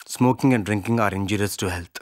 Smoking and drinking are injurious to health.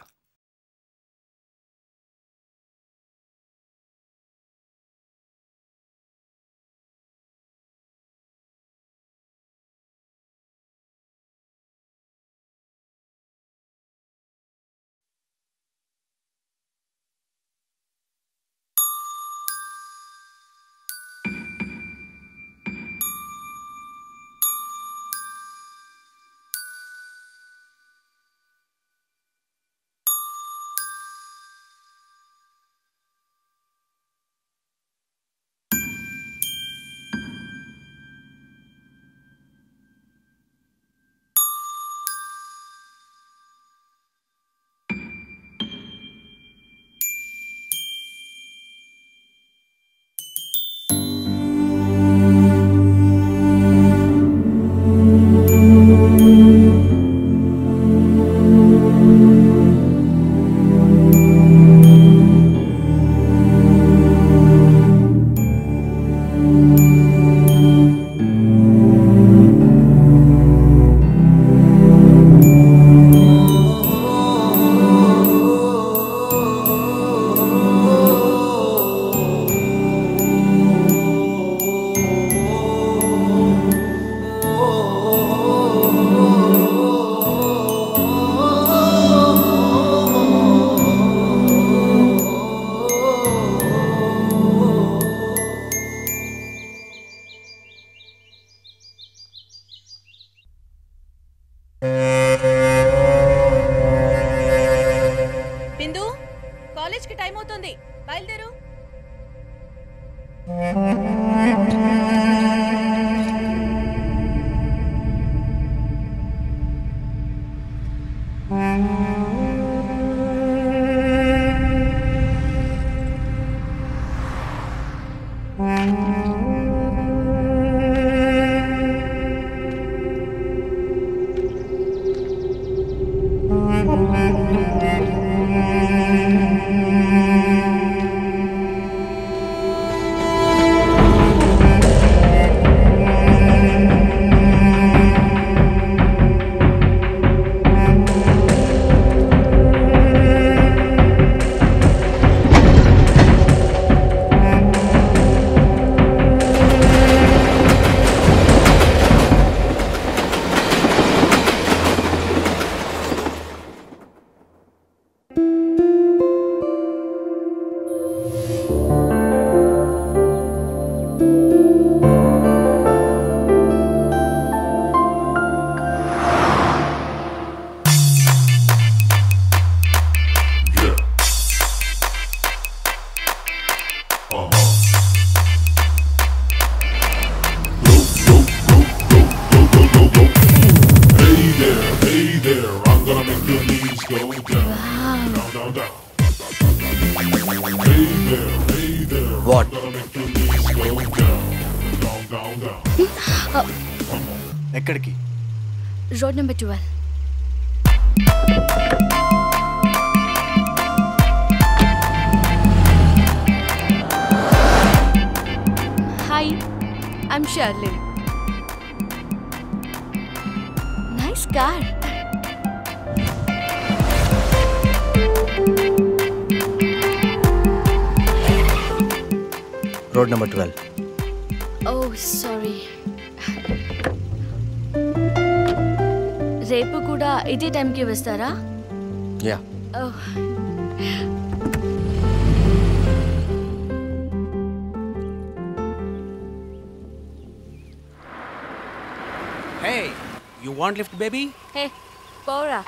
బిందు కాలేజ్కి time అవుతుంది బయలుదేరు Hey there, hey there, I'm gonna make your knees go down, down, down, down. Hey there, hey there, What? I'm gonna make your knees go down, down, down, down. ఎక్కడికి road number twelve hi I'm Shirley nice car road number twelve oh sorry రేపు కూడా ఇదే టైంకి వస్తారా yeah oh Hey, you want lift, baby? Hey పోరా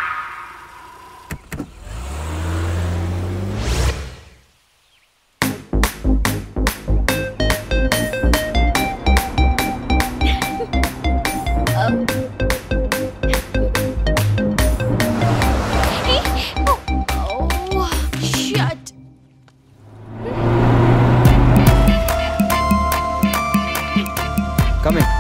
Shut. Coming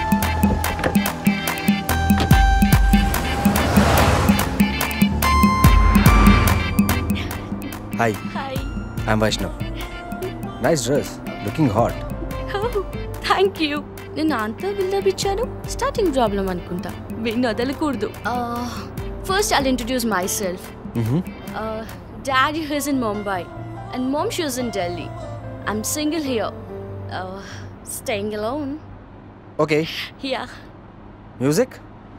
hi Hi. I'm Vaishnav nice dress looking hot thank you నేను అంతా buildup ఇచ్చాను starting problem అనుకుంటా వీడిని వదలకూడదు First, I'll introduce myself. Uh, Dad is in Mumbai, and Mom she's in Delhi. I'm single here, uh, staying alone. Okay Yeah. Music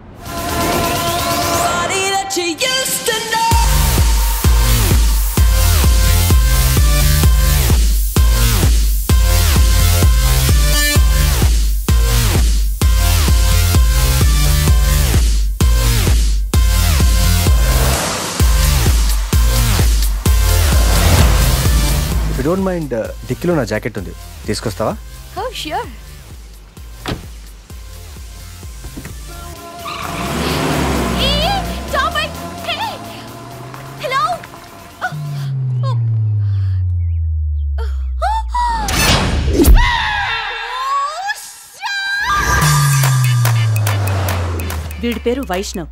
if don't mind డిక్కీలో నా jacket ఉంది తీసుకొస్తావా Oh, sure. Hey, hey, stop it! Hey! Hello? Oh, oh. Oh, వీడి పేరు వైష్ణవ్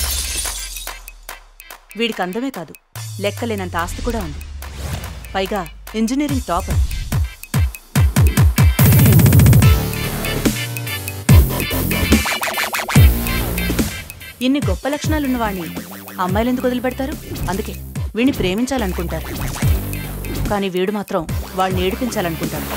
వీడికి అందమే కాదు లెక్కలేనంత ఆస్తి కూడా ఉంది పైగా ఇంజనీరింగ్ టాపర్ ఇన్ని గొప్ప లక్షణాలున్న వాణ్ణి అమ్మాయిలు ఎందుకు వదిలిపెడతారు అందుకే వీడిని ప్రేమించాలనుకుంటారు కానీ వీడు మాత్రం వాళ్ళని ఏడిపించాలనుకుంటాడు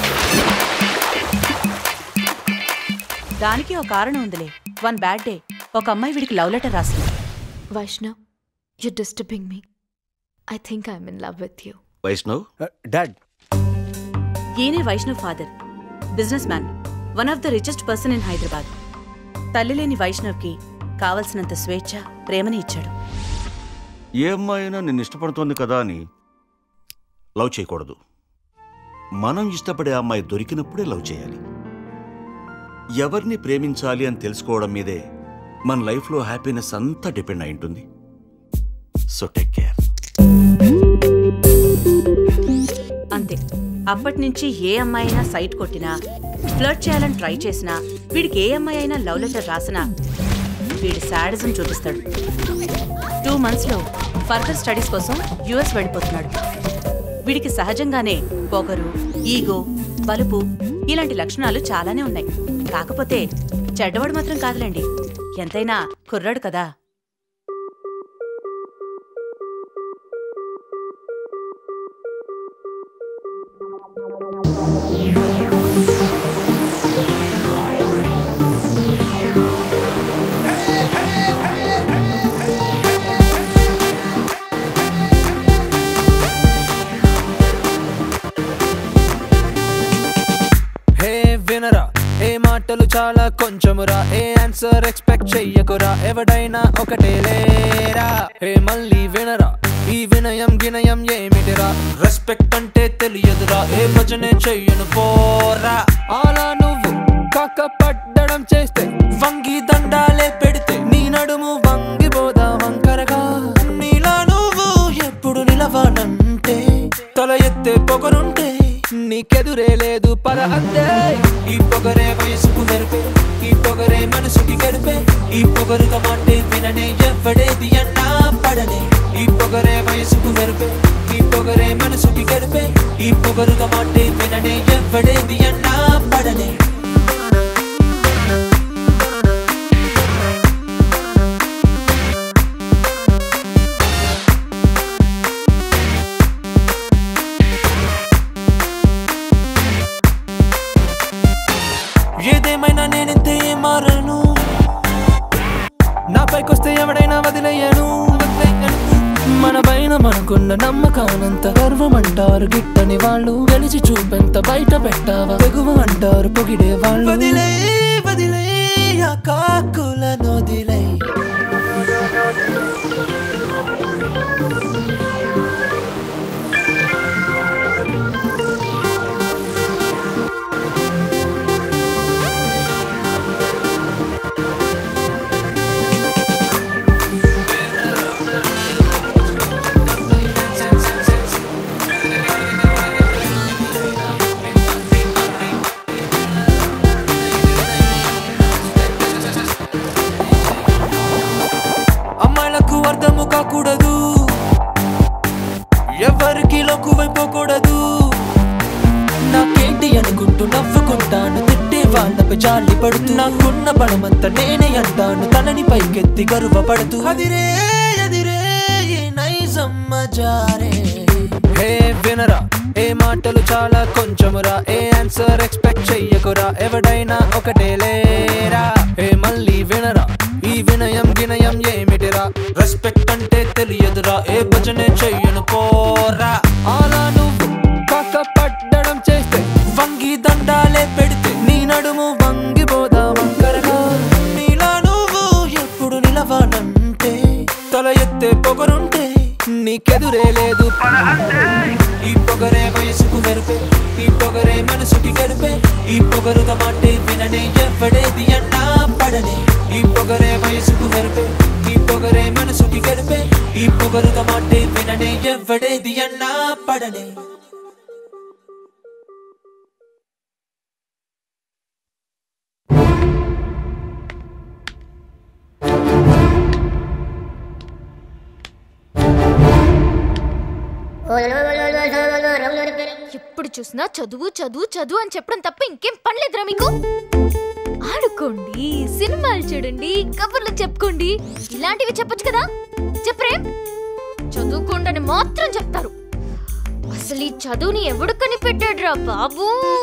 దానికి ఒక కారణం ఉందిలే వన్ బ్యాడ్ డే ఒక అమ్మాయి వీడికి లవ్ లెటర్ రాసింది Vaishnav, you're disturbing me. I think I'm in love with you. Vaishnav dad ఈయనే Vaishnav father businessman one of the richest person in Hyderabad తల్లి లేని వైష్ణవ్కి కావలసినంత స్వేచ్ఛ ప్రేమని ఇచ్చాడు ఏ అమ్మాయి అయినా నిన్ను ఇష్టపడుతోంది కదా అని లవ్ చేయకూడదు మనం ఇష్టపడే అమ్మాయి దొరికినప్పుడే లవ్ చేయాలి ఎవరిని ప్రేమించాలి అని తెలుసుకోవడం మీదే మన లైఫ్లో హ్యాపీనెస్ అంతా డిపెండ్ అయి ఉంటుంది సో టేక్ కేర్ అంతే అప్పటి నుంచి ఏ అమ్మాయి అయినా సైట్ కొట్టినా ఫ్లర్ట్ చేయాలని ట్రై చేసినా వీడికి ఏ అమ్మాయి అయినా లవ్ లెటర్ రాసినా వీడి శాడిజం చూపిస్తాడు టూ మంత్స్లో ఫర్దర్ స్టడీస్ కోసం యుఎస్ వెళ్ళిపోతున్నాడు వీడికి సహజంగానే పొగరు ఈగో బలుపు ఇలాంటి లక్షణాలు చాలానే ఉన్నాయి కాకపోతే చెడ్డవాడు మాత్రం కాదులేండి ఎంతైనా కుర్రాడు కదా హే వినరా ఏ మాటలు చాలా కొంచెమురా ఏ ఆన్సర్ ఎక్స్పెక్ట్ చెయ్యకురా ఎవడైనా ఒకటే లేరా హే మళ్ళీ వినరా ఈ వినయం గినయం ఏమిటిరా రెస్పెక్ట్ అంటే తెలియదురా ఏ భజనే చెయ్యను పోరా అలా నువ్వు కాక పడ్డడం చేస్తే వంగి దండాలే పెడితే నీ నడుము వంగిపోదా వంకరగా నీలా నువ్వు ఎప్పుడు నిలవనంటే తల ఎత్తే పొగరుంటే నీకెదురే లేదు పర అంతే ఈ పొగరే వయసుకు మెరుపే ఈ పొగరే మనసుకి గడిపే ఈ పొగరుగా మాటే విననే ఎవడేది అన్నా పడనే ఈ పొగరే వయసుకు మెరుపే ఈ పొగరే మనసుకి గడిపే ఈ పొగరుగా మాటే విననే ఎవడేది అన్నా పడనే ఏదేమైనా నేనింతే మారను నా పైకొస్తే ఎవడైనా వదిలేయను వదిలేయను. మన పైన మనకున్న నమ్మకానంత గర్వం అంటారు గిట్టని వాళ్ళు గెలిచి చూపెంత బయట పెట్టావా తెగువ అంటారు పొగిడే వాళ్ళు వదిలే వదిలే ఆ కాకులను వదిలే అమ్మాయిలకు అర్థము కాకూడదు ఎవరికి లోకువైపోకూడదు నాకేంటి అనుకుంటూ నవ్వుకుంటాను తిట్టే వాళ్ళపై జాలి పడుతూ నాకున్న బలమంతా నేనే అంటాను తనని పైకెత్తి గర్వపడుతూ అదిరే దిమ్మ జారే హే వినరా ఏ మాటలు చాలా కొంచెమురా ఏ ఆన్సర్ ఎక్స్పెక్ట్ చెయ్యకురా ఎవడైనా ఒకటే లేరా ఏ మళ్ళీ వినరా ఈ వినయం గినయం ఏమిటిరా రెస్పెక్ట్ అంటే తెలియదురా ఏ భజనే చెయ్యను పోరా అలా నువ్వు పక్క పడ్డడం చేస్తే వంగి దండాలే పెడితే నీ నడుము వంగిపోదా వంకరగా నీలా నువ్వు ఎప్పుడు నిలవనంటే తల ఎత్తే పొగరుంటే నీకెదురే లేదు ఈ పొగరే వయసుకు మెరుపే ఈ పొగరే మనసుకి గడిపే ఈ పొగరుగా మాటే విననే ఎవడేది అన్నా పడనే ఈ పొగరే వయసుకు మెరుపే ఈ పొగరే మనసుకి గడిపే ఈ పొగరుగా మాటే విననే ఎవడేది అన్నా పడనే ఎప్పుడు చూసినా చదువు చదువు చదువు అని చెప్పడం తప్ప ఇంకేం పనిలేదురా మీకు ఆడుకోండి సినిమాలు చూడండి కబుర్లు చెప్పుకోండి ఇలాంటివి చెప్పొచ్చు కదా చెప్పరేం చదువుకోండి అని మాత్రం చెప్తారు అసలు ఈ చదువుని ఎవడు కనిపెట్టాడురా బాబూ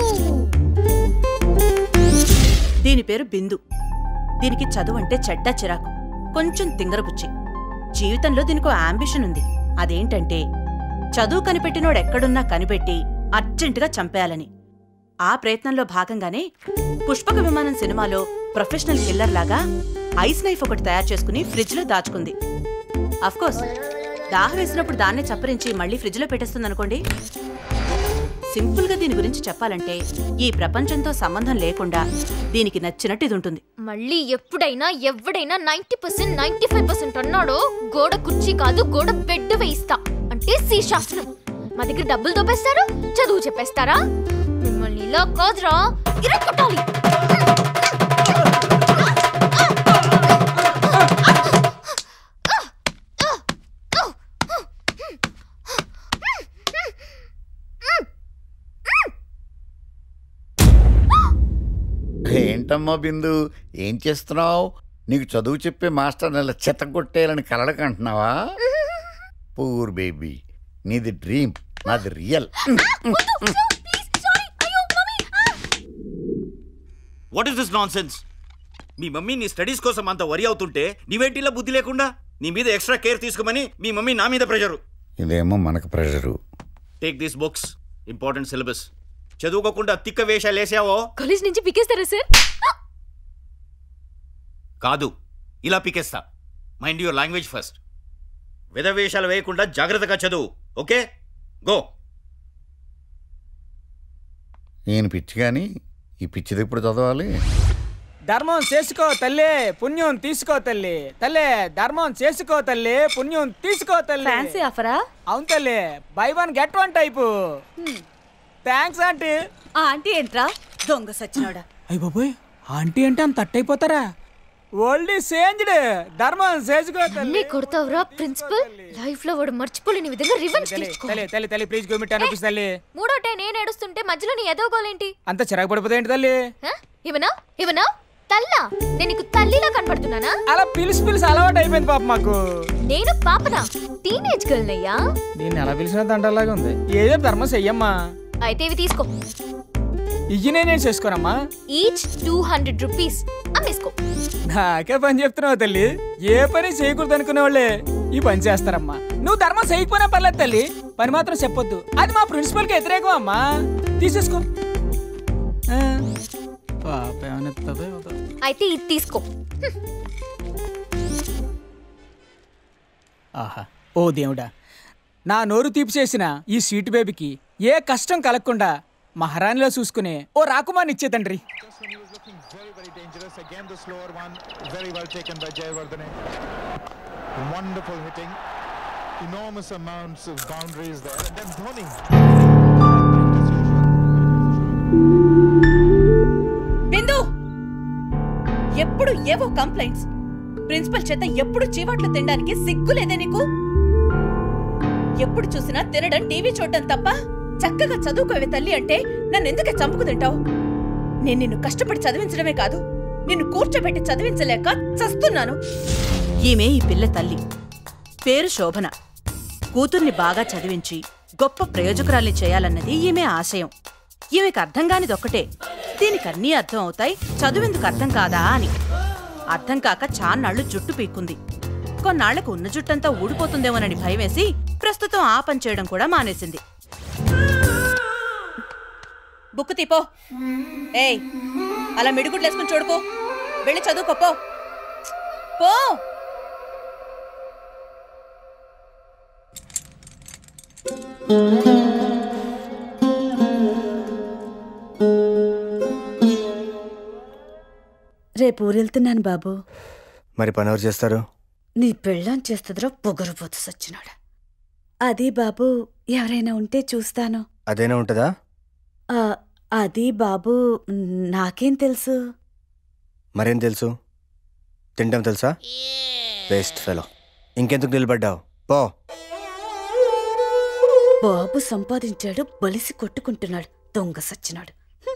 దీని పేరు బిందు దీనికి చదువు అంటే చెడ్డ చిరాకు కొంచెం తింగరబుచ్చి జీవితంలో దీనికో అంబిషన్ ఉంది అదేంటంటే చదువు కనిపెట్టినోడు ఎక్కడున్నా కనిపెట్టి అర్జెంటుగా చంపేయాలని ఆ ప్రయత్నంలో భాగంగానే పుష్పక విమానం సినిమాలో ప్రొఫెషనల్ కిల్లర్ లాగా ఐస్ నైఫ్ ఒకటి తయారు చేసుకుని ఫ్రిడ్జ్లో దాచుకుంది కోర్స్ దాహం వేసినప్పుడు దాన్నే చప్పరించి మళ్ళీ ఫ్రిడ్జ్లో పెట్టేస్తుందనుకోండి సింపుల్గా దీని గురించి చెప్పాలంటే ఈ ప్రపంచంతో సంబంధం లేకుండా దీనికి నచ్చినట్టు ఇది ఉంటుంది మళ్ళీ ఎప్పుడైనా ఎవడైనా ninety percent ninety five percent అన్నాడో గోడ కుర్చీ కాదు గోడ బెడ్ వేయిస్తా అంటే సి శాస్త్రం మా దగ్గర డబ్బులు దోపేస్తారు చదువు చెప్పేస్తారా మిమ్మల్ని ఇలా కాదురా ఇరక్కొట్టాలి ఏంటమ్మా బిందు ఏం చేస్తున్నావు నీకు చదువు చెప్పే మాస్టర్ నెల చెత్త కొట్టేయాలని కలడకంటున్నావా పూర్ బేబీ నీది డ్రీమ్ నాది real what is this nonsense మీ మమ్మీ నీ స్టడీస్ కోసం అంత వరి అవుతుంటే నీవేంటిలా బుద్ధి లేకుండా నీ మీద ఎక్స్ట్రా కేర్ తీసుకోమని మీ మమ్మీ నా మీద ప్రెషరు ఇదేమో మనకు pressure take these books important syllabus చదువుకోకుండా తిక్క వేషాలు వేసావో కాలేజ్ నుంచి పికేస్తారా సార్ కాదు ఇలా పీకేస్తా మైండ్ యువర్ లాంగ్వేజ్ ఫస్ట్ వేషాలు వేయకుండా జాగ్రత్తగా చదువు ఓకే గో నేను పిచ్చి కానీ ఈ పిచ్చిది ఇప్పుడు చదవాలి ధర్మం చేసుకో తల్లి పుణ్యం తీసుకో తల్లి తల్లి ధర్మం చేసుకో తల్లి పుణ్యం తీసుకో తల్లి ఫ్యాన్సీ ఆఫరా అవును తల్లి buy one get one type thanks aunty ఆ ఆంటీ ఏంట్రా దొంగ సచ్చినోడా అయ్య బాబోయ్ ఆంటీ అంటే అంత తట్టయిపోతారా ఓల్డ్ సేంజ్డ్ ధర్మం చేసుకో అన్నీ తల్లి కొడతావురా ప్రిన్సిపల్ లైఫ్ లో వాడు మర్చిపోలేని విధంగా రివెంజ్ తల్లి తీసుకో తల్లి తల్లి తల్లి please give me ten rupees తల్లి మూడోటే నేను ఏడుస్తుంటే మధ్యలో నీ ఎదవగోలేంటి అంత చిరాకు పడిపోతే ఏంటి తల్లి ఇవనా ఇవనా తల్లా నేను నీకు తల్లిలా కనపడుతున్నానా అలా పిలిచి పిలిచి అలవాటు అయిపోయింది పాప మాకు నేను పాపనా టీనేజ్ గర్ల్ అయ్యా దీన్ని ఎలా పిలిచినా దండలాగా ఉంది ఏదో ధర్మం చెయ్యమ్మా అయితే ఇవి తీసుకో ఇయ్యి నేనేం చేసుకోనమ్మా ఈచ్ టూ హండ్రెడ్ రూపీస్ అమ్మేసుకో నాకే పని చెప్తున్నావు తల్లి ఏ పని చేయకూడదు అనుకునే వాళ్ళే ఈ పని చేస్తారమ్మా నువ్వు ధర్మం చేయకపోయినా పర్లేదు తల్లి పని మాత్రం చెప్పొద్దు అది మా ప్రిన్సిపల్కి వ్యతిరేకం అమ్మా తీసేసుకో ఆ, పాప ఏమైనా ఇస్తుందో ఇవ్వదో. అయితే ఇది తీసుకో ఆహా ఓ దేవుడా నా నోరు తీపి చేసిన ఈ స్వీట్ బేబీకి ఏ కష్టం కలగకుండా మహారాణిలో చూసుకునే ఓ రాకుమార్ని ఇచ్చే తండ్రి Again, the slower one, very well taken by Jayawardene. Wonderful hitting, enormous amounts of boundaries there, and then Dhoni. బిందు ఎప్పుడు ఏవో కంప్లైంట్స్ ప్రిన్సిపల్ చేత ఎప్పుడు చీవాట్లు తినడానికి సిగ్గు లేదే నీకు ఎప్పుడు చూసినా తినడం టీవీ చూడటం తప్ప చక్కగా చదువుకోవే తల్లి అంటే నన్ను ఎందుకే చంపుకు తింటావు నేను నిన్ను కష్టపడి చదివించడమే కాదు నిన్ను కూర్చోబెట్టి చదివించలేక చస్తున్నాను ఈమె ఈ పిల్ల తల్లి పేరు శోభన కూతుర్ని బాగా చదివించి గొప్ప ప్రయోజకురాల్ని చేయాలన్నది ఈమె ఆశయం ఈమెకు అర్థం కానిదొక్కటే దీనికన్నీ అర్థం అవుతాయి చదువెందుకు అర్థం కాదా అని అర్థం కాక చాన్నాళ్లు జుట్టు పీక్కుంది కొన్నాళ్లకు ఉన్న జుట్టంతా ఊడిపోతుందేమోనని భయమేసి ప్రస్తుతం ఆ పని చేయడం కూడా మానేసింది బుక్కు తీపో ఏయ్ అలా మిడిగుడ్లేసుకుని చూడుకో వెళ్ళి చదువుకో పో పో రేపు ఊరెళ్తున్నాను బాబు మరి పని ఎవరు చేస్తారు నీ పెళ్ళాం చేస్తుందిరా పొగరుపోతు సచ్చినాడు అది బాబు ఎవరైనా ఉంటే చూస్తాను అదేనా ఉంటుందా ఆ, అది బాబు నాకేం తెలుసు మరేం తెలుసు తింటాం తెలుసా వేస్ట్ ఫెలో ఇంకెందుకు నిలబడ్డావు పో బాబు సంపాదించాడు బలిసి కొట్టుకుంటున్నాడు దొంగ సచ్చినాడు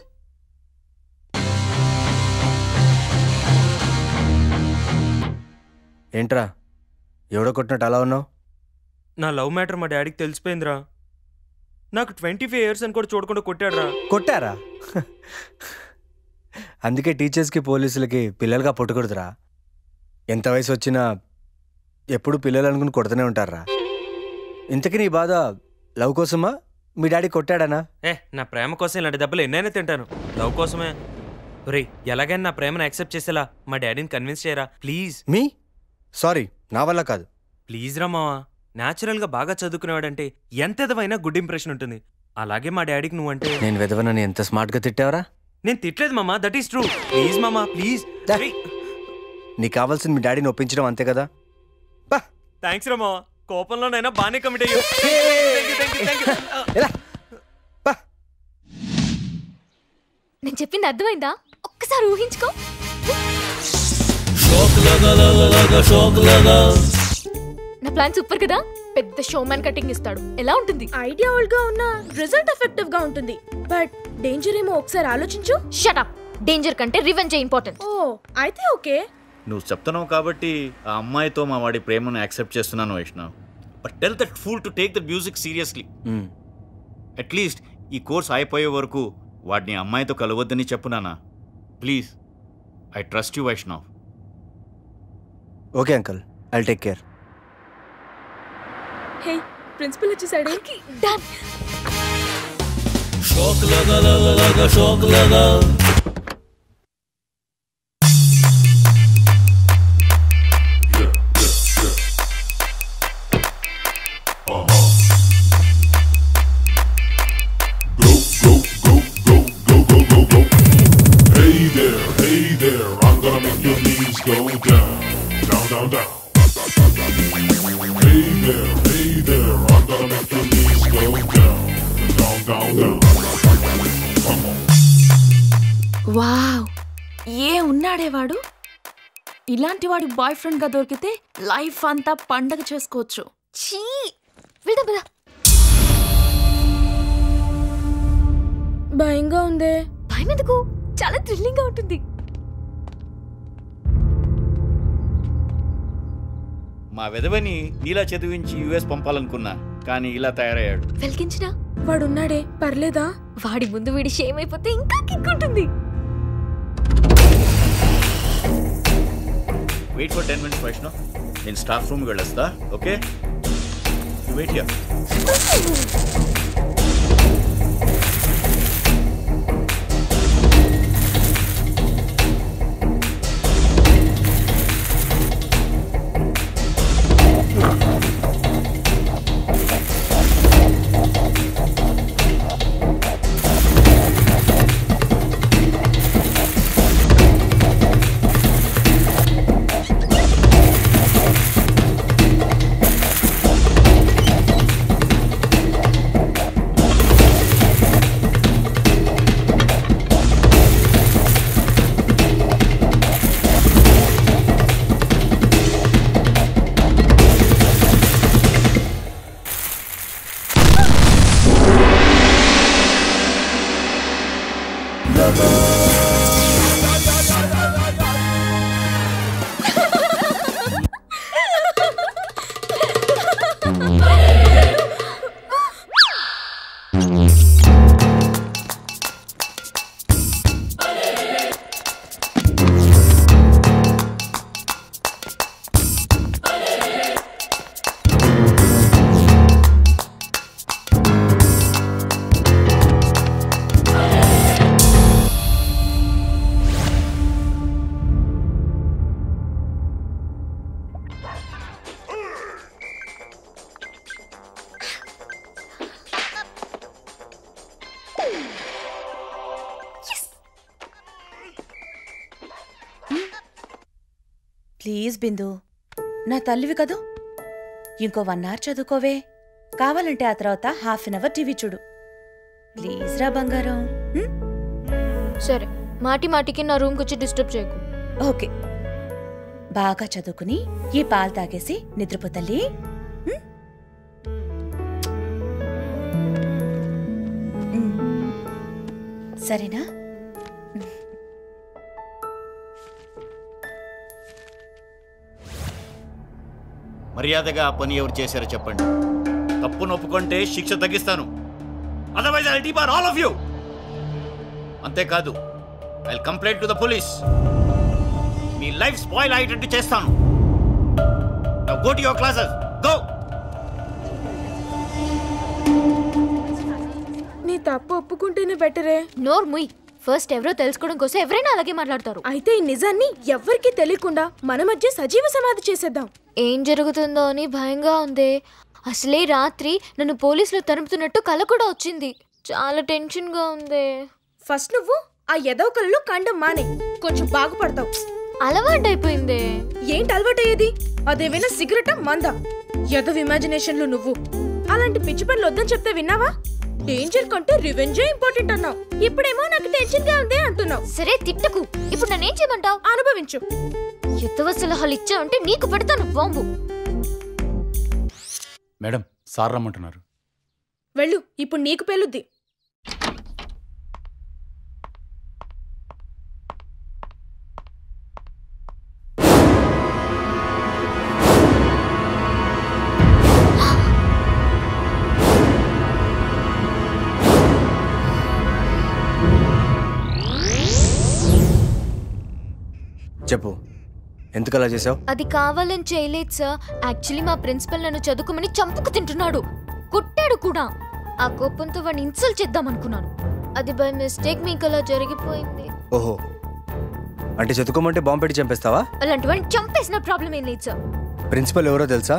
ఏంట్రా ఎవడో కొట్టినట్టు అలా ఉన్నావు నా లవ్ మ్యాటర్ మా డాడీకి తెలిసిపోయిందిరా నాకు ట్వంటీ ఫైవ్ ఇయర్స్ అని కూడా చూడకుండా కొట్టాడురా కొట్టారా అందుకే టీచర్స్కి పోలీసులకి పిల్లలుగా పుట్టకూడదురా ఎంత వయసు వచ్చినా ఎప్పుడు పిల్లలు అనుకుని కొడుతూనే ఉంటారా ఇంతకీ నీ బాధ లవ్ కోసమా మీ డాడీ కొట్టాడనా ఏ నా ప్రేమ కోసం ఇలాంటి దెబ్బలు ఎన్నైనా తింటాను లవ్ కోసమే రే ఎలాగైనా నా ప్రేమను యాక్సెప్ట్ చేసేలా మా డాడీని కన్విన్స్ చేయరా ప్లీజ్ మీ సారీ నా వల్ల కాదు ప్లీజ్ రా మావా న్యాచురల్గా బాగా చదువుకునేవాడంటే ఎంత ఎదవైనా గుడ్ ఇంప్రెషన్ ఉంటుంది అలాగే మా డాడీకి నువ్వంటే నేను వెదవనని ఎంత స్మార్ట్గా తిట్టావరా నేను తిట్టలేదు మామా దట్ ఈస్ ట్రూ ప్లీజ్ మామా ప్లీజ్ నీకు కావాల్సింది మీ డాడీని ఒప్పించడం అంతే కదా థ్యాంక్స్ రా మావా కోపంలోనైనా బాగానే కమిట్ అయ్యో నేను చెప్పింది అర్థమైందా ఒక్కసారి ఊహించుకో నా ప్లాన్ సూపర్ కదా పెద్ద షోమ్యాన్ కటింగ్ ఇస్తాడు ఎలా ఉంటుంది ఐడియా ఓల్డ్ గా ఉన్న రిజల్ట్ ఎఫెక్టివ్ గా ఉంటుంది బట్ డేంజర్ ఏమో ఒకసారి ఆలోచించు షటప్ డేంజర్ కంటే రివెంజ్ ఇంపార్టెంట్ ఓ అయితే ఓకే నువ్వు చెప్తున్నావు కాబట్టి ఆ అమ్మాయితో మా వాడి ప్రేమను యాక్సెప్ట్ చేస్తున్నాను Vaishnav but tell that fool to take the music seriously at least ఈ కోర్స్ అయిపోయే వరకు వాడిని అమ్మాయితో కలవద్దని చెప్పు నాన్న please I trust you Vaishnav okay uncle I'll take care hey principal వచ్చేసాడే డన్ शौक लगा लगा लगा शौक लगा Hey there, hey there, I'm gonna make your knees go down, down, down, down. Hey there, hey there, I'm gonna make your knees go down, down, down, down. Come on. Wow ఏ ఉన్నాడే వాడు ఇలాంటి వాడి boy friend గా దొరికితే life అంతా పండగ చేసుకోవచ్చు చీ వెళ్దాం పదా భయంగా ఉందే భయం ఎందుకు చాలా థ్రిల్లింగ్ గా ఉంటుంది మా విధవని నీలా చదివించి యుఎస్ పంపాలనుకున్నా కానీ ఇలా తయారయ్యాడు వెలిగించినా వాడున్నాడే పర్లేదా వాడి ముందు వీడి షేమ్ అయిపోతే ఇంకా కిక్ ఉంటుంది wait for ten minutes Vaishnav నేను స్టాఫ్ రూమ్కి వెళ్ళొస్తా okay wait yeah please Bindu నా తల్లివి కదూ ఇంకో వన్ అవర్ చదువుకోవే కావాలంటే ఆ తర్వాత హాఫ్ అన్ అవర్ టీవీ చూడు ప్లీజ్ రా బంగారం హ్మ్? సరే మాటి మాటికి నా రూమ్కి వచ్చి డిస్టర్బ్ చేయకు ఓకే బాగా చదువుకుని ఈ పాలు తాగేసి నిద్రపో తల్లి హ్మ్? హ్మ్. సరేనా మర్యాదగా ఆ పని ఎవరు చేశారో చెప్పండి తప్పును ఒప్పుకుంటే శిక్ష తగ్గిస్తాను otherwise I debar all of you అంతేకాదు I complaint to the police మీ లైఫ్ స్పాయిల్ అయ్యేటట్టు చేస్తాను go to your classes go నీ తప్పు ఒప్పుకుంటేనే బెటరే నోర్ ముయ్ ఫస్ట్ ఎవరో తెలుసుకోవడం కోసం ఎవరైనా అలాగే మాట్లాడతారు అయితే ఈ నిజాన్ని ఎవ్వరికీ తెలియకుండా మన మధ్య సజీవ సమాధి చేసేద్దాం ఏం జరుగుతుందో అని భయంగా ఉంది అసలే రాత్రి నన్ను పోలీసులు తరుముతున్నట్టు కల కూడా వచ్చింది చాలా టెన్షన్ గా ఉంది ఫస్ట్ నువ్వు ఆ ఎదవ కళ్ళు కండం మానే కొంచెం బాగుపడతావు అలవాటైపోయింది ఏంటి అలవాటయ్యేది అదేమైనా సిగరెటా మందా ఎదవ ఇమాజినేషన్లు నువ్వు అలాంటి పిచ్చి పనులు వద్దని చెప్తే విన్నావా డేంజర్ కంటే రివెంజే ఇంపార్టెంట్ అన్నావు ఇప్పుడేమో నాకు టెన్షన్ గా ఉంది అంటున్నావు సరే తిట్టకు ఇప్పుడు నన్నేం చేయమంటావు అనుభవించు ఎత్తవ సలహాలు ఇచ్చావంటే నీకు పెడతాను బాంబు మేడం సార్ రమ్మంటున్నారు వెళ్ళు ఇప్పుడు నీకు పేలుద్ది చెప్పు ఎందుకు అలా చేసావు అది కావాలని చేయలేదు సార్ యాక్చువల్లీ మా ప్రిన్సిపల్ నన్ను చదువుకోమని చంపుకు తింటున్నాడు కొట్టాడు కూడా ఆ కోపంతో వాడిని ఇన్సల్ట్ చేద్దాం అనుకున్నాను అది బై మిస్టేక్ మీకు అలా జరిగిపోయింది ఓహో అంటే చదువుకోమంటే బాంబు పెట్టి చంపేస్తావా అలాంటి వాడిని చంపేసిన ప్రాబ్లం ఏం లేదు సార్ ప్రిన్సిపల్ ఎవరో తెలుసా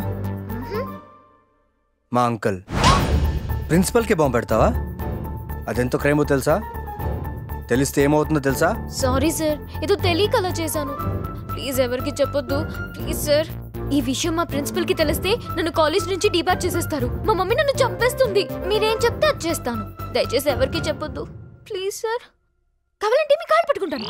మా అంకుల్ ప్రిన్సిపల్కి బాంబు పెడతావా అదెంతో క్రైమో తెలుసా తెలిస్తే ఏమవుతుందో తెలుసా సారీ సార్ ఏదో తెలియక అలా చేశాను ప్లీజ్ ఎవరికి చెప్పొద్దు ప్లీజ్ సార్ ఈ విషయం మా ప్రిన్సిపల్ కి తెలిస్తే నన్ను కాలేజ్ నుంచి డిబార్ చేసేస్తారు మా మమ్మీ నన్ను చంపేస్తుంది మీరేం చెప్తే అది చేస్తాను దయచేసి ఎవరికి చెప్పొద్దు ప్లీజ్ సార్ కావాలంటే మీ కాళ్ళు పట్టుకుంటాను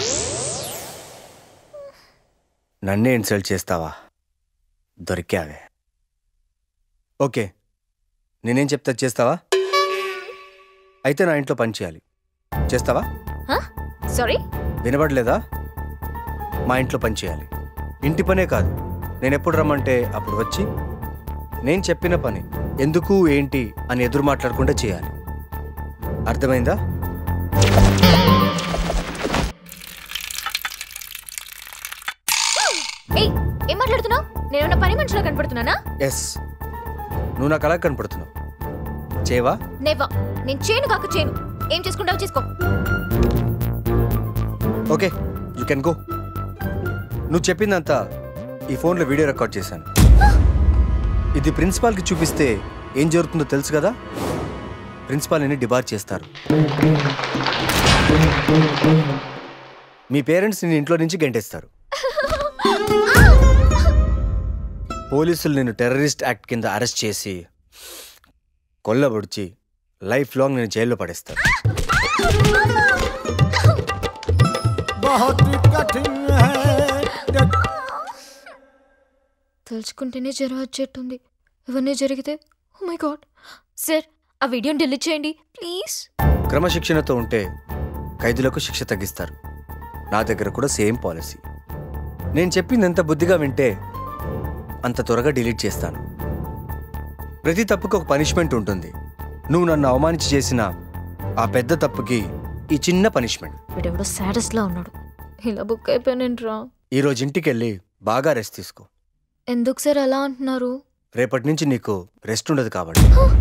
నన్నే ఇన్సల్ట్ చేస్తావా దొరికావే ఓకే నేనేం చెప్తా చేస్తావా అయితే నా ఇంట్లో పని చేయాలి చేస్తావా సారీ వినబడలేదా మా ఇంట్లో పని చేయాలి ఇంటి పనే కాదు నేను ఎప్పుడు రమ్మంటే అప్పుడు వచ్చి నేను చెప్పిన పని ఎందుకు ఏంటి అని ఎదురు మాట్లాడకుండా చేయాలి అర్థమైందా ఏయ్ ఏం మాట్లాడుతున్నావు నేనేమన్నా పని మనిషిలో కనపడుతున్నానా ఎస్ నువ్వు నాకు అలా కనపడుతున్నావు చేవా నేవా నేను చేను కాక చేను ఏం చేసుకుంటావు చేసుకో ఓకే యూ కెన్ గో నువ్వు చెప్పిందంతా ఈ ఫోన్లో వీడియో రికార్డ్ చేశాను ఇది ప్రిన్సిపాల్కి చూపిస్తే ఏం జరుగుతుందో తెలుసు కదా ప్రిన్సిపాల్ నిన్ను డిబార్ చేస్తారు మీ పేరెంట్స్ నిన్ను ఇంట్లో నుంచి గంటేస్తారు పోలీసులు నిన్ను టెర్రరిస్ట్ యాక్ట్ కింద అరెస్ట్ చేసి కొల్లబొడిచి లైఫ్ లాంగ్ నేను జైల్లో పడేస్తారు बहुत कठिन है తలుచుకుంటేనే జ్వరం వచ్చేట్టుంది ఇవన్నీ జరిగితే ఓ మై గాడ్ సార్ ఆ వీడియోని డిలీట్ చేయండి ప్లీజ్ క్రమశిక్షణతో ఉంటే ఖైదీలకు శిక్ష తగ్గిస్తారు నా దగ్గర కూడా సేమ్ పాలసీ నేను చెప్పింది ఎంత బుద్ధిగా వింటే అంత త్వరగా డిలీట్ చేస్తాను ప్రతి తప్పుకు ఒక పనిష్మెంట్ ఉంటుంది నువ్వు నన్ను అవమానించి చేసిన ఆ పెద్ద తప్పుకి ఈ చిన్న పనిష్మెంట్ వీడెవడో సాడస్ లా ఉన్నాడు ఇలా బుక్ అయిపోయానంట్రా ఈరోజు ఇంటికి వెళ్ళి బాగా రెస్ట్ తీసుకో ఎందుకు సార్ అలా అంటున్నారు రేపటి నుంచి నీకు రెస్ట్ ఉండదు కాబట్టి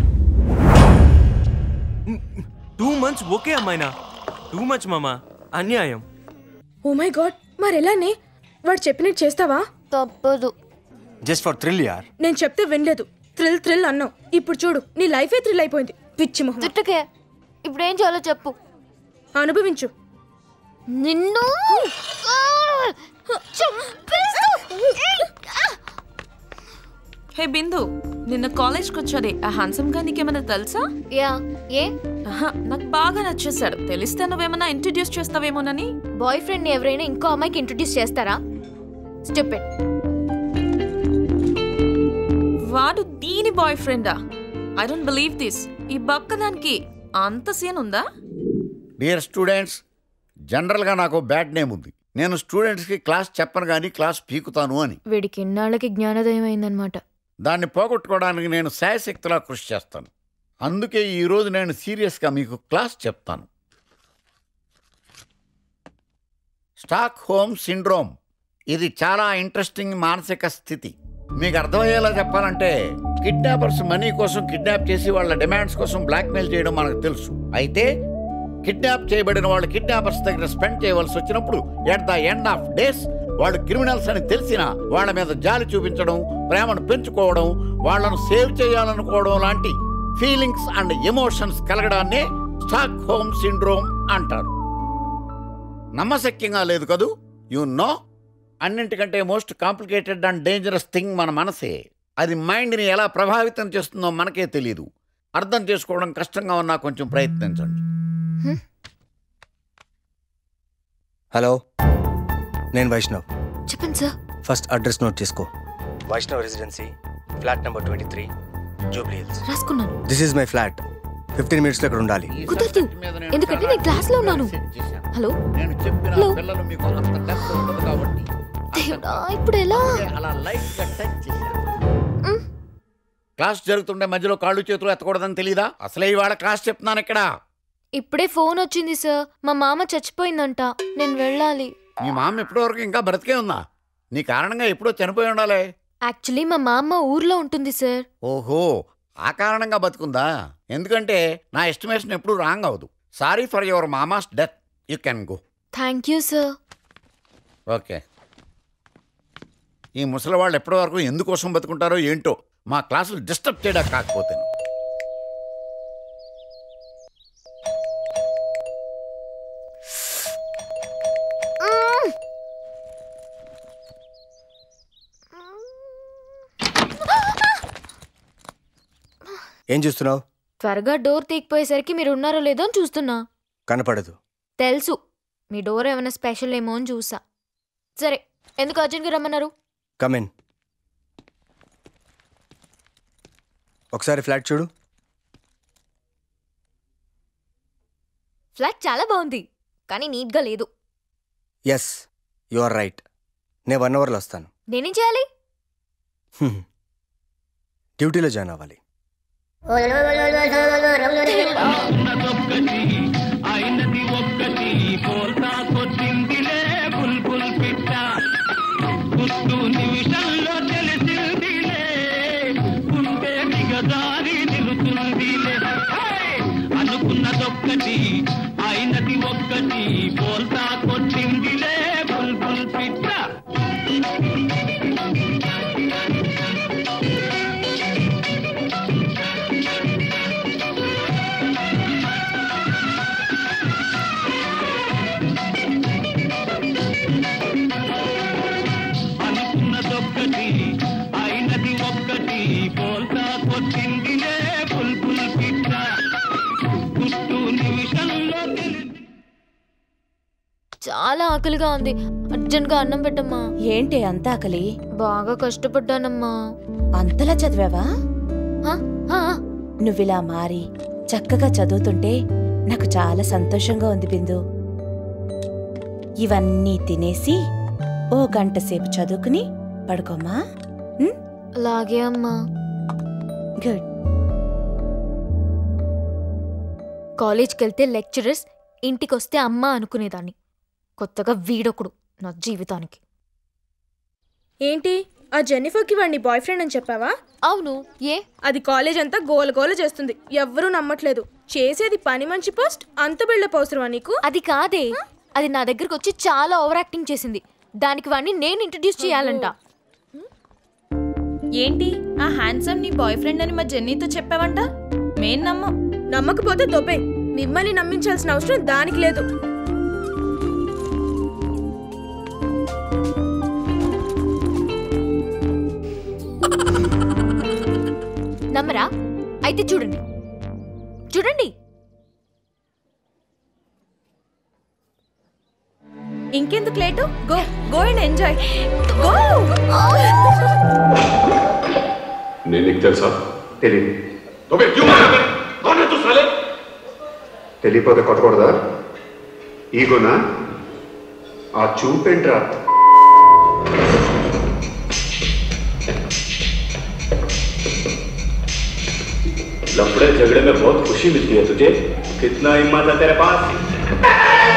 టూ మంత్స్ ఓకే అమ్మాయినా టూ మచ్ మామా అన్యాయం ఓ మై గాడ్ మరెలానే వాడు చెప్పినట్టు చేస్తావా తప్పదు జస్ట్ ఫర్ థ్రిల్ యార్ నేను చెప్తే వినలేదు థ్రిల్ థ్రిల్ అన్నావు ఇప్పుడు చూడు నీ లైఫే థ్రిల్ అయిపోయింది పిచ్చి మొహం తిట్టకే ఇప్పుడు ఏం చేయాలో చెప్పు అనుభవించు నిన్ను హే బిందు నిన్న కాలేజ్కి వచ్చాడే ఆ హ్యాండ్సమ్ గా నీకేమైనా తెలుసా యా ఏ ఆహా, నాకు బాగా నచ్చేసాడు తెలిస్తే నువ్వేమైనా ఇంట్రడ్యూస్ చేస్తావేమోనని బాయ్ ఫ్రెండ్ ఎవరైనా ఇంకో అమ్మాయికి ఇంట్రొడ్యూస్ చేస్తారా స్టూపిడ్ వాడు దీని బాయ్ ఫ్రెండా ఐ డోంట్ బిలీవ్ దిస్ ఈ బక్కదానికి అంత సీన్ ఉందా డియర్ స్టూడెంట్స్ జనరల్గా నాకు బ్యాడ్ నేమ్ ఉంది నేను స్టూడెంట్స్కి క్లాస్ చెప్పను కానీ క్లాస్ పీకుతాను అని వీడికి ఇన్నాళ్ళకి జ్ఞానోదయం అయిందనమాట దాన్ని పోగొట్టుకోవడానికి నేను శాయశక్తిలా కృషి చేస్తాను అందుకే ఈరోజు నేను సీరియస్గా మీకు క్లాస్ చెప్తాను స్టాక్ హోమ్ సిండ్రోమ్ ఇది చాలా ఇంట్రెస్టింగ్ మానసిక స్థితి మీకు అర్థమయ్యేలా చెప్పాలంటే కిడ్నాపర్స్ మనీ కోసం కిడ్నాప్ చేసి వాళ్ళ డిమాండ్స్ కోసం బ్లాక్మెయిల్ చేయడం మనకు తెలుసు అయితే కిడ్నాప్ చేయబడిన వాళ్ళు కిడ్నాపర్స్ దగ్గర స్పెండ్ చేయవలసి వచ్చినప్పుడు at the end of days వాళ్ళు క్రిమినల్స్ అని తెలిసినా వాళ్ళ మీద జాలి చూపించడం ప్రేమను పెంచుకోవడం వాళ్ళను సేవ్ చేయాలనుకోవడం లాంటి ఫీలింగ్స్ అండ్ ఎమోషన్స్ కలగడాన్నే స్టాక్ హోమ్ సిండ్రోమ్ అంటారు నమ్మశక్యంగా లేదు కదూ యు నో అన్నింటికంటే most complicated and dangerous thing మన మనసే అది మైండ్ని ఎలా ప్రభావితం చేస్తుందో మనకే తెలియదు అర్థం చేసుకోవడం కష్టంగా ఉన్నా కొంచెం ప్రయత్నించండి హలో నేను వైష్ణవ్ చెప్పండి సార్ ఫస్ట్ అడ్రస్ నోట్ చేసుకో Vaishnav residency flat number twenty three Jubilee Hills రాసుకున్నాను this is my flat fifteen మినిట్స్లో ఇక్కడ ఉండాలి కుదరదు ఎందుకంటే నేను క్లాస్ లో ఉన్నాను హలో నేను చెప్పిన హలో పిల్లలు మీకు అంత డెప్త్ ఉండదు కాబట్టి దేవుడా ఇప్పుడు ఎలా అలా లైట్ గా టచ్ చేశాను క్లాస్ జరుగుతుండే మధ్యలో కాళ్ళు చేతులు ఎత్తకూడదని తెలీదా అసలే ఇవాళ క్లాస్ చెప్తున్నాను ఇక్కడ ఇప్పుడే ఫోన్ వచ్చింది సార్ మా మామ చచ్చిపోయిందంట నేను వెళ్ళాలి మీ మామ ఇప్పటివరకు ఇంకా బ్రతికే ఉందా నీ కారణంగా ఎప్పుడో చనిపోయి ఉండాలి యాక్చువల్లీ మా మామ ఊర్లో ఉంటుంది సార్ ఓహో ఆ కారణంగా బతుకుందా ఎందుకంటే నా ఎస్టిమేషన్ ఎప్పుడు రాంగ్ అవ్వదు sorry for your mama's death you can go thank you sir okay ఈ ముసలి వాళ్ళు ఎప్పటి వరకు ఎందుకోసం బతుకుంటారో ఏంటో మా క్లాసులు డిస్టర్బ్ చేయడానికి కాకపోతే ఏం చూస్తున్నావు త్వరగా డోర్ తీగిపోయేసరికి మీరు ఉన్నారో లేదో అని చూస్తున్నా కనపడదు తెలుసు మీ డోర్ ఏమైనా స్పెషల్ ఏమో అని చూసా సరే ఎందుకు అర్జున్కి రమ్మన్నారు కమెన్ ఒకసారి ఫ్లాట్ చూడు ఫ్లాట్ చాలా బాగుంది కానీ నీట్గా లేదు ఎస్ యు ఆర్ రైట్ నేను వన్ అవర్లో వస్తాను నేనేం చేయాలి హ్మ్. డ్యూటీలో జాయిన్ అవ్వాలి అయినది ఒక్కటి పోల్తా కొట్టిందిలే బుల్బుల్ పిట్ట గుట్టు నిమిషంలో తెలిసిందిలే గుండె దిగదారి నిలుతుందిలే హే! అనుకున్నదొక్కటి అయినది ఒక్కటి పోల్తా కొట్టిందిలే బుల్బుల్ పిట్ట అనుకున్నదొక్కటి అయినది ఒక్కటి పోల్తా కొట్టిందిలే బుల్బుల్ పిట్ట గుట్టు నిమిషంలో తెలిసి చాలా ఆకలిగా ఉంది అర్జెంట్గా అన్నం పెట్టమ్మా ఏంటి అంత ఆకలి బాగా కష్టపడ్డానమ్మా అంతలా చదివావా ఆ, ఆ, ఆ. నువ్విలా మారి చక్కగా చదువుతుంటే నాకు చాలా సంతోషంగా ఉంది బిందు ఇవన్నీ తినేసి ఓ గంట సేపు చదువుకుని పడుకోమా అలాగే అమ్మా గుడ్ కాలేజ్కి వెళ్తే లెక్చరర్స్ ఇంటికి వస్తే అమ్మ అనుకునేదాన్ని కొత్తగా వీడొకడు నా జీవితానికి ఏంటి ఆ జెన్నిఫర్కి వాడిని బాయ్ ఫ్రెండ్ అని చెప్పావా అవును ఏ అది కాలేజ్ అంతా గోల గోల చేస్తుంది ఎవ్వరూ నమ్మట్లేదు చేసేది పని మంచి పోస్ట్ అంత బిల్డప్ అవసరమా నీకు అది కాదే అది నా దగ్గరకు వచ్చి చాలా ఓవర్ యాక్టింగ్ చేసింది దానికి వాడిని నేను ఇంట్రడ్యూస్ చేయాలంట ఏంటి ఆ హ్యాండ్సమ్ నీ బాయ్ ఫ్రెండ్ అని మా జెన్నీతో చెప్పావంట మేం నమ్మం నమ్మకపోతే దొబ్బే మిమ్మల్ని నమ్మించాల్సిన అవసరం దానికి లేదు నమ్మరా అయితే చూడండి చూడండి ఇంకెందుకు late go go and enjoy go నేను నీకు తెలుసా తెలియదు ఓకే క్యూ कौन है तू साले తెలియపోతే కొట్టకూడదా ఈగోనా ఆ చూపేంట్రా लफड़े झगड़े में बहुत खुशी मिलती है तुझे कितना हिम्मत है तेरे पास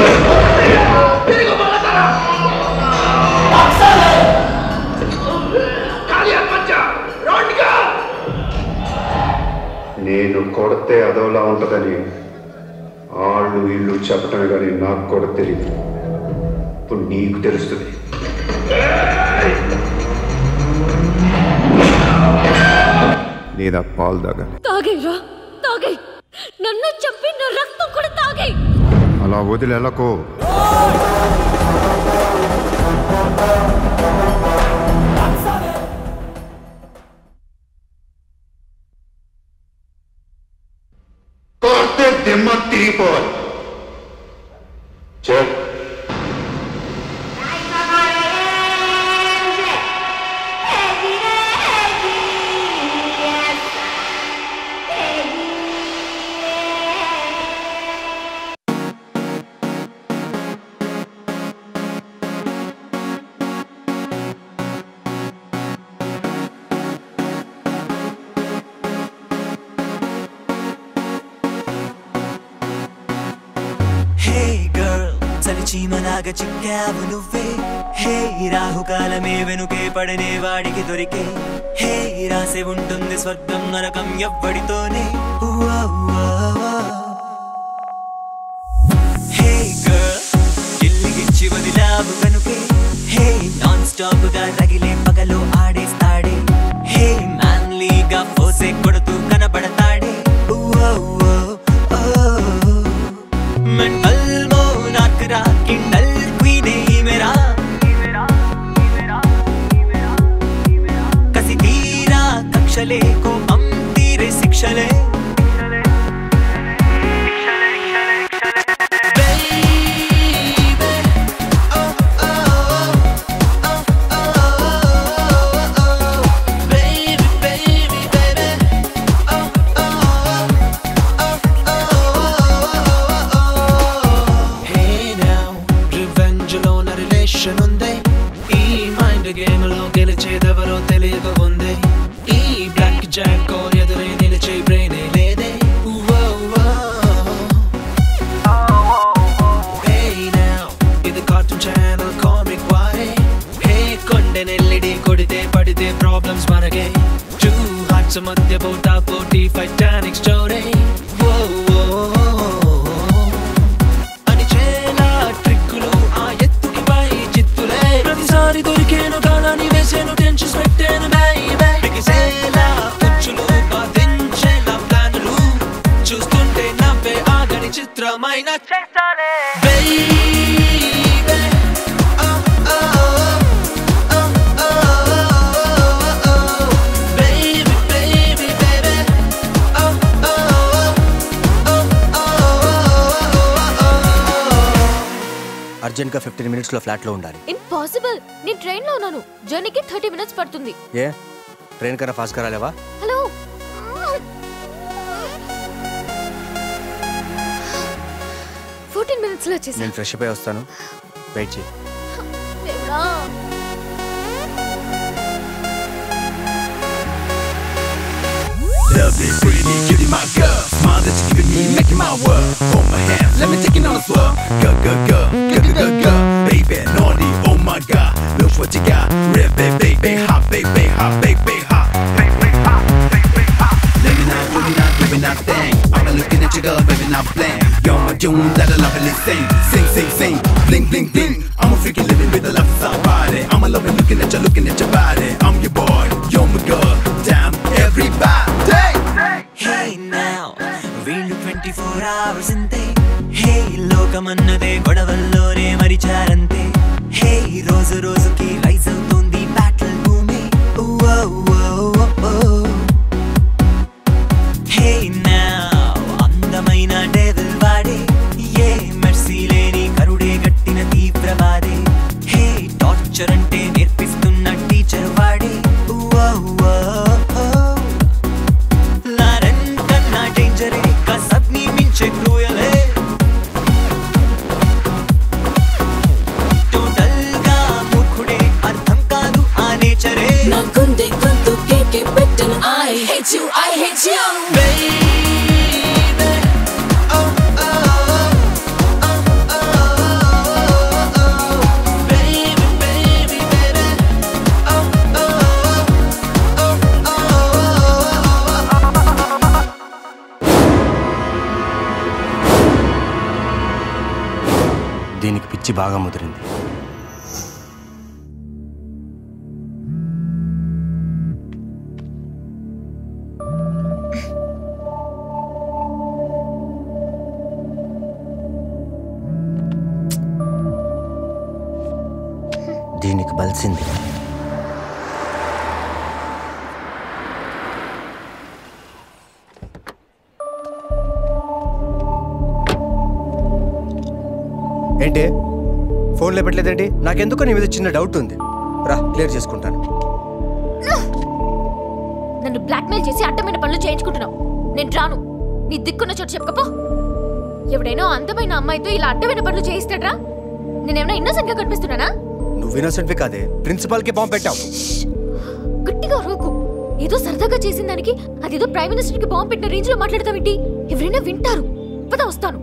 నేను కొడితే అదోలా ఉంటుందని వాళ్ళు వీళ్ళు చెప్పటమే కానీ నాకు కూడా తెలియదు ఇప్పుడు నీకు తెలుస్తుంది లేదా పాలు దాగా తాగేరా తాగే నన్ను చంపి నా రక్తం కూడా తాగే అలా వదిలి వెళ్ళకో కొడితే దిమ్మ తిరిగిపోవాలి చెప్ హే గర్ల్ చలి చీమలాగా చిక్కావు నువ్వే హే రాహుకాలమే వెనుకే పడనే వాడికి దొరికే హే రాసే ఉంటుంది స్వర్గం నరకం ఎవ్వడితోనే ఉవ్వా, ఉవ్వా, ఉవ్వా. హే గర్ల్ గిల్లిగిచ్చి వదిలావు కనుకే హే నాన్ స్టాప్ గా రగిలే పగలో ఆడేస్తాడే హే మ్యాన్లీగా పోసే కొడుతూ కనబడతాడే ఉవ్వా, ఉవ్వా, ఓ. మెంటల్ మోనార్క్ రా కిండల్ క్వీనే మేరా కసి తీరా కక్షలే కోపం తీరే శిక్షలే Hey now, revenge లో నా రిలేషన్ ఉంది ఈ మైండ్ గేమ్ లో గెలిచేదెవరో తెలియక ఉంది ఈ బ్లాక్ జాక్ ఎదురే నిలిచే బ్రెయిన్ లేదే ఉవ్వా, ఉవ్వా. Hey now, ఇది కార్టూన్ ఛానల్ కామిక్ వారే హే కొండెనెల్లిడి కొడితే పడితే ప్రాబ్లమ్స్ మనకే టూ హార్ట్స్ మధ్య పోటా పోటీ ఫైటానిక్ స్టోరీ అనిచేలా ట్రిక్కులు ఆ ఎత్తుకి పై చిత్తులే ప్రతిసారి దొరికేను కాలాన్ని వేసేను టెన్షన్స్ పెట్టాను baby. బిగిసేలా పుచ్చులు బాధించేలా ప్లానులు చూస్తుంటే నవ్వే ఆగని చిత్రమైన చేస్తానే Baby, oh, oh, oh, oh, oh, oh. Baby, baby, baby, oh, oh, అర్జెంట్గా ఫిఫ్టీన్ మినిట్స్లో ఫ్లాట్లో ఉండాలి ఇంపాసిబుల్ నేను ట్రైన్ లో ఉన్నాను జర్నీకి థర్టీ మినిట్స్ పడుతుంది ఏ ట్రైన్ కన్నా ఫాస్ట్గా రాలేవా హలో ఫోర్టీన్ మినిట్స్ లో వచ్చేసా నేను ఫ్రెష్ అయిపోయి వస్తాను వెయిట్ చేయి దేవుడా Lovely, pretty, cutie, my girl. Smile that you're giving me, making my world. Hold my hand, let me take it on a swirl. Go, go, go, go, go, go, go. Baby, naughty, oh my god. Look what you got. Red, baby, baby, hot, baby, hot, baby, hot. Baby, hot, baby, hot. Let me not, let me not, give me not thing. I'm looking at your girl, baby, not bling. You're my June, that I lovely sing. Sing, sing, sing. Bling, bling, bling. I'm a freaking living with a love inside body. I'm a loving looking at you, looking at your body. I'm your boy, you're my girl. Damn, everybody. Hey now వీళ్ళు twenty four hours అంతే hey లోకమన్నదే గొడవల్లోనే మరిచారంతే హే రోజు రోజుకి rise అవుతుంది battle భూమి ఉవ్వా, ఉవ్వా, ఉవ్వా, ఉవ్వా. get written. I hate you, I hate you. దీనికి పిచ్చి బాగా ముదిరింది దీనికి బలిసింది ఏంటి ఫోన్ లేపట్లేదేంటి నాకెందుకో నీ మీద చిన్న డౌట్ ఉంది రా క్లియర్ చేసుకుంటాను నన్ను బ్లాక్మెయిల్ చేసి అడ్డమైన పనులు చేయించుకుంటున్నావు నేను రాను నీ దిక్కున్న చోటు చెప్పకపో ఎవడైనా అందమైన అమ్మాయితో ఇలా అడ్డమైన పనులు చేయిస్తాడ్రా నేనేమైనా innocent గా కనిపిస్తున్నానా నువ్వు ఇన్నోసెంట్వి కాదే ప్రిన్సిపాల్కి బాంబు పెట్టావు గట్టిగా రోకు ఏదో సరదాగా చేసిన దానికి అదేదో ప్రైమ్ మినిస్టర్ కి బాంబు పెట్టిన రేంజ్ లో మాట్లాడతావేంటి ఎవరైనా వింటారు పద వస్తాను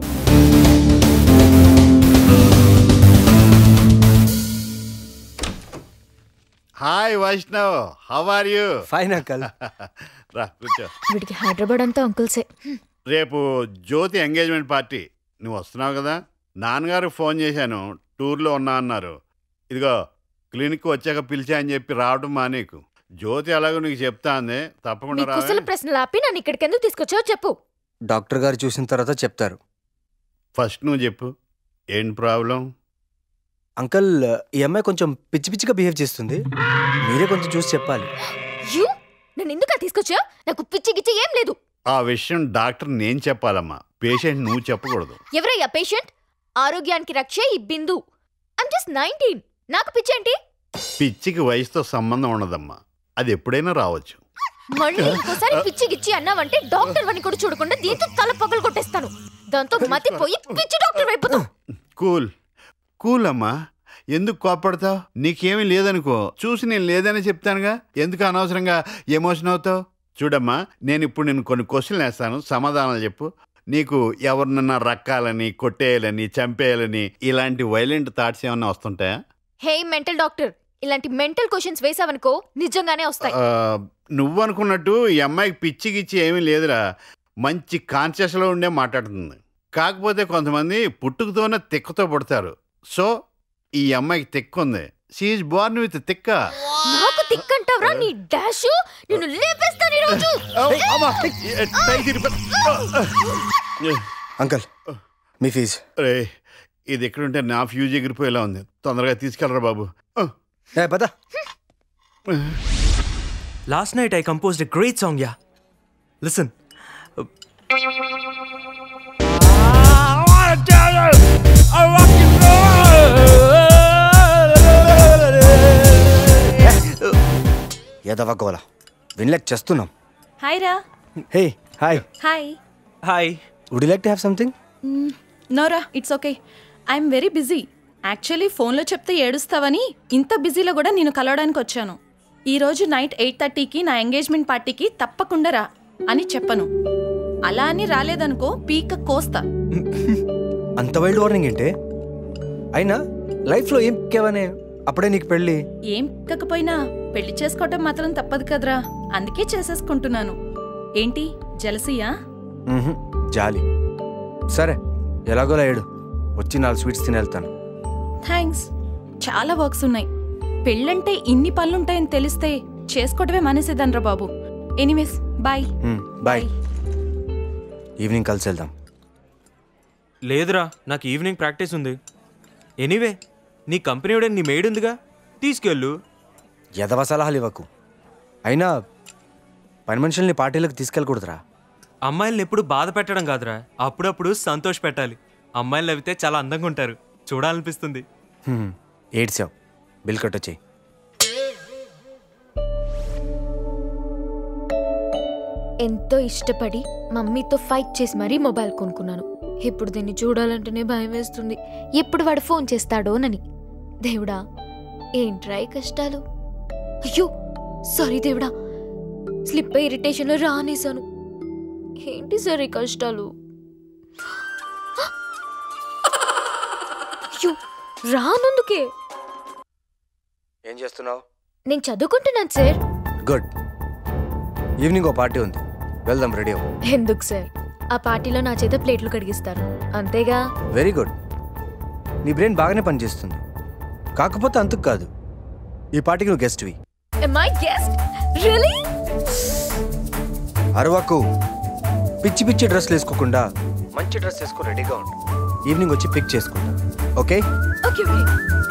hi Vaishnav how are you fine uncle రా కూర్చో వీడికి హైదరాబాద్ అంతా అంకుల్సే రేపు జ్యోతి ఎంగేజ్మెంట్ పార్టీ నువ్వు వస్తున్నావు కదా నాన్నగారు ఫోన్ చేశాను టూర్లో ఉన్నా అన్నారు ఇదిగో క్లినిక్ వచ్చాక పిలిచా అని చెప్పి రావడం మానేకు జ్యోతి అలాగో నీకు చెప్తా అంది నీ తప్పకుండా కుశల రావే ప్రశ్నలు ఆపి నన్ను ఇక్కడికి ఎందుకు తీసుకొచ్చావో చెప్పు డాక్టర్ గారు చూసిన తర్వాత చెప్తారు ఫస్ట్ నువ్వు చెప్పు ఏం ప్రాబ్లం అంకల్ ఈ అమ్మాయి కొంచెం పిచ్చి పిచ్చిగా బిహేవ్ చేస్తుంది మీరే కొంచెం చూసి చెప్పాలి యూ నన్ను ఎందుకు తీసుకొచ్చా నాకు పిచ్చి గిచ్చి ఏం లేదు ఆ విషయం డాక్టర్ నేను చెప్పాలమ్మా పేషెంట్ నువ్వు చెప్పకూడదు ఎవరయ్యా పేషెంట్ ఆరోగ్యానికి రక్షే ఈ బిందు ఐమ్ జస్ట్ నైన్టీన్ నాకు పిచ్చేంటి పిచ్చికి వయసుతో సంబంధం ఉండదమ్మా అది ఎప్పుడైనా రావచ్చు మళ్ళీ ఇంకోసారి పిచ్చి గిచ్చి అన్నావంటే డాక్టర్ వని కూడా చూడకుండా దీంతో తల పగలు కొట్టేస్తాను దాంతో మతిపోయి పిచ్చి డాక్టర్ అయిపోతావు కూల్ కూల్ అమ్మా ఎందుకు కోపడతావు నీకేమీ లేదనుకో చూసి నేను లేదని చెప్తానుగా ఎందుకు అనవసరంగా ఎమోషన్ అవుతావు చూడమ్మా నేను ఇప్పుడు నేను కొన్ని క్వశ్చన్లు వేస్తాను సమాధానాలు చెప్పు నీకు ఎవరినన్నా రక్కాలని కొట్టేయాలని చంపేయాలని ఇలాంటి వైలెంట్ థాట్స్ ఏమన్నా వస్తుంటాయా హే మెంటల్ డాక్టర్ ఇలాంటి మెంటల్ క్వశ్చన్స్ వేసావనుకో నిజంగానే వస్తాయి ఆ, నువ్వు అనుకున్నట్టు ఈ అమ్మాయికి పిచ్చి గిచ్చి ఏమీ లేదురా మంచి కాన్షియస్లో ఉండే మాట్లాడుతుంది కాకపోతే కొంతమంది పుట్టుకతోనే తిక్కతో పుడతారు సో ఈ అమ్మాయికి తిక్క ఉంది షీఈ్ బోర్న్ విత్ తిక్క నాకు తిక్కంటావరా నీ డాష్ నిన్ను లేపేస్తాను ఈ రోజు అంకల్ మీ ఫీజు రే ఇది ఎక్కడుంటే నా ఫ్యూజ్ ఎగిరిపోయేలా ఉంది తొందరగా తీసుకెళ్ళరా బాబు ఏ పద last night I composed a great song yeah listen ఎదవ గోల వినలేక చేస్తున్నాం హాయ్ రా hey hi hi hi would like to have something నోరా it's okay I'm very busy actually ఫోన్లో చెప్తే ఏడుస్తావని ఇంత బిజీలో కూడా నేను కలవడానికి వచ్చాను ఈ రోజు నైట్ ఎయిట్ థర్టీకి నా ఎంగేజ్మెంట్ పార్టీకి తప్పకుండా రా అని చెప్పను అలా అని రాలేదనుకో పీక కోస్తా అంత వైల్డ్ వార్నింగ్ ఏంటే అయినా లైఫ్లో ఏం కేవనే అప్పుడే నీకు పెళ్ళి ఏం కాకపోయినా పెళ్లి చేసుకోవటం మాత్రం తప్పదు కదరా అందుకే చేసేసుకుంటున్నాను ఏంటి జలసియా మ్హూ, జాలి సరే ఎలాగోలా ఏడు వచ్చి నాలుగు స్వీట్స్ తిని వెళ్తాను థ్యాంక్స్ చాలా వర్క్స్ ఉన్నాయి పెళ్ళంటే ఇన్ని పనులుంటాయని తెలిస్తే చేసుకోవటమే మానేసేదనరా బాబు anyways bye hmm, bye evening కలిసి వెళ్దాం లేదురా నాకు ఈవినింగ్ ప్రాక్టీస్ ఉంది ఎనీవే నీ కంపెనీ వాడే నీ మెయిడ్ ఉందిగా తీసుకెళ్ళు ఎదవ సలహాలు ఇవ్వకు అయినా పని మనుషుల్ని పార్టీలకు తీసుకెళ్ళకూడదురా అమ్మాయిల్ని ఎప్పుడు బాధ పెట్టడం కాదురా అప్పుడప్పుడు సంతోష పెట్టాలి అమ్మాయిలు నవ్వితే చాలా అందంగా ఉంటారు చూడాలనిపిస్తుంది హ్మ్, ఏడ్చావు బిల్ కట్టొచ్చాయి ఎంతో ఇష్టపడి మమ్మీతో ఫైట్ చేసి మరీ మొబైల్ కొనుక్కున్నాను ఇప్పుడు దీన్ని చూడాలంటేనే భయం వేస్తుంది ఎప్పుడు వాడు ఫోన్ చేస్తాడోనని దేవుడా ఏంట్రా ఈ కష్టాలు అయ్యో సారీ దేవుడా స్లిప్ అయి ఇరిటేషన్లో రానేసాను ఏంటి సార్ ఈ కష్టాలు అయ్యో, రానందుకే ఏం చేస్తున్నావు నేను చదువుకుంటున్నాను సార్ గుడ్ ఈవినింగ్ ఓ పార్టీ ఉంది వెళ్దాం రెడీ అవ్వు ఎందుకు సార్ ఆ పార్టీలో నా చేత ప్లేట్లు కడిగిస్తారు అంతేగా వెరీ గుడ్ నీ బ్రెయిన్ బాగానే పనిచేస్తుంది కాకపోతే అంతకు కాదు ఈ పార్టీకి నువ్వు గెస్ట్వి మై గెస్ట్ రియలీ అరవకు పిచ్చి పిచ్చి డ్రెస్లు వేసుకోకుండా మంచి డ్రెస్ వేసుకో రెడీగా ఉండు ఈవినింగ్ వచ్చి పిక్ చేసుకుంటా ఓకే ఓకే ఓకే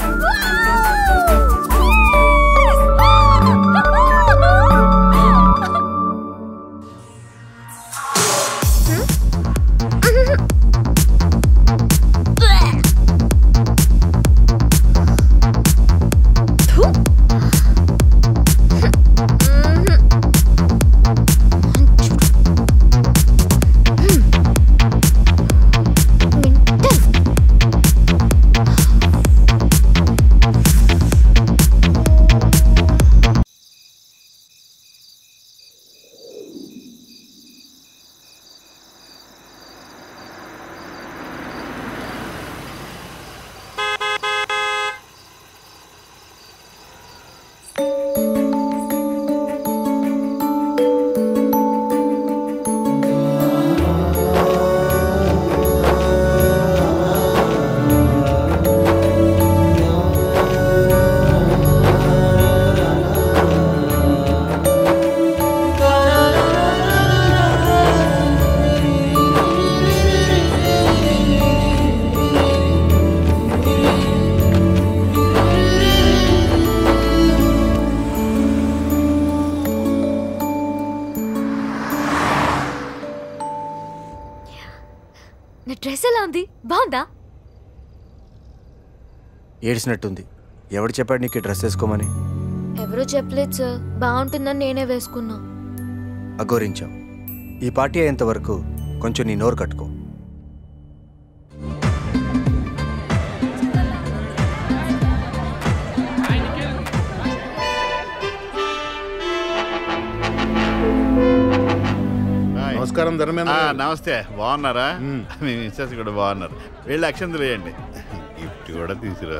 నా డ్రెస్ ఎలా ఉంది బాగుందా ఏడ్చినట్టుంది ఎవడు చెప్పాడు నీకు ఈ డ్రెస్ వేసుకోమని ఎవరో చెప్పలేదు సార్ బాగుంటుందని నేనే వేసుకున్నా అఘోరించావు ఈ పార్టీ అయ్యేంత వరకు కొంచెం నీ నోరు కట్టుకో నమస్కారం ధర్మేంద్ర ఆ, గారు. నమస్తే బాగున్నారా మీ మిస్సెస్ కూడా బాగున్నారు వెళ్ళి అక్షంతలు వేయండి గిఫ్ట్ కూడా తీసుకురా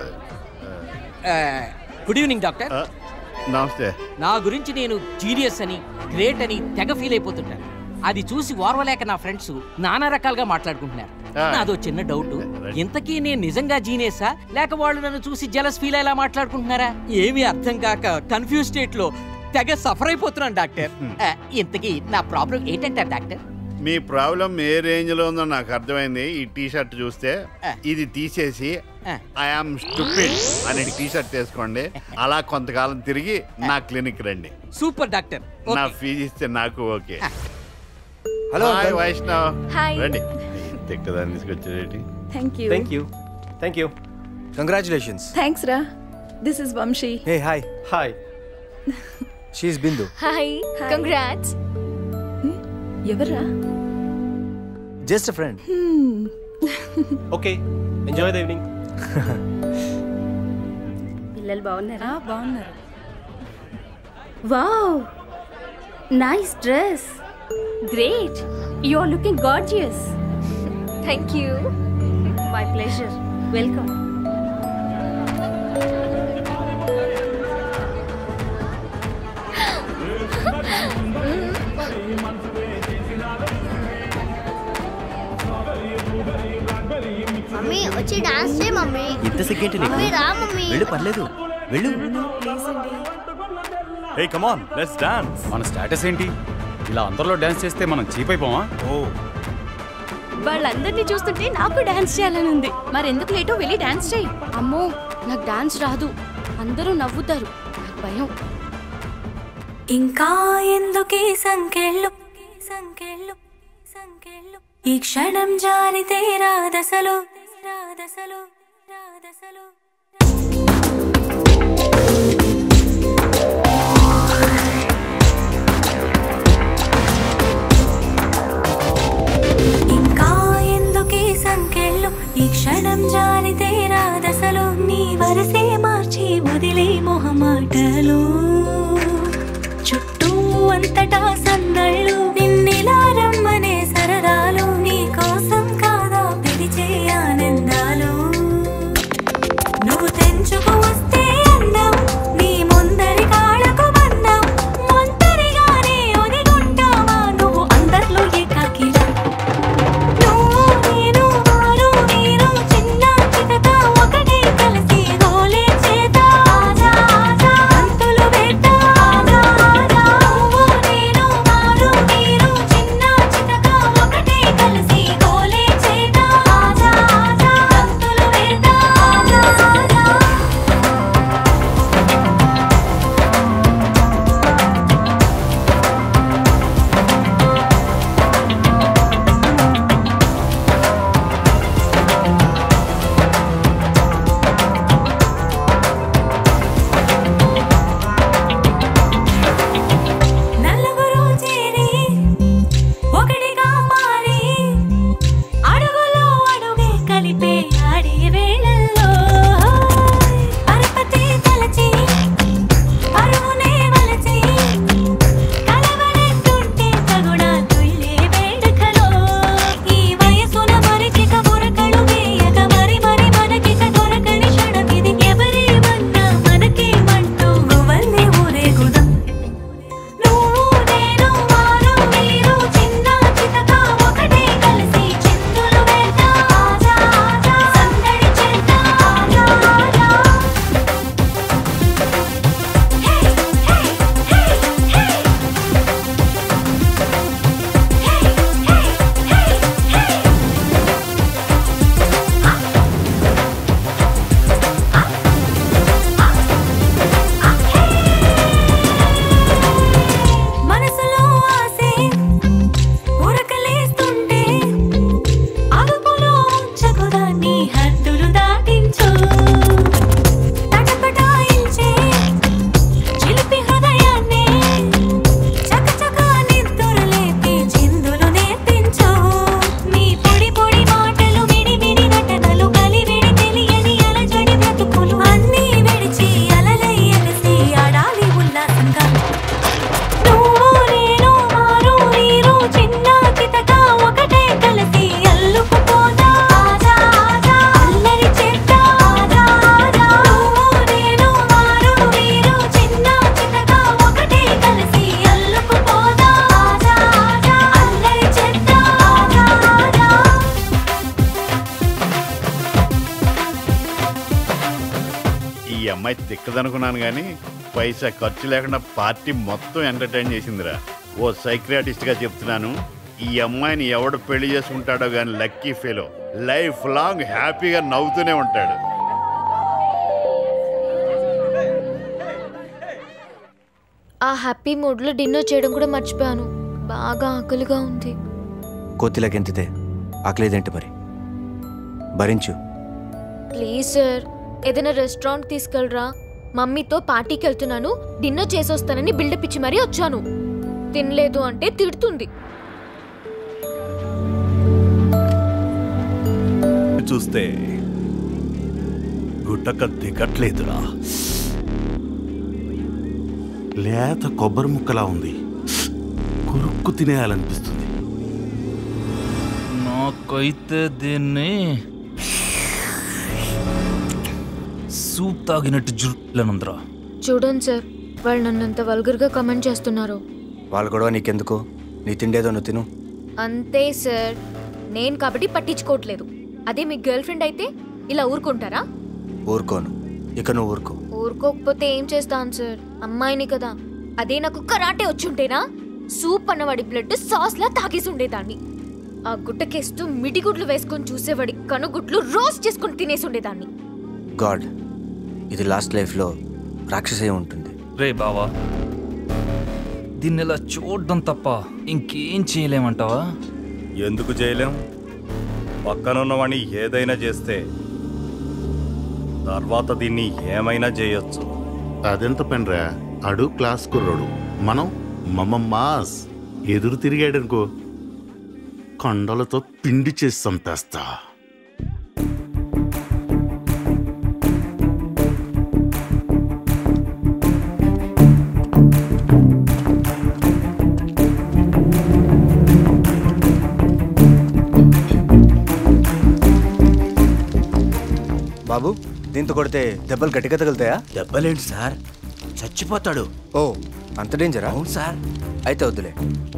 గుడ్ ఈవినింగ్ డాక్టర్ నమస్తే నా గురించి నేను జీనియస్ అని గ్రేట్ అని తెగ ఫీల్ అయిపోతుంటాను అది చూసి ఓర్వలేక నా ఫ్రెండ్స్ నానా రకాలుగా మాట్లాడుకుంటున్నారు ఆ. నాదో చిన్న డౌట్ ఇంతకీ నేను నిజంగా జీనియసా లేక వాళ్ళు నన్ను చూసి జలస్ ఫీల్ అయ్యేలా మాట్లాడుకుంటున్నారా ఏమీ అర్థం కాక కన్ఫ్యూజ్ స్టేట్ లో తెగ సఫర్ అయిపోతున్నాను డాక్టర్ ఆ, ఇంతకీ నా ప్రాబ్లం ఏంటంటారు డాక్టర్ మీ ప్రాబ్లం ఏ రేంజ్ లో ఉందో నాకు అర్థమైంది ఈ టీ షర్ట్ చూస్తే ఇది తీసేసి ఐఆమ్ స్టూపిడ్ అనే టీ షర్ట్ వేసుకోండి అలా కొంతకాలం తిరిగి నా క్లినిక్ రండి సూపర్ డాక్టర్ నా ఫీజు ఇస్తే నాకు okay hello, hi uncle. Vaishnav hi. రండి తిక్కదాన్ని తీసుకొచ్చేటి thank you thank you thank you congratulations thanks రా this is Vamshi hey hi hi she Bindu hi congrats ఎవర్రా just friend okay enjoy the evening పిల్లలు బాగున్నారా బాగున్నారు wow nice dress great you are looking gorgeous thank you my pleasure welcome mummy వచ్చి dance చేయి mummy ఇంత సిగ్గేంటి నీకు మమ్మీ రా మమ్మీ వెళ్ళు పర్లేదు వెళ్ళు ఏ కమాన్ లెట్స్ డాన్స్ మన స్టేటస్ ఏంటి ఇలా అందరిలో డాన్స్ చేస్తే మనం చీప్ అయిపోవా ఓ వాళ్ళందరినీ చూస్తుంటే నాకు డాన్స్ చేయాలని ఉంది మరి ఎందుకు లేటో వెళ్ళి డాన్స్ చేయి అమ్మో నాకు డాన్స్ రాదు అందరూ నవ్వుతారు నాకు భయం ఇంకా ఎందుకే సంకెళ్ళు సంకెళ్ళు సంకెళ్ళు ఈ క్షణం జారితే రాదసలు రాదసలు రాదసలు ఇంకా ఎందుకే సంకెళ్ళు ఈ క్షణం జారితే రాదసలు నీ వరసే మార్చి వదిలే మొహమాటలు చుట్టూ అంతట ఏటా సందళ్ళు నిన్నిలా రమ్మనే సరదాలు నీ కోసం కాదా పిలిచే ఆనందాలు నువ్వు తెంచుకు వస్తే అందం నీ ముందరి కాళ్ళకు బంధం ఒంటరిగానే ఒదిగుంటావా నువ్వు అందరిలో ఏకాకిలా నువ్వు నేను వారు మీరు చిన్న చితక ఒకటే కలిసి గోలే చేత ఆజా ఆజా అంతులు వేట ఆజా ఆజా నువ్వు నేను వారు మీరు చిన్న చితక ఒకటే కలిసి గోలే చేత ఆజా ఆజా అంతులు వేట ఆజా ఆజా నలుగురు చేరి ఒకటిగా మారి అడుగులో అడుగే కలిపే ఆడే వేళల్లో పరపతి తలచి పరువునే వలచి కలవరెత్తుంటే తగుణ తుళ్ళే వేడుకలో ఈ వయసున మరిచిక బురకలు వేయక మరి మరి మనకిక దొరకని క్షణమిది ఎవరేమన్నా మనకేమంటూ గువల్ని ఊరేగుదాం నువ్వు నేను వారు మీరు చిన్న చితక ఒకటే కలిసి చిందులు వేద్దా ఆజా ఆజా సందడి చేద్దా ఆజా ఆజా హే హే హే హే మనసులో ఆసే ఉరకలేస్తుంటే అదుపులో ఉంచకుదా నీ హద్దులు దాటించు తటపటాయించే చిలిపి హృదయాన్ని చకచకా నిద్దురలేపి చిందులు నేర్పించు నీ పొడి పొడి మాటలు విడి విడి నటనలు కలివిడి తెలియని అలజడి బ్రతుకులు అన్నీ విడిచి అలలై ఎగసి ఆడాలి ఉల్లాసంగా నువ్వు నేను వారు వీరు చిన్న చితక ఒకటే కలిసి అల్లుకుపోదా ఆజా ఆజా అల్లరి చేద్దా ఆజా ఆజా నువ్వు నేను వారు వీరు చిన్న చితక ఒకటే కలిసి అల్లుకుపోదా ఆజా ఆజా అల్లరి చేద్దా ఆజా ఆజా ఈ అమ్మాయి తిక్కదనుకున్నాను కానీ పైసా ఖర్చు లేకుండా పార్టీ మొత్తం ఎంటర్టైన్ చేసిందిరా ఓ సైక్రియాటిస్ట్ గా చెప్తున్నాను ఈ అమ్మాయిని ఎవడు పెళ్లి చేసుకుంటాడో గాని లక్కీ ఫెలో లైఫ్ లాంగ్ హ్యాపీగా నవ్వుతూనే ఉంటాడు ఆ హ్యాపీ మూడ్లో డిన్నర్ చేయడం కూడా మర్చిపోయాను బాగా ఆకలిగా ఉంది కోతిలకెంతితే ఆకలేదేంటి మరి భరించు ప్లీజ్ సార్ ఏదైనా రెస్టారెంట్ తీసుకెళ్ళరా మమ్మీతో పార్టీకి వెళ్తున్నాను డిన్నర్ చేసొస్తానని బిల్డప్ ఇచ్చి మరీ వచ్చాను తినలేదు అంటే తిడుతుంది చూస్తే గుట్టక దిగట్లేదురా లేత కొబ్బరి ముక్కలా ఉంది కురుక్కు తినేయాలనిపిస్తుంది నాకైతే దీన్ని సూప్ తాగినట్టు జుట్లనుందిరా చూడండి సార్ వాళ్ళు నన్ను అంత వల్గర్గా కమెంట్ చేస్తున్నారు వాళ్ళ గొడవ నీకెందుకు నీ తిండేదో నువ్వు తిను అంతే సార్ నేను కాబట్టి పట్టించుకోవట్లేదు అదే మీ గర్ల్ ఫ్రెండ్ అయితే ఇలా ఊరుకుంటారా ఊరుకోను ఇక నువ్వు ఊరుకో ఊరుకోకపోతే ఏం చేస్తాను సార్ అమ్మాయిని కదా అదే నాకు కరాటే వచ్చుంటేనా సూప్ అన్నవాడి బ్లడ్ సాస్లా తాగేసి ఉండేదాన్ని ఆ గుట్టకేస్తూ మిడిగుడ్లు వేసుకొని చూసేవాడి కనుగుడ్లు రోస్ట్ చేసుకొని తినేసి ఉండేదాన్ని గాడ్ ఇది లాస్ట్ లైఫ్లో రాక్షసే ఉంటుంది రే బావా దీన్ని ఇలా చూడడం తప్ప ఇంకేం చేయలేమంటావా ఎందుకు చేయలేం పక్కనున్నవాణ్ణి ఏదైనా చేస్తే తర్వాత దీన్ని ఏమైనా చేయొచ్చు అదెంత పనిరా అడు క్లాస్ కుర్రోడు మనం మమ్మ మాస్ ఎదురు తిరిగాడనుకో కొండలతో పిండి చేసి చంపేస్తా దీంతో కొడితే దెబ్బలు గట్టిగా తగులుతాయా దెబ్బలేంటి సార్ చచ్చిపోతాడు ఓ అంత డేంజరా అవును సార్ అయితే వద్దులే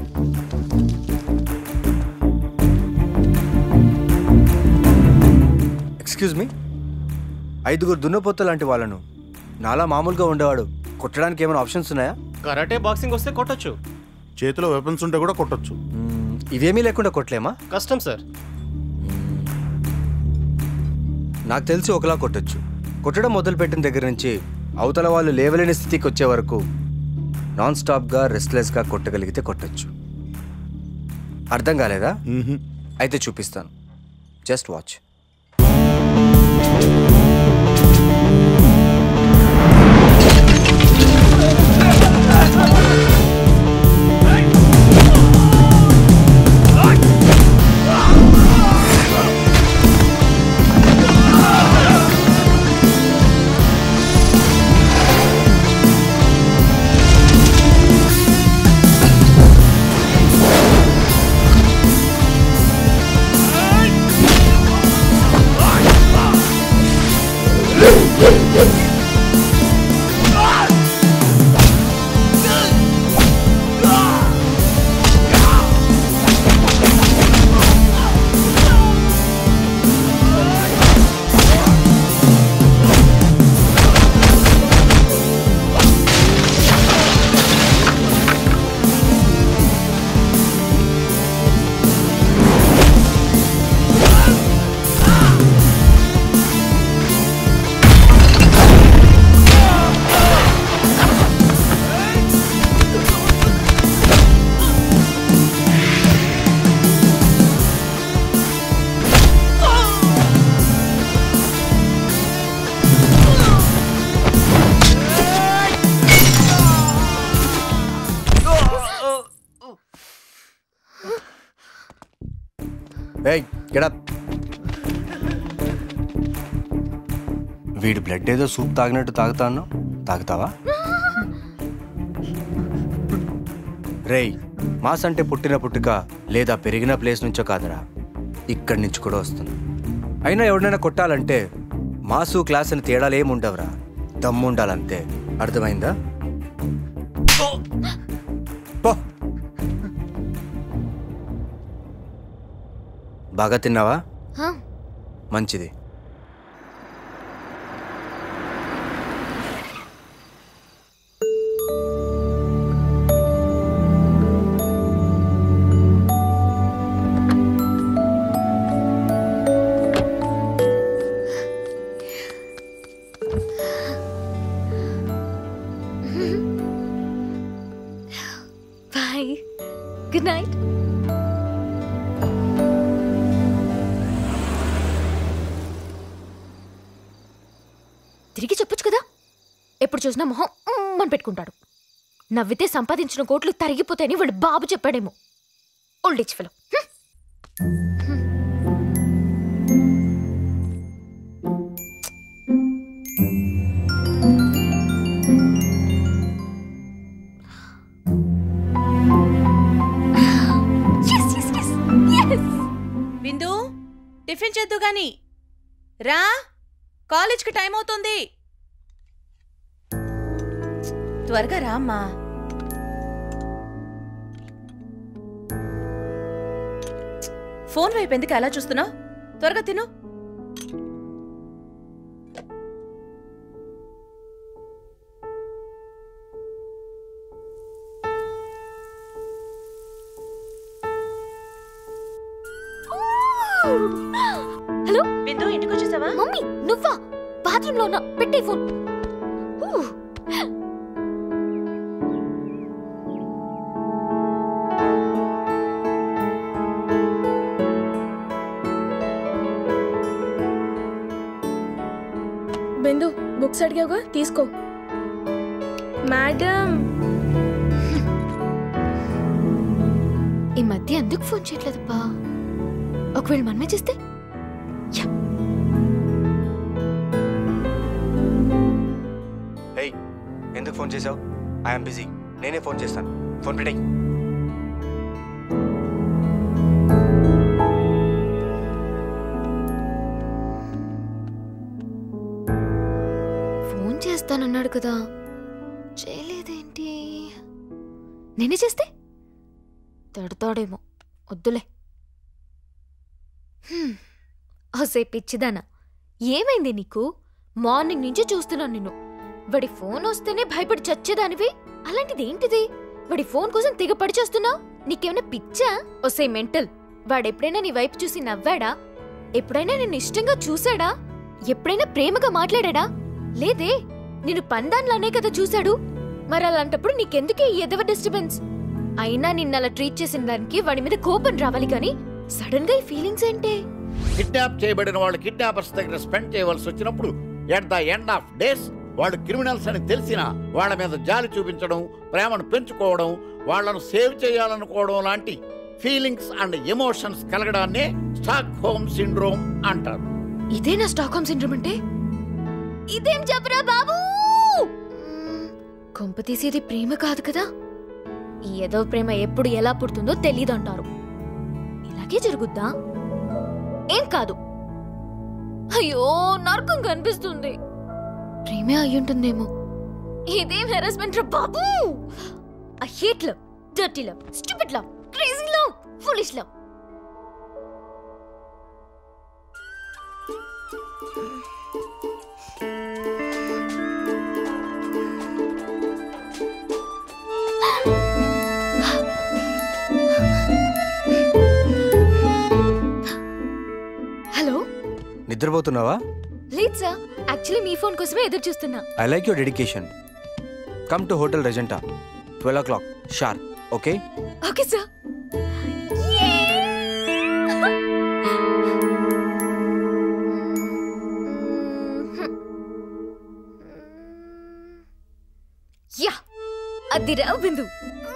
ఎక్స్క్యూజ్ మీ ఐదుగురు దున్నపోత లాంటి వాళ్ళను నాలా మామూలుగా ఉండేవాడు కొట్టడానికి ఏమైనా ఆప్షన్స్ ఉన్నాయా కరాటే బాక్సింగ్ వస్తే కొట్టొచ్చు చేతిలో వెపన్స్ ఉంటే కూడా కొట్టొచ్చు మ్మ్, ఇవేమీ లేకుండా కొట్టలేమా కష్టం సార్ నాకు తెలిసి ఒకలా కొట్టొచ్చు కొట్టడం మొదలుపెట్టిన దగ్గర నుంచి అవతల వాళ్ళు లేవలేని స్థితికి వచ్చే వరకు నాన్ స్టాప్గా రెస్ట్లెస్గా కొట్టగలిగితే కొట్టొచ్చు అర్థం కాలేదా అయితే చూపిస్తాను జస్ట్ వాచ్ ఏయ్ గెడప్ వీడి బ్లడ్ ఏదో సూప్ తాగినట్టు తాగుతాను తాగుతావా రేయ్ మాస్ అంటే పుట్టిన పుట్టుక లేదా పెరిగిన ప్లేస్ నుంచో కాదురా ఇక్కడి నుంచి కూడా వస్తుంది అయినా ఎవరినైనా కొట్టాలంటే మాసు క్లాస్ అని తేడాలు ఏమి ఉండవురా దమ్ము ఉండాలంతే అర్థమైందా పో. బాగా తిన్నావా హా, మంచిది బాయ్ గుడ్ నైట్ తిరిగి చెప్పొచ్చు కదా ఎప్పుడు చూసినా మొహం ఉమ్ అని పెట్టుకుంటాడు నవ్వితే సంపాదించిన కోట్లు తరిగిపోతాయని వాడు బాబు చెప్పాడేమో old age fellow Bindu tiffin చేద్దు గాని రా కాలేజ్కి టైం అవుతుంది త్వరగా రా అమ్మా ఫోన్ వైపు ఎందుకు అలా చూస్తున్నావు త్వరగా తిను హలో బిందు ఇంటికి వచ్చేసావా మమ్మీ నువ్వా బాత్రూమ్ లో ఉన్నా పెట్టే ఫోన్ ఊ. బిందు బుక్స్ అడిగావుగా తీసుకో మేడం ఈ మధ్య ఎందుకు ఫోన్ చేయట్లేదు బా ఒకవేళ మనమే చేస్తే ఏయ్ ఎందుకు ఫోన్ చేసావు ఐఎమ్ బిజీ నేనే ఫోన్ చేస్తాను ఫోన్ పెట్టేయ్ చేస్తానన్నాడు కదా చేయలేదేంటి నేనే చేస్తే తిడతాడేమో వద్దులే హ్మ్. ఓసే పిచ్చిదానా ఏమైంది నీకు మార్నింగ్ నుంచి చూస్తున్నాను నిన్ను వాడి ఫోన్ వస్తేనే భయపడి చచ్చేదానివి అలాంటిది ఏంటిది వాడి ఫోన్ కోసం తెగ పడి చేస్తున్నావు నీకేమైనా పిచ్చా ఒసే మెంటల్ వాడెప్పుడైనా నీ వైపు చూసి నవ్వాడా ఎప్పుడైనా నిన్ను ఇష్టంగా చూసాడా ఎప్పుడైనా ప్రేమగా మాట్లాడాడా లేదే నిన్ను పందాన్లానే కదా చూశాడు మరి అలాంటప్పుడు నీకెందుకే ఈ ఎదవ డిస్టర్బెన్స్ అయినా నిన్న అలా ట్రీట్ చేసిన దానికి వాడి మీద కోపం రావాలి కానీ సడన్ గా ఈ ఫీలింగ్స్ ఏంటే కిడ్నాప్ చేయబడిన వాళ్ళు కిడ్నాపర్స్ దగ్గర స్పెండ్ చేయవలసి వచ్చినప్పుడు at the end of days వాళ్ళు క్రిమినల్స్ అని తెలిసినా వాళ్ళ మీద జాలి చూపించడం ప్రేమను పెంచుకోవడం వాళ్ళను సేవ్ చేయాలనుకోవడం లాంటి ఫీలింగ్స్ అండ్ ఎమోషన్స్ కలగడాన్నే స్టాక్ హోమ్ సిండ్రోమ్ అంటారు ఇదేనా స్టాక్హోమ్ సిండ్రోమ్ అంటే ఇదేం చెప్పరా బాబు కొంప తీసేది ప్రేమ కాదు కదా ఈ ఏదో ప్రేమ ఎప్పుడు ఎలా పుడుతుందో తెలియదంటారు ఇలాగే జరుగుద్దా ఏం కాదు అయ్యో నరకం కనిపిస్తుంది ప్రేమే అయ్యుంటుందేమో ఇదేం హెరాస్మెంట్ రా బాబు I hate love dirty love stupid love crazy love foolish love hello నిద్రపోతున్నావా లేదు సార్ యాక్చువల్లీ మీ ఫోన్ కోసమే ఎదురు చూస్తున్నా I like your dedication come to hotel Regenta twelve o'clock sharp okay okay sir yeah అది రావు బిందు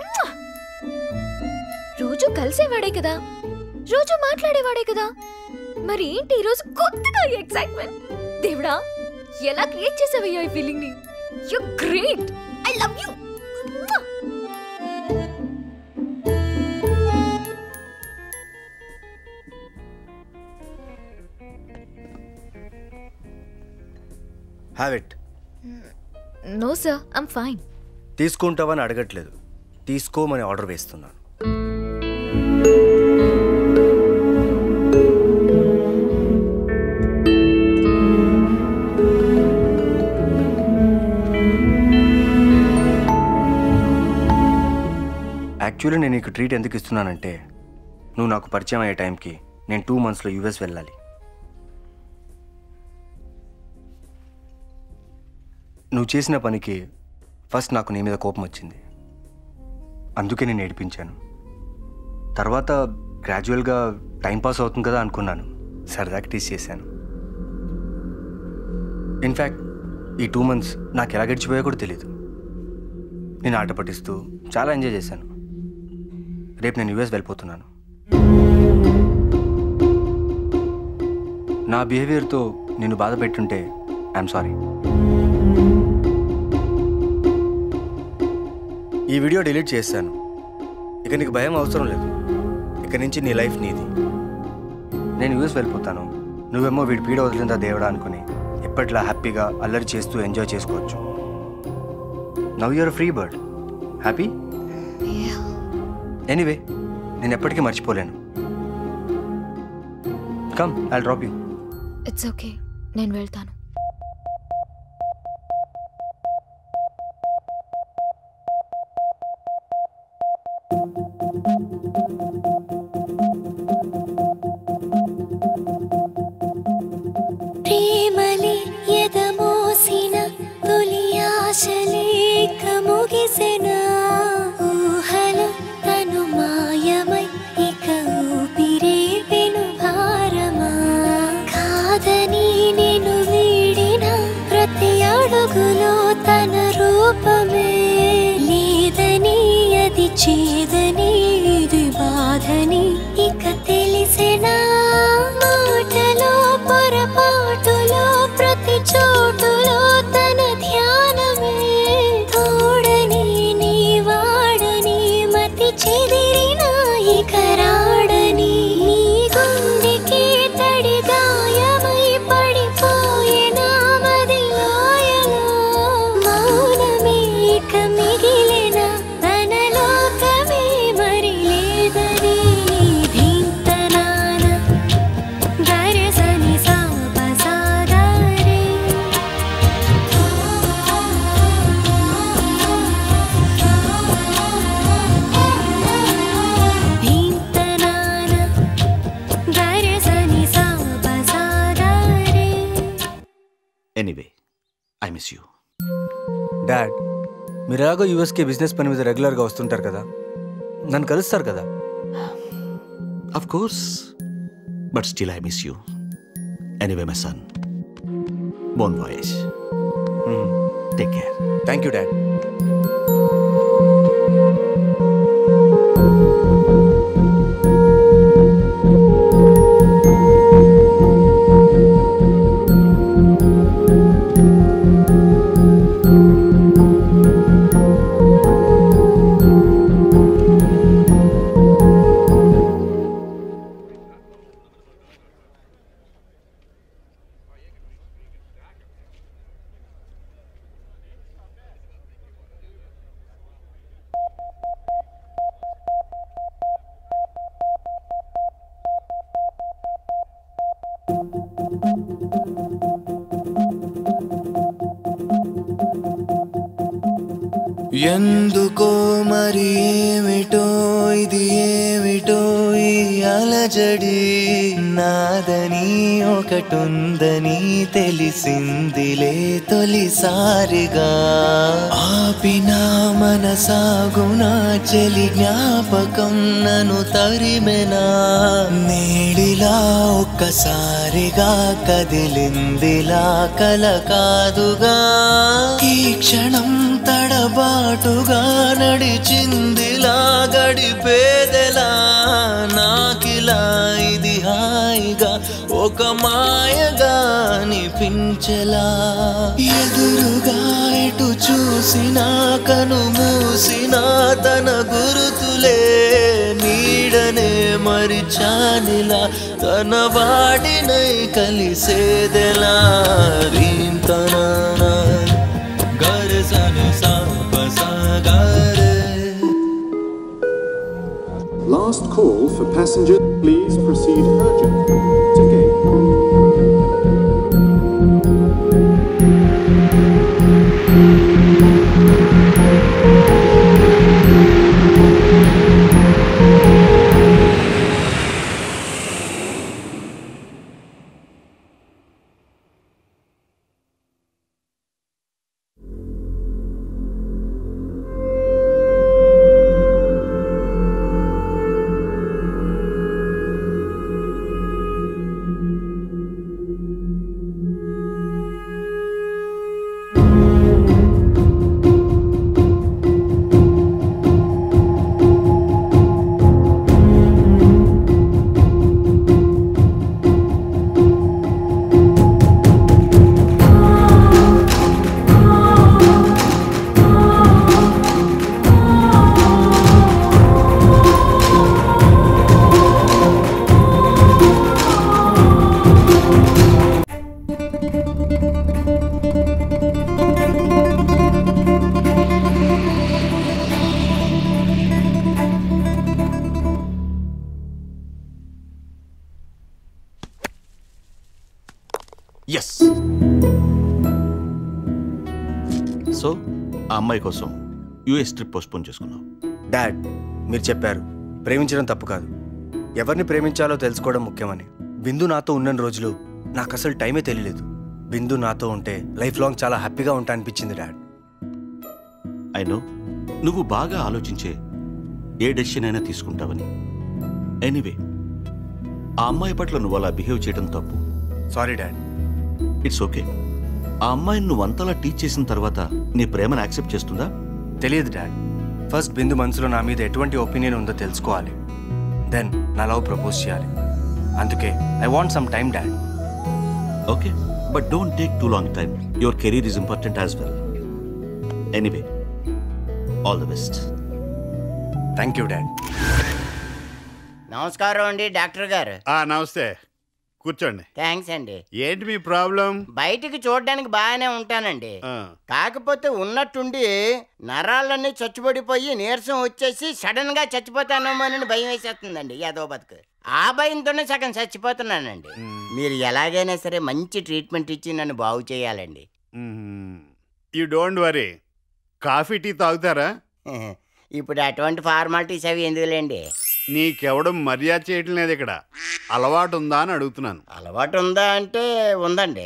రోజు కలిసేవాడే కదా రోజు మాట్లాడేవాడే కదా మరి ఏంటి ఈరోజు కొత్తగా ఎక్సైట్మెంట్ దేవుడా ఎలా క్రియేట్ చేసావయ్యా ఈ ఫీలింగ్ ని you great I love you have it no sir I'm fine తీసుకుంటావని అడగట్లేదు తీసుకోమని ఆర్డర్ వేస్తున్నాను యాక్చువల్లీ నేను నీకు ట్రీట్ ఎందుకు ఇస్తున్నానంటే నువ్వు నాకు పరిచయం అయ్యే టైంకి నేను టూ మంత్స్లో యూఎస్ వెళ్ళాలి నువ్వు చేసిన పనికి ఫస్ట్ నాకు నీ మీద కోపం వచ్చింది అందుకే నేను ఏడిపించాను తర్వాత గ్రాడ్యువల్గా టైం పాస్ అవుతుంది కదా అనుకున్నాను సరదాకి టీస్ చేశాను ఇన్ఫ్యాక్ట్ ఈ టూ మంత్స్ నాకు ఎలా గడిచిపోయా కూడా తెలియదు నేను ఆట పట్టిస్తూ చాలా ఎంజాయ్ చేశాను రేపు నేను యూఎస్ వెళ్ళిపోతున్నాను నా బిహేవియర్తో నిన్ను బాధ పెట్టుంటే ఐఎమ్ సారీ ఈ వీడియో డిలీట్ చేశాను ఇక నీకు భయం అవసరం లేదు ఇక నుంచి నీ లైఫ్ నీది నేను యూఎస్ వెళ్ళిపోతాను నువ్వేమో వీడి పీడ వదిలిందా దేవుడా అనుకుని ఎప్పట్లా హ్యాపీగా అల్లరి చేస్తూ ఎంజాయ్ చేసుకోవచ్చు now you're free bird happy anyway నేను ఎప్పటికీ మర్చిపోలేను come I drop you it's okay నేను వెళ్తాను ప్రేమలి ఎదమోసిన తొలి ఆశలేక ముగిసెన ఊహలు తను మాయమై ఇక ఊపిరే పెను భారమా కాదని నేను వీడిన ప్రతి అడుగులో తన రూపమే లేదని అది చేదని ఇది బాధని ఇక తెలిసెనా మాటలో పొరపాటులో ప్రతి చోటులో తన ధ్యానమే తోడని నీ వాడని మతి చెదిరిన ఇక రాడని నీ గుండెకి తడి గాయమై పడిపోయిన మది లోయలో మిస్ యూ డాడ్ మీరు ఎలాగో యూఎస్కి బిజినెస్ పని మీద రెగ్యులర్గా వస్తుంటారు కదా నన్ను కలుస్తారు కదా of course but still I miss you anyway my son bon voyage take care thank you dad ఎందుకో మరి ఏమిటో ఇది ఏమిటో ఈ అలజడి నాదని ఒకటుందని తెలిసిందిలే తొలిసారిగా ఆపిన మనసాగునా చెలి జ్ఞాపకం నన్ను తరిమెనా నేడిలా ఒక్కసారిగా కదిలిందిలా కల కాదుగా ఈ క్షణం తడబాటుగా నడిచిందిలా గడిపేదెలా నాకిలా ఇది హాయిగా ఒక మాయగా అనిపించలా ఎదురుగా ఎటు చూసినా కను మూసినా తన గురుతులే నీడనే మరిచానిలా తన వాడినై కలిసేదెలా రీంతనా గర సని సా పసా గరే Last call for passengers. Please proceed urgent to gate. Yes so ఆ అమ్మాయి కోసం యూఎస్ ట్రిప్ పోస్ట్పోన్ చేసుకున్నాం డాడ్ మీరు చెప్పారు ప్రేమించడం తప్పు కాదు ఎవరిని ప్రేమించాలో తెలుసుకోవడం ముఖ్యమని బిందు నాతో ఉన్న రోజులు నాకు అసలు టైమే తెలియలేదు బిందు నాతో ఉంటే లైఫ్ లాంగ్ చాలా హ్యాపీగా ఉంటా అనిపించింది డాడ్ ఐ నో నువ్వు బాగా ఆలోచించే ఏ డెసిషన్ అయినా తీసుకుంటావని ఎనీవే ఆ అమ్మాయి పట్ల నువ్వు అలా బిహేవ్ చేయడం తప్పు సారీ డాడ్ ఇట్స్ ఓకే ఆ అమ్మాయిని నువ్వు అంతలా టీచ్ చేసిన తర్వాత నీ ప్రేమను యాక్సెప్ట్ చేస్తుందా తెలియదు డాడ్ ఫస్ట్ బిందు మనసులో నా మీద ఎటువంటి ఒపీనియన్ ఉందో తెలుసుకోవాలి దెన్ నా లవ్ ప్రపోజ్ చేయాలి అందుకే I want some time dad okay but don't take too long time your career is important as well anyway all the best thank you dad నమస్కారం అండి డాక్టర్ గారు ఆ నమస్తే కూర్చోండి థ్యాంక్స్ అండి ఏంటి మీ ప్రాబ్లం బయటికి చూడడానికి బాగానే ఉంటానండి కాకపోతే ఉన్నట్టుండి నరాలన్నీ చచ్చుబడిపోయి నీరసం వచ్చేసి సడన్ గా చచ్చిపోతానేమోనని భయం వేసేస్తుందండి యాదో బతుకు ఆ భయంతోనే సగం చచ్చిపోతున్నానండి మీరు ఎలాగైనా సరే మంచి ట్రీట్మెంట్ ఇచ్చి నన్ను బాగు చేయాలండి you don't worry coffee tea తాగుతారా ఇప్పుడు అటువంటి ఫార్మాలిటీస్ అవి ఎందుకులేండి నీకెవడం మర్యాద చేయటం లేదు ఇక్కడ అలవాటు ఉందా అని అడుగుతున్నాను అలవాటు ఉందా అంటే ఉందండి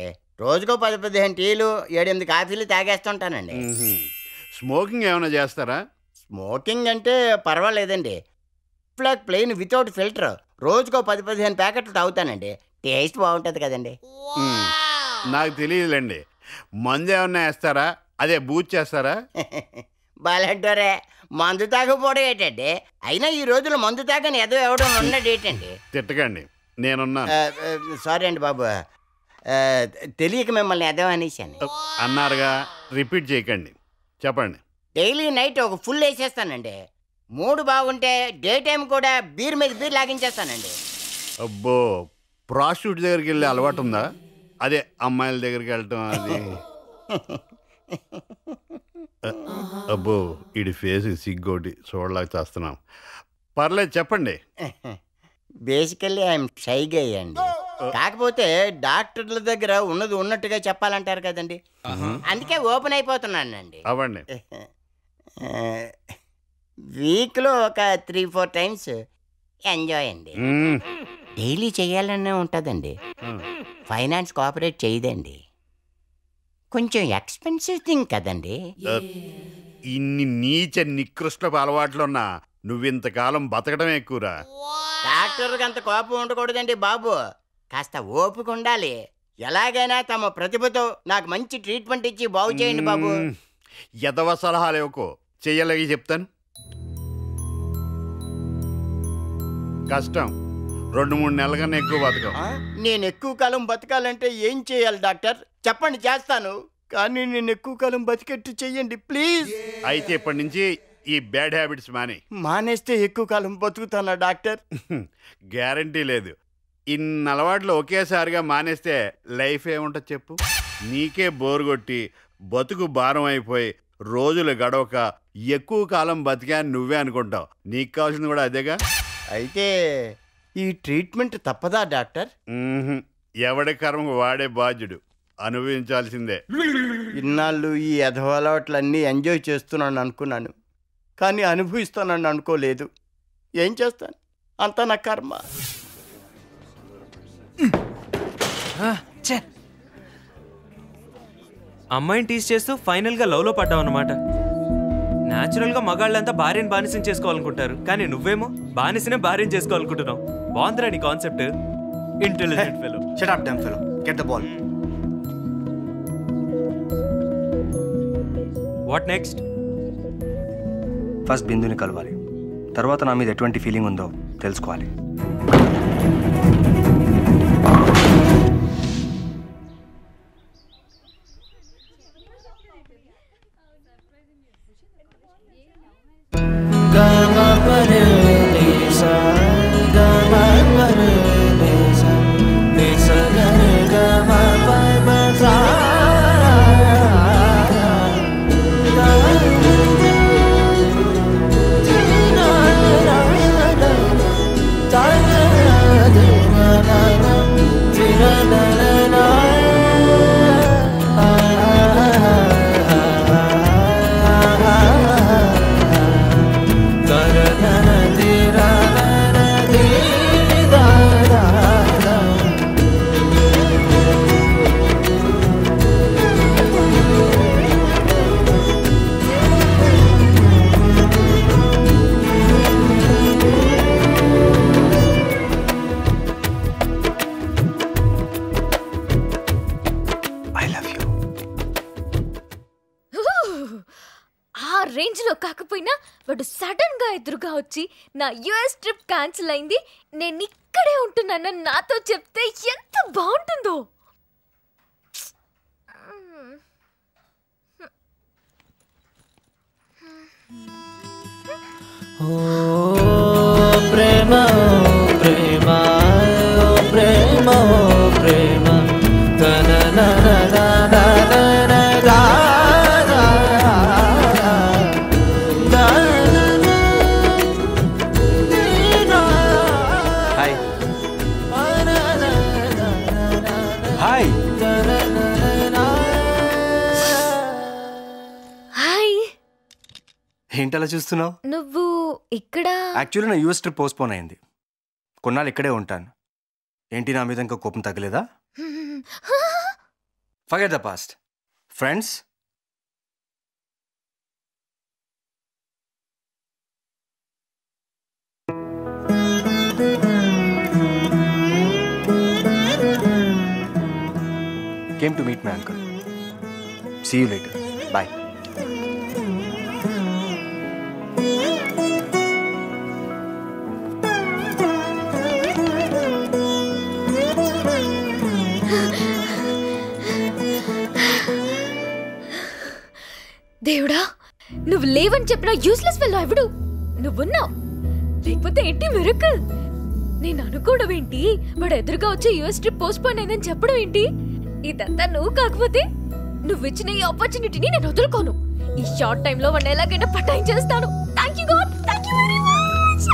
రోజుకో పది పదిహేను టీలు ఏడెనిమిది కాఫీలు తాగేస్తుంటానండి స్మోకింగ్ ఏమైనా చేస్తారా స్మోకింగ్ అంటే పర్వాలేదండి ఫ్లాక్ ప్లెయిన్ వితౌట్ ఫిల్టర్ రోజుకో పది పదిహేను ప్యాకెట్లు తాగుతానండి టేస్ట్ బాగుంటుంది కదండి మ్మ్. నాకు తెలియదులేండి మందు ఏమన్నా వేస్తారా అదే బూచ్ చేస్తారా బాలంటారే మందు తాగకపోవడం ఏంటండి అయినా ఈ రోజుల్లో మందు తాగని ఏదో ఎవడో ఉన్నాడు ఏంటండి తిట్టకండి నేనున్నాను సారీ అండి బాబు ఆ, తెలియక మిమ్మల్ని ఎదో అనేసాను అన్నారుగా రిపీట్ చేయకండి చెప్పండి డైలీ నైట్ ఒక ఫుల్ వేసేస్తానండి మూడు బాగుంటే డే టైం కూడా బీర్ మీద బీర్ లాగించేస్తానండి అబ్బో ప్రాస్టిట్యూట్ దగ్గరికి వెళ్ళే అలవాటు ఉందా అదే అమ్మాయిల దగ్గరికి వెళ్ళటం అది అ- అబ్బో ఇడి ఫేస్ సిగ్గోటి చూడలేక చేస్తున్నాం పర్లేదు చెప్పండి బేసికల్లీ ఐఎమ్ షైగా అండి కాకపోతే డాక్టర్ల దగ్గర ఉన్నది ఉన్నట్టుగా చెప్పాలంటారు కదండి అందుకే ఓపెన్ అయిపోతున్నానండి అవ్వండి వీక్లో ఒక త్రీ ఫోర్ టైమ్స్ ఎంజాయ్ అండి మ్మ్. డైలీ చేయాలనే ఉంటుందండి ఫైనాన్స్ కోఆపరేట్ చేయదండి కొంచెం ఎక్స్పెన్సివ్ థింగ్ కదండి అ, ఇన్ని నీచ నికృష్టపు అలవాట్లున్నా నువ్వింతకాలం బతకడం ఎక్కువరా డాక్టర్కి అంత కోపం ఉండకూడదండి బాబు కాస్త ఓపిక ఉండాలి ఎలాగైనా తమ ప్రతిభతో నాకు మంచి ట్రీట్మెంట్ ఇచ్చి బాగు చేయండి బాబు మ్మ్. ఎదవ సలహాలు ఇవ్వకో చెయ్యలేగి చెప్తాను కష్టం రెండు మూడు నెలల కన్నా ఎక్కువ బతకం ఆ? నేను ఎక్కువ కాలం బతకాలంటే ఏం చేయాలి డాక్టర్ చెప్పండి చేస్తాను కానీ నేను ఎక్కువ కాలం బతికెట్టు చెయ్యండి ప్లీజ్ అయితే ఇప్పటి నుంచి ఈ బ్యాడ్ హ్యాబిట్స్ మాని మానేస్తే ఎక్కువ కాలం బతుకుతానా డాక్టర్ గ్యారంటీ లేదు ఇన్ని అలవాట్లు ఒకేసారిగా మానేస్తే లైఫ్ ఏముంటుంది చెప్పు నీకే బోర్ కొట్టి బతుకు భారం అయిపోయి రోజులు గడవక ఎక్కువ కాలం బతికా అని నువ్వే అనుకుంటావు నీకు కావాల్సింది కూడా అదేగా అయితే ఈ ట్రీట్మెంట్ తప్పదా డాక్టర్ మ్మ్హ్మ్. ఎవడి కర్మకు వాడే బాధ్యుడు అనుభవించాల్సిందే ఇన్నాళ్ళు ఈ అలవాట్లన్నీ ఎంజాయ్ చేస్తున్నాను అనుకున్నాను కానీ అనుభవిస్తానని అనుకోలేదు ఏం చేస్తాను అంతా నా కర్మ అమ్మాయిని టీస్ చేస్తూ ఫైనల్ గా లవ్ లో పడ్డావు అనమాట న్యాచురల్ గా మగాళ్ళంతా భార్యని బానిసం చేసుకోవాలనుకుంటారు కానీ నువ్వేమో బానిసనే భార్యని చేసుకోవాలనుకుంటున్నావు బాగుందిరా నీ concept intelligent fellow shut up dumb fellow get the ball what next first బిందుని కలవాలి తర్వాత నా మీద ఎటువంటి ఫీలింగ్ ఉందో తెలుసుకోవాలి ఐ లవ్ యూ ఆ రేంజ్ లో కాకపోయినా వాడు సడన్ గా ఎదురుగా వచ్చి నా యుఎస్ ట్రిప్ క్యాన్సిల్ అయింది నేను ఇక్కడే ఉంటున్నానని నాతో చెప్తే ఎంత బాగుంటుందో ఓ ప్రేమ ఓ ప్రేమ ఓ ప్రేమ ఓ ప్రేమ హాయ్ హాయ్ హాయ్ ఏంటలా చూస్తున్నావు నువ్వు ఇక్కడ యాక్చువల్లీ నా యూఎస్ ట్రిప్ పోస్ట్పోన్ అయింది కొన్నాళ్ళు ఇక్కడే ఉంటాను ఏంటి నా మీద ఇంకా కోపం తగ్గలేదా Forget the past. Friends, came to meet my uncle. See you later. Bye. దేవుడా నువ్వు లేవని చెప్పిన యూస్లెస్ ఫెల్లో ఎవడు నువ్వున్నావు లేకపోతే ఏంటి మిరకల్ నేను అనుకోవడం ఏంటి వాడు ఎదురుగా వచ్చే యూఎస్ ట్రిప్ పోస్ట్ పోన్ అయిందని చెప్పడం ఏంటి ఇదంతా నువ్వు కాకపోతే నువ్వు ఇచ్చిన ఈ ఆపర్చునిటీని నేను వదులుకోను ఈ షార్ట్ టైంలో వాడిని ఎలాగైనా పటాయించేస్తాను thank you God thank you very much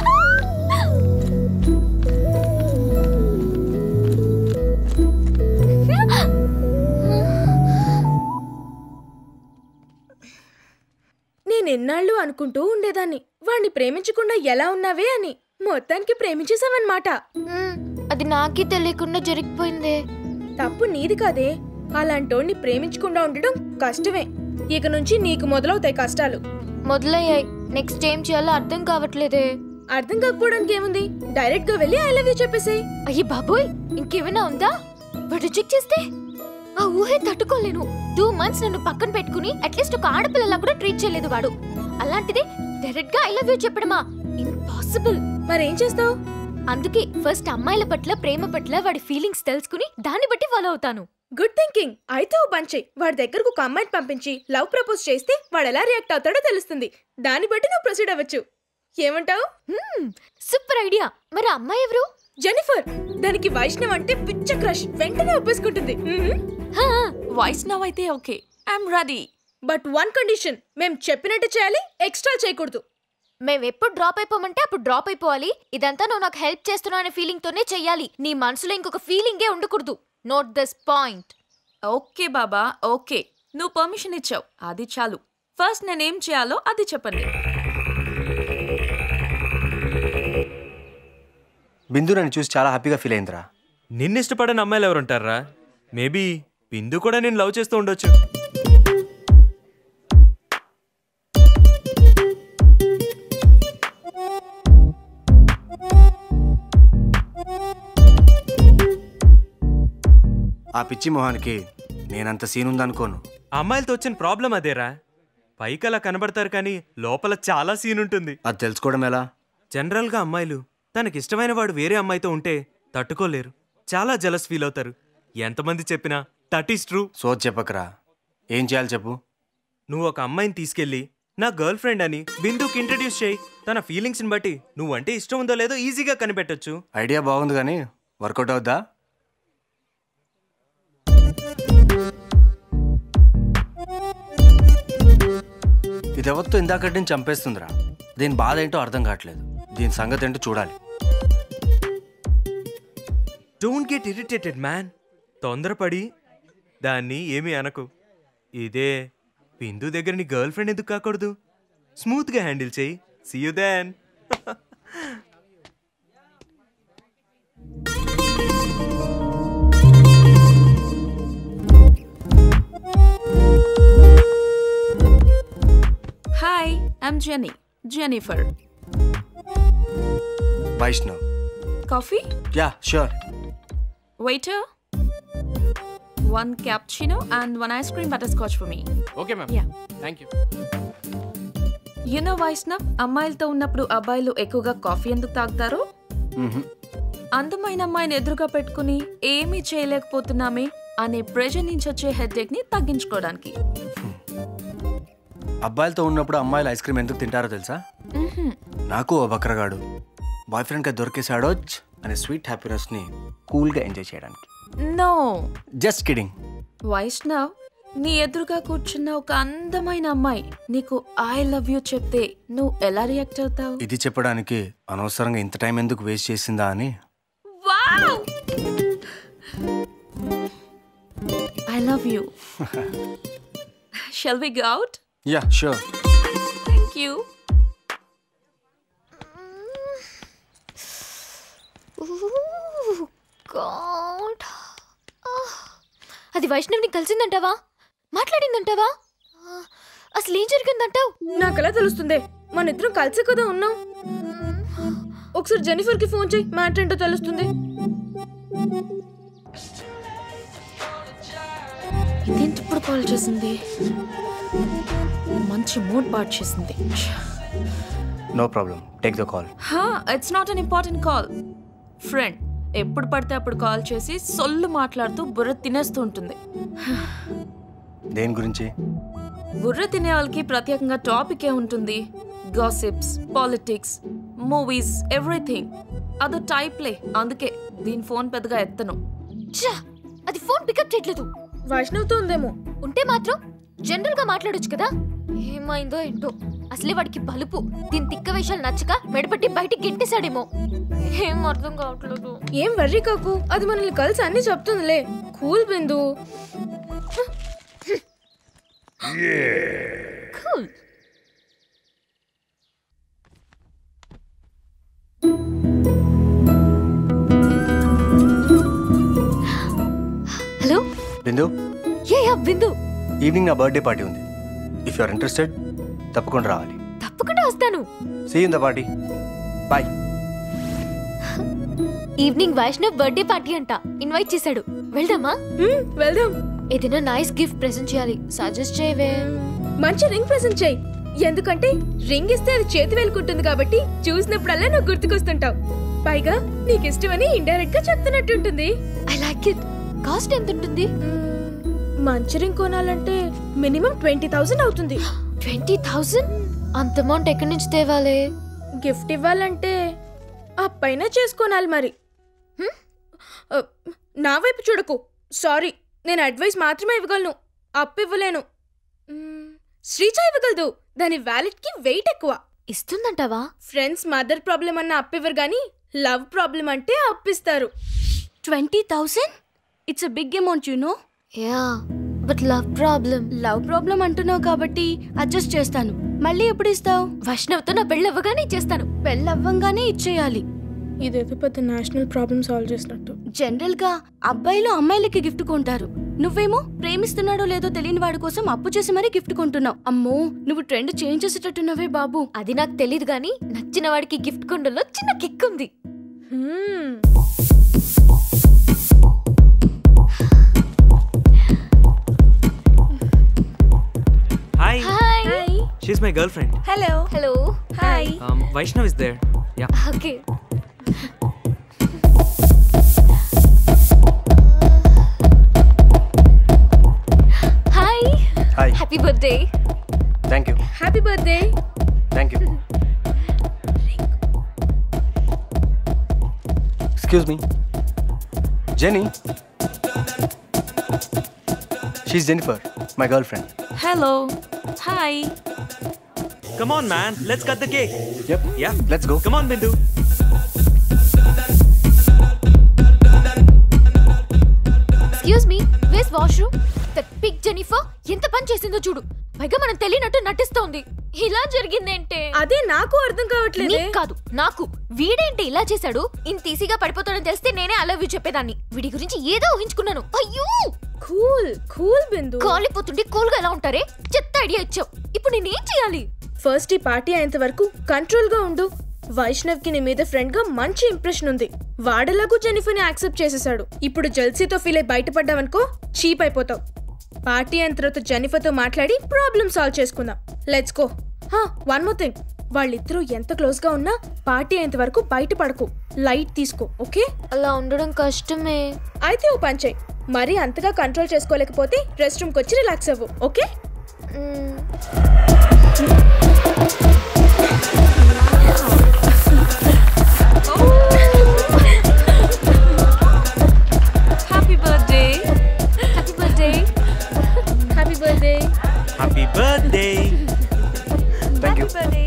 నేను ఎన్నాళ్ళు అనుకుంటూ ఉండేదాన్ని వాణ్ణి ప్రేమించకుండా ఎలా ఉన్నావే అని మొత్తానికి ప్రేమించేసావన్నమాట అది నాకే తెలియకుండా జరిగిపోయిందే తప్పు నీది కాదే అలాంటోడిని ప్రేమించకుండా ఉండడం కష్టమే ఇక నుంచి నీకు మొదలవుతాయి కష్టాలు మొదలయ్యాయి నెక్స్ట్ ఏం చేయాలో అర్థం కావట్లేదే అర్థం కాకపోవడానికి ఏముంది డైరెక్ట్ గా వెళ్ళి ఐ లవ్ యూ చెప్పేసేయ్ అయ్యి బాబోయ్ ఇంకేమైనా ఉందా వాడు రిజెక్ట్ చేస్తే ఆ ఊహే తట్టుకోలేను టూ మంత్స్ నన్ను పక్కన పెట్టుకుని అట్లీస్ట్ ఒక ఆడపిల్లలా కూడా ట్రీట్ చేయలేదు వాడు అలాంటిది డైరెక్ట్ గా ఐ లవ్ యూ చెప్పడమా ఇంపాసిబుల్ మరేం చేస్తావు అందుకే ఫస్ట్ అమ్మాయిల పట్ల ప్రేమ పట్ల వాడి ఫీలింగ్స్ తెలుసుకుని దాన్ని బట్టి ఫాలో అవుతాను గుడ్ థింకింగ్ అయితే ఓ బంచే వాడి దగ్గరకు ఒక అమ్మాయిని పంపించి లవ్ ప్రపోజ్ చేస్తే వాడు ఎలా రియాక్ట్ అవుతాడో తెలుస్తుంది దాన్ని బట్టి నువ్వు ప్రొసీడ్ అవ్వచ్చు ఏమంటావు సూపర్ ఐడియా మరి ఆ అమ్మాయి ఎవరు జెనిఫర్ దానికి వైష్ణవ్ అంటే పిచ్చ క్రష్ వెంటనే ఒప్పేసుకుంటుంది వైష్ణవ్ అయితే okay I'm ready but one condition మేం చెప్పినట్టు చేయాలి ఎక్స్ట్రా చేయకూడదు మేము ఎప్పుడు డ్రాప్ అయిపోమంటే అప్పుడు డ్రాప్ అయిపోవాలి ఇదంతా నువ్వు నాకు హెల్ప్ చేస్తున్నావు అనే ఫీలింగ్ తోనే చెయ్యాలి నీ మనసులో ఇంకొక ఫీలింగే ఉండకూడదు నోట్ దిస్ పాయింట్ ఓకే బాబా ఓకే నువ్వు పర్మిషన్ ఇచ్చావు అది చాలు ఫస్ట్ నేనేం చేయాలో అది చెప్పండి బిందు నన్ను చూసి చాలా హ్యాపీగా ఫీల్ అయిందిరా నిన్ను ఇష్టపడని అమ్మాయిలు ఎవరుంటారా మేబీ బిందు కూడా నేను లవ్ చేస్తూ ఉండొచ్చు ఆ పిచ్చి మొహానికి నేనంత సీన్ ఉందనుకోను ఆ అమ్మాయిలతో వచ్చిన ప్రాబ్లం అదేరా పైకి అలా కనబడతారు కానీ లోపల చాలా సీన్ ఉంటుంది అది తెలుసుకోవడం ఎలా జనరల్గా అమ్మాయిలు తనకిష్టమైన వాడు వేరే అమ్మాయితో ఉంటే తట్టుకోలేరు చాలా జలస్ ఫీల్ అవుతారు ఎంతమంది చెప్పినా దట్ ఈస్ ట్రూ సో చెప్పకరా ఏం చేయాలి చెప్పు నువ్వు ఒక అమ్మాయిని తీసుకెళ్ళి నా గర్ల్ ఫ్రెండ్ అని బిందుకి ఇంట్రడ్యూస్ చేయి తన ఫీలింగ్స్ని బట్టి నువ్వంటే ఇష్టం ఉందో లేదో ఈజీగా కనిపెట్టొచ్చు ఐడియా బాగుంది కానీ వర్కౌట్ అవుద్దా ఇది ఎవరితో ఇందాకటి నుంచి చంపేస్తుందిరా దీని బాధ ఏంటో అర్థం కావట్లేదు దీని సంగతి ఏంటో చూడాలి డోంట్ గెట్ ఇరిటేటెడ్ మ్యాన్ తొందరపడి దాన్ని ఏమీ అనకు ఇదే బిందు దగ్గర నీ గర్ల్ ఫ్రెండ్ ఎందుకు కాకూడదు స్మూత్గా హ్యాండిల్ చేయి see you then hi I'm Jenny Jennifer Vaishnav coffee yeah sure waiter one cappuccino and one ice cream butterscotch for me okay ma'am Yeah. Thank you you know Vaishnav అమ్మాయిలతో ఉన్నప్పుడు అబ్బాయిలు ఎక్కువగా కాఫీ ఎందుకు తాగుతారు అందమైన అమ్మాయిని ఎదురుగా పెట్టుకుని ఏమీ చేయలేకపోతున్నామే అనే ప్రెషర్ నుంచి వచ్చే హెడ్ఏక్ ని తగ్గించుకోవడానికి అబ్బాయిలతో ఉన్నప్పుడు అమ్మాయిలు ఐస్ క్రీమ్ ఎందుకు తింటారో తెలుసా మ్హూ. నాకు ఓ బక్రగాడు బాయ్ ఫ్రెండ్గా దొరికేసాడోచ్ అనే స్వీట్ హ్యాపీనెస్ని కూల్గా ఎంజాయ్ చేయడానికి నో జస్ట్ కిడింగ్ వైష్ణవ్ నీ ఎదురుగా కూర్చున్న ఒక అందమైన అమ్మాయి నీకు ఐ లవ్ యూ చెప్తే నువ్వు ఎలా రియాక్ట్ అవుతావు ఇది చెప్పడానికి అనవసరంగా ఇంత టైం ఎందుకు వేస్ట్ చేసిందా అని I love you shall we go out yeah sure thank you God అది వైష్ణవ్ని కలిసిందంటావా మాట్లాడిందంటావా ఆ, అసలు ఏం జరిగిందంటావు నాకెలా తెలుస్తుంది మన ఇద్దరం కలిసి కదా ఉన్నాం ఒకసారి జెనిఫర్ కి ఫోన్ చేయి మ్యాటర్ ఏంటో తెలుస్తుంది ఇదేంటి ఇప్పుడు కాల్ చేసింది మంచి మూడ్ పాటు చేసింది no problem take the call it's not unimportant call friend ఎప్పుడు పడితే అప్పుడు కాల్ చేసి సొల్లు మాట్లాడుతూ బుర్ర తినేస్తూ ఉంటుంది దేని గురించి బుర్ర తినే వాళ్ళకి ప్రత్యేకంగా టాపిక్ ఏ ఉంటుంది గాసిప్స్ పాలిటిక్స్ మూవీస్ ఎవ్రీథింగ్ అదో టైప్లే అందుకే దీని ఫోన్ పెద్దగా ఎత్తను ఛా, అది ఫోన్ పికప్ చేయట్లేదు వైష్ణవ్తో ఉందేమో ఉంటే మాత్రం జనరల్ గా మాట్లాడొచ్చు కదా ఏమైందో ఏంటో అసలే వాడికి బలుపు దీని తిక్క వేషాలు నచ్చక మెడపట్టి బయటికి గెంటేశాడేమో ఏం అర్థం కావట్లేదు ఏం వర్రీ కాకు అది మనల్ని కలిసి అన్ని చెప్తుందిలే cool Bindu cool hello Bindu ఏ యా బిందు ఈవినింగ్ నా బర్త్డే పార్టీ ఉంది ఇఫ్ యు ఆర్ ఇంట్రెస్టెడ్ తప్పకుండా రావాలి తప్పకుండా వస్తాను see in the party bye evening Vaishnav birthday party అంట ఇన్వైట్ చేశాడు వెళ్దామా వెళ్దాం ఏదైనా నైస్ గిఫ్ట్ ప్రెజెంట్ చేయాలి సజెస్ట్ చేయవే మంచి రింగ్ ప్రెజెంట్ చేయి ఎందుకంటే రింగ్ ఇస్తే అది చేతి వెళ్ళుకుంటుంది కాబట్టి చూసినప్పుడల్లా నువ్వు గుర్తుకొస్తుంటావు పైగా నీకు ఇష్టమని ఇండైరెక్ట్ గా చెప్తున్నట్టుంటుంది ఐ లైక్ ఇట్ కాస్ట్ ఎంత ఉంటుంది మంచి రింగ్ కొనాలంటే మినిమం ట్వంటీ థౌసండ్ అవుతుంది ట్వంటీ థౌసండ్ అంత అమౌంట్ ఎక్కడి నుంచి తేవాలి గిఫ్ట్ ఇవ్వాలంటే అప్పైనా చేసుకోనాలి మరి హ్మ్? ఆ, నా వైపు చూడకు సారీ నేను అడ్వైస్ మాత్రమే ఇవ్వగలను అప్పు ఇవ్వలేను మ్మ్, శ్రీజ ఇవ్వగలదు దాని వ్యాలెట్ కి వెయిట్ ఎక్కువ ఇస్తుందంటావా ఫ్రెండ్స్ మదర్ ప్రాబ్లం అన్న అప్పు ఇవ్వరు కానీ లవ్ ప్రాబ్లం అంటే అప్పిస్తారు twenty thousand it's a big amount you know yeah but love problem love problem అంటున్నావు కాబట్టి అడ్జస్ట్ చేస్తాను మళ్ళీ ఎప్పుడు ఇస్తావు వైష్ణవ్తో నా పెళ్ళి అవ్వగానే ఇచ్చేస్తాను పెళ్ళవ్వంగానే ఇచ్చేయాలి ఇదేదో పెద్ద నేషనల్ ప్రాబ్లమ్ సాల్వ్ చేసినట్టు జనరల్ గా అబ్బాయిలు అమ్మాయిలకి గిఫ్ట్ కొంటారు నువ్వేమో ప్రేమిస్తున్నాడో లేదో తెలియని వాడి కోసం అప్పు చేసి మరీ గిఫ్ట్ కొంటున్నావు అమ్మో నువ్వు ట్రెండ్ చేంజ్ చేసేటట్టున్నావే బాబు అది నాకు తెలియదు కానీ నచ్చిన వాడికి గిఫ్ట్ కొండలో చిన్న కిక్ ఉంది hi hi she's my girlfriend hello hello hi Vaishnav is there yeah okay hi hi happy birthday thank you happy birthday thank you excuse me Jenny she's Jennifer my girlfriend hello hi Come on, man. Let's cut the cake. Yep. Yeah. Let's go. Come on, Bindu. Excuse me ways washroom the pick Jennifer ఎంత పని చేసిందో చూడు పైగా మనం తెలియనట్టు నటిస్తోంది ఇలా జరిగిందేంటే అదే నాకు అర్థం కావట్లేదే. నీకు కాదు నాకు వీడేంటి ఇలా చేశాడు ఇంత ఈజీగా పడిపోతాడని తెలిస్తే నేనే అలా చెప్పేదాన్ని వీడి గురించి ఏదో ఊహించుకున్నాను అయ్యో కూల్ కూల్ బిందు కాలిపోతుంటే కూల్ గా ఎలా ఉంటారే చెత్త ఐడియా ఇచ్చావు ఇప్పుడు నేనేం చేయాలి ఫస్ట్ ఈ పార్టీ అయ్యేంత వరకు కంట్రోల్ గా ఉండు వైష్ణవ్ కి నీ మీద ఫ్రెండ్ గా మంచి ఇంప్రెషన్ ఉంది వాడెలాగూ జెనిఫర్ ని యాక్సెప్ట్ చేసేసాడు ఇప్పుడు జల్సీతో ఫీల్ అయి బయటపడ్డావనుకో చీప్ అయిపోతావు పార్టీ అయిన తర్వాత జెనిఫర్ తో మాట్లాడి ప్రాబ్లం సాల్వ్ చేసుకుందాం లెట్స్ గో హా వన్ మోర్ థింగ్ వాళ్ళిద్దరూ ఎంత క్లోజ్ గా ఉన్నా పార్టీ అయ్యేంత వరకు బయటపడకు లైట్ తీసుకో ఓకే అలా ఉండడం కష్టమే అయితే ఓ పని చెయ్ మరీ అంతగా కంట్రోల్ చేసుకోలేకపోతే రెస్ట్ రూమ్కి వచ్చి రిలాక్స్ అవ్వు okay happy birthday happy birthday happy birthday Happy birthday. Thank you birthday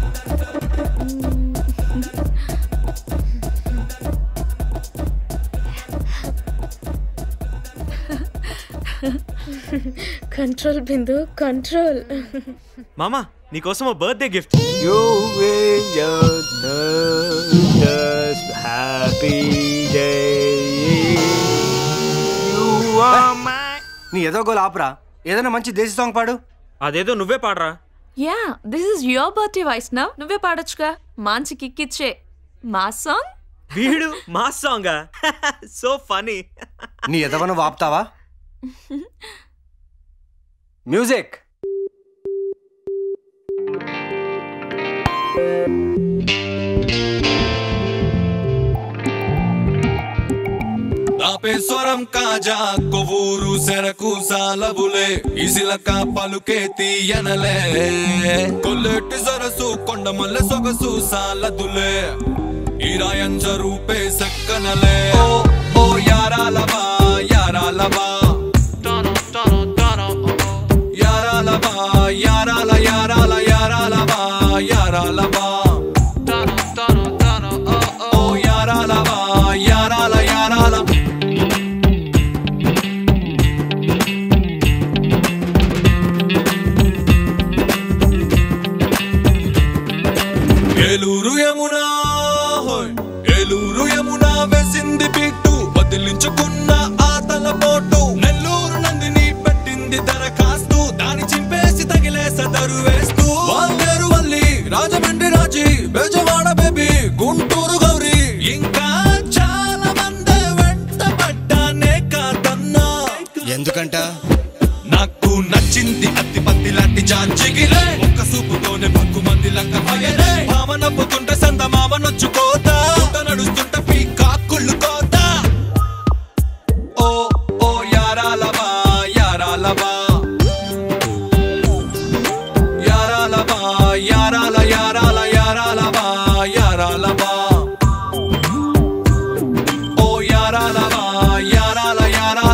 control Bindu control మామా నీకోసం ఓ birthday gift You will just happy day. You are my నీ ఏదో గోలు ఆపరా ఏదైనా మంచి దేశీ సాంగ్ పాడు అదేదో నువ్వే పాడరా yeah this is your birthday Vaishnav నువ్వే పాడొచ్చుగా మంచి కిక్కిచ్చే మా సాంగ్ వీడు మా సాంగా సో ఫనీ నీ ఎదవను వాపుతావా మ్యూజిక్ తాపేశ్వరం కాజా కొవ్వూరు సెరకు సాలబులే ఇసిలక పలుకే తీయనలే కొల్లెట్టి సరసు కొండమల్ల సొగసు సాలదులే ఈరాయంజ రూపే సక్కనలే ఓ ఓ యారాలవా యారాలవా యారాలవా యారాల యారాల యారాలవా యారాలవా ఓ యారాలవా యారాల యారాల ఏలూరు యమునా హోయ్. ఏలూరు యమునా వేసింది బిట్టు వదిలించుకున్న ఆతల పోటు నెల్లూరు నందిని పెట్టింది దరఖాస్తు దాని చింపేసి తగిలేస దరు వేస్తూ వాల్లేరు వల్లి రాజమండ్రి రాజీ బెజవాడ బేబీ గుంటూరు గౌరీ ఇంకా చాలా మంది వెంట పడ్డానే కాదన్నా ఎందుకంట నాకు నచ్చింది అత్తి పత్తి లాంటి జాంజిగిలే ఒక్క సూపుతోనే పక్కు మంది లంక పయనే మామ నవ్వుతుంటే సంద మామ నొచ్చుకోతా ఊట నడుస్తుంటే పీకాకుళ్ళు కోతా ఓ ఓ యారాలవా యారాలవా యారాలవా యారాల యారాల యారాలవా యారాలవా ఓ యారాలవా యారాల యారాల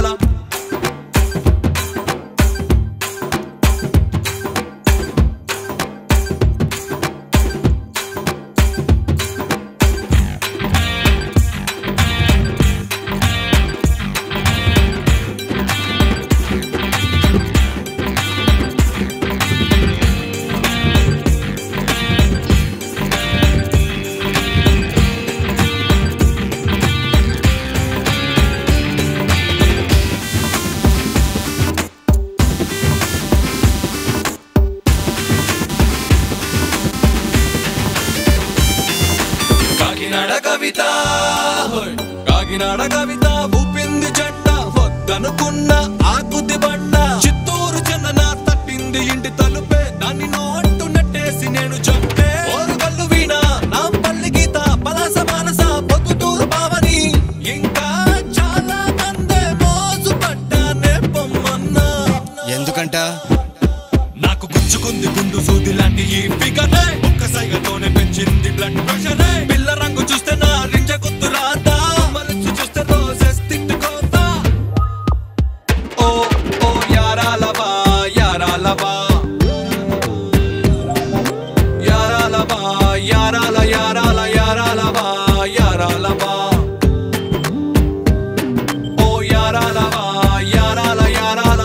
కాకినాడ కవిత హోయ్. కాకినాడ కవిత ఊపింది జెండ వద్దనుకున్న ఆకుది బండ చిత్తూరు చందన తట్టింది ఇంటి తలుపే దాన్ని నోట్టు నెట్టేసి నేను చెప్పే ఓరుగల్లు వీణ నా పల్లి గీత పలాస మానస పొద్దుటూరు పావని ఇంకా చాలా మందే మోజు పడ్డానే పొమ్మన్నా ఎందుకంట నాకు గుచ్చుకుంది గుండు సూది లాంటి ఈ ఫిగరే ఒక్క సైగతోనే పెంచింది బ్లడ్ ప్రెషరే పిల్ల రంగు చూస్తే నా రింజ గుర్తు రాదా మరచు చూస్తే roses తిట్టుకోతా oh oh యారాలవా యారాలవా యారాలవా యారాల యారాల యారాలవా యారాలవా oh యారాలవా యారాల యారాల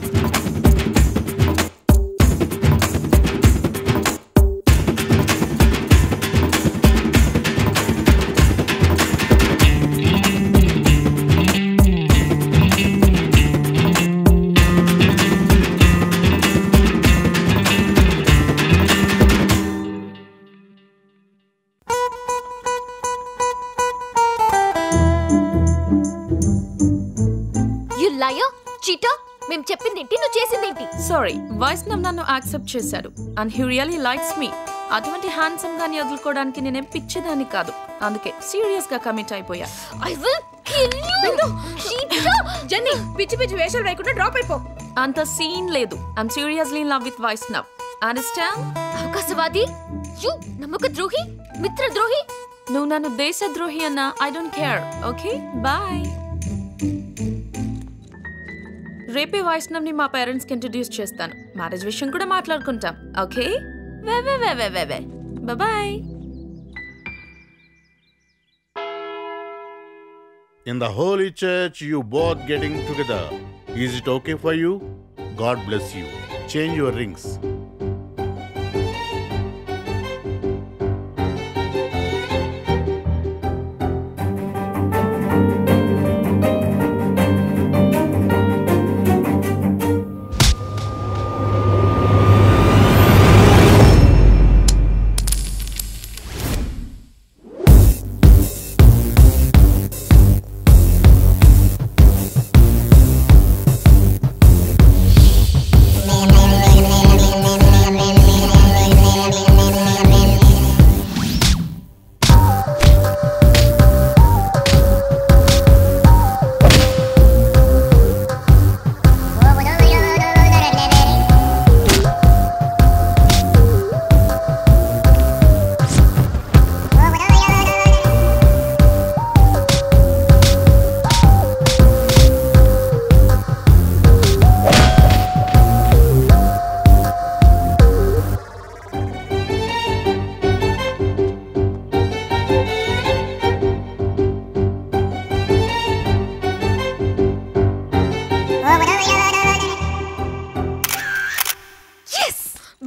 you లయో చీటో మేము చెప్పిందేంటి నువ్వు చేసిందేంటి సారీ వైష్ణవ్ నన్ను యాక్సెప్ట్ చేశాడు and he really likes me అటువంటి హ్యాండ్సమ్ గాని వదులుకోవడానికి నేనేం పిచ్చిదాన్ని కాదు అందుకే సీరియస్ గా కమిట్ అయిపోయా ఐ విల్ కిల్ యు చీటో జెన్నీ పిచ్చి పిచ్చి వేషాలు వేయకుండా డ్రాప్ అయిపో అంత సీన్ లేదు I'm seriously in love with Vaishnav understand అవకాశవాది యు నమ్మక ద్రోహి మిత్ర ద్రోహి నువ్వు నన్ను దేశద్రోహి అన్నా I don't care okay bye రేపే వైష్ణవ్ ని మా పేరెంట్స్ కి ఇంట్రడ్యూస్ చేస్తాను మ్యారేజ్ విషయం కూడా మాట్లాడుకుంటాం ఓకే వే వే వే వే వే వే bye In the Holy Church, you both getting together. Is it okay for you? God bless you. Change your rings.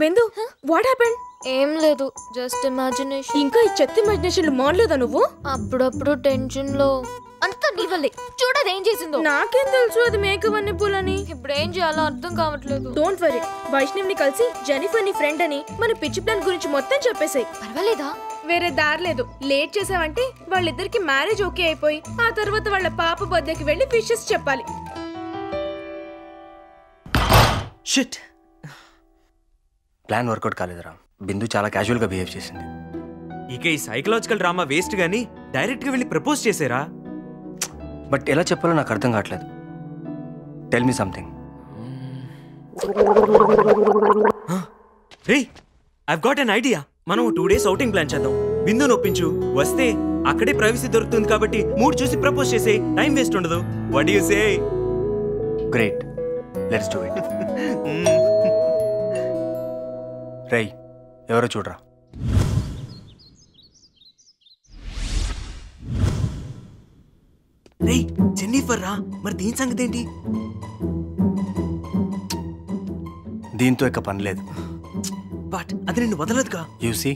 Bindu what happened ఏం లేదు జస్ట్ ఇమాజినేషన్ ఇంకా ఈ చెత్త ఇమాజినేషన్లు మానలేదా నువ్వు అప్పుడప్పుడు టెన్షన్ లో అంతా నీ వల్లే చూడదు ఏం చేసిందో నాకేం తెలుసు అది మేకప్ అన్ని పూలని ఇప్పుడు ఏం చేయాలో అర్థం కావట్లేదు డోంట్ వరీ వైష్ణవ్ ని కలిసి జెనిఫర్ ని ఫ్రెండ్ అని మన పిచ్చి ప్లాన్ గురించి మొత్తం చెప్పేసాయి పర్వాలేదా వేరే దారి లేదు లేట్ చేసావంటే వాళ్ళిద్దరికి మ్యారేజ్ ఓకే అయిపోయి ఆ తర్వాత వాళ్ళ పాప బర్త్డేకి వెళ్ళి విషెస్ చెప్పాలి షిట్ ప్లాన్ వర్కౌట్ కాలేదురా బిందు చాలా క్యాజువల్గా బిహేవ్ చేసింది ఇక ఈ సైకలాజికల్ డ్రామా వేస్ట్ గానీ డైరెక్ట్ గా వెళ్ళి ప్రపోజ్ చేసారా బట్ ఎలా చెప్పాలో నాకు అర్థం కావట్లేదు టెల్ మీ సంథింగ్ రే ఐవ్ గాట్ అన్ ఐడియా మనం టూ డేస్ అవుటింగ్ ప్లాన్ చేద్దాం బిందు నొప్పించు వస్తే అక్కడే ప్రైవసీ దొరుకుతుంది కాబట్టి మూడు చూసి ప్రపోజ్ చేసే టైం వేస్ట్ ఉండదు what you say great let's do it రై ఎవరో చూడరా రే జెన్నిఫర్ రా మరి దీని సంగతి ఏంటి దీంతో ఇక పని లేదు బట్ అది నిన్ను వదలదుగా యూసి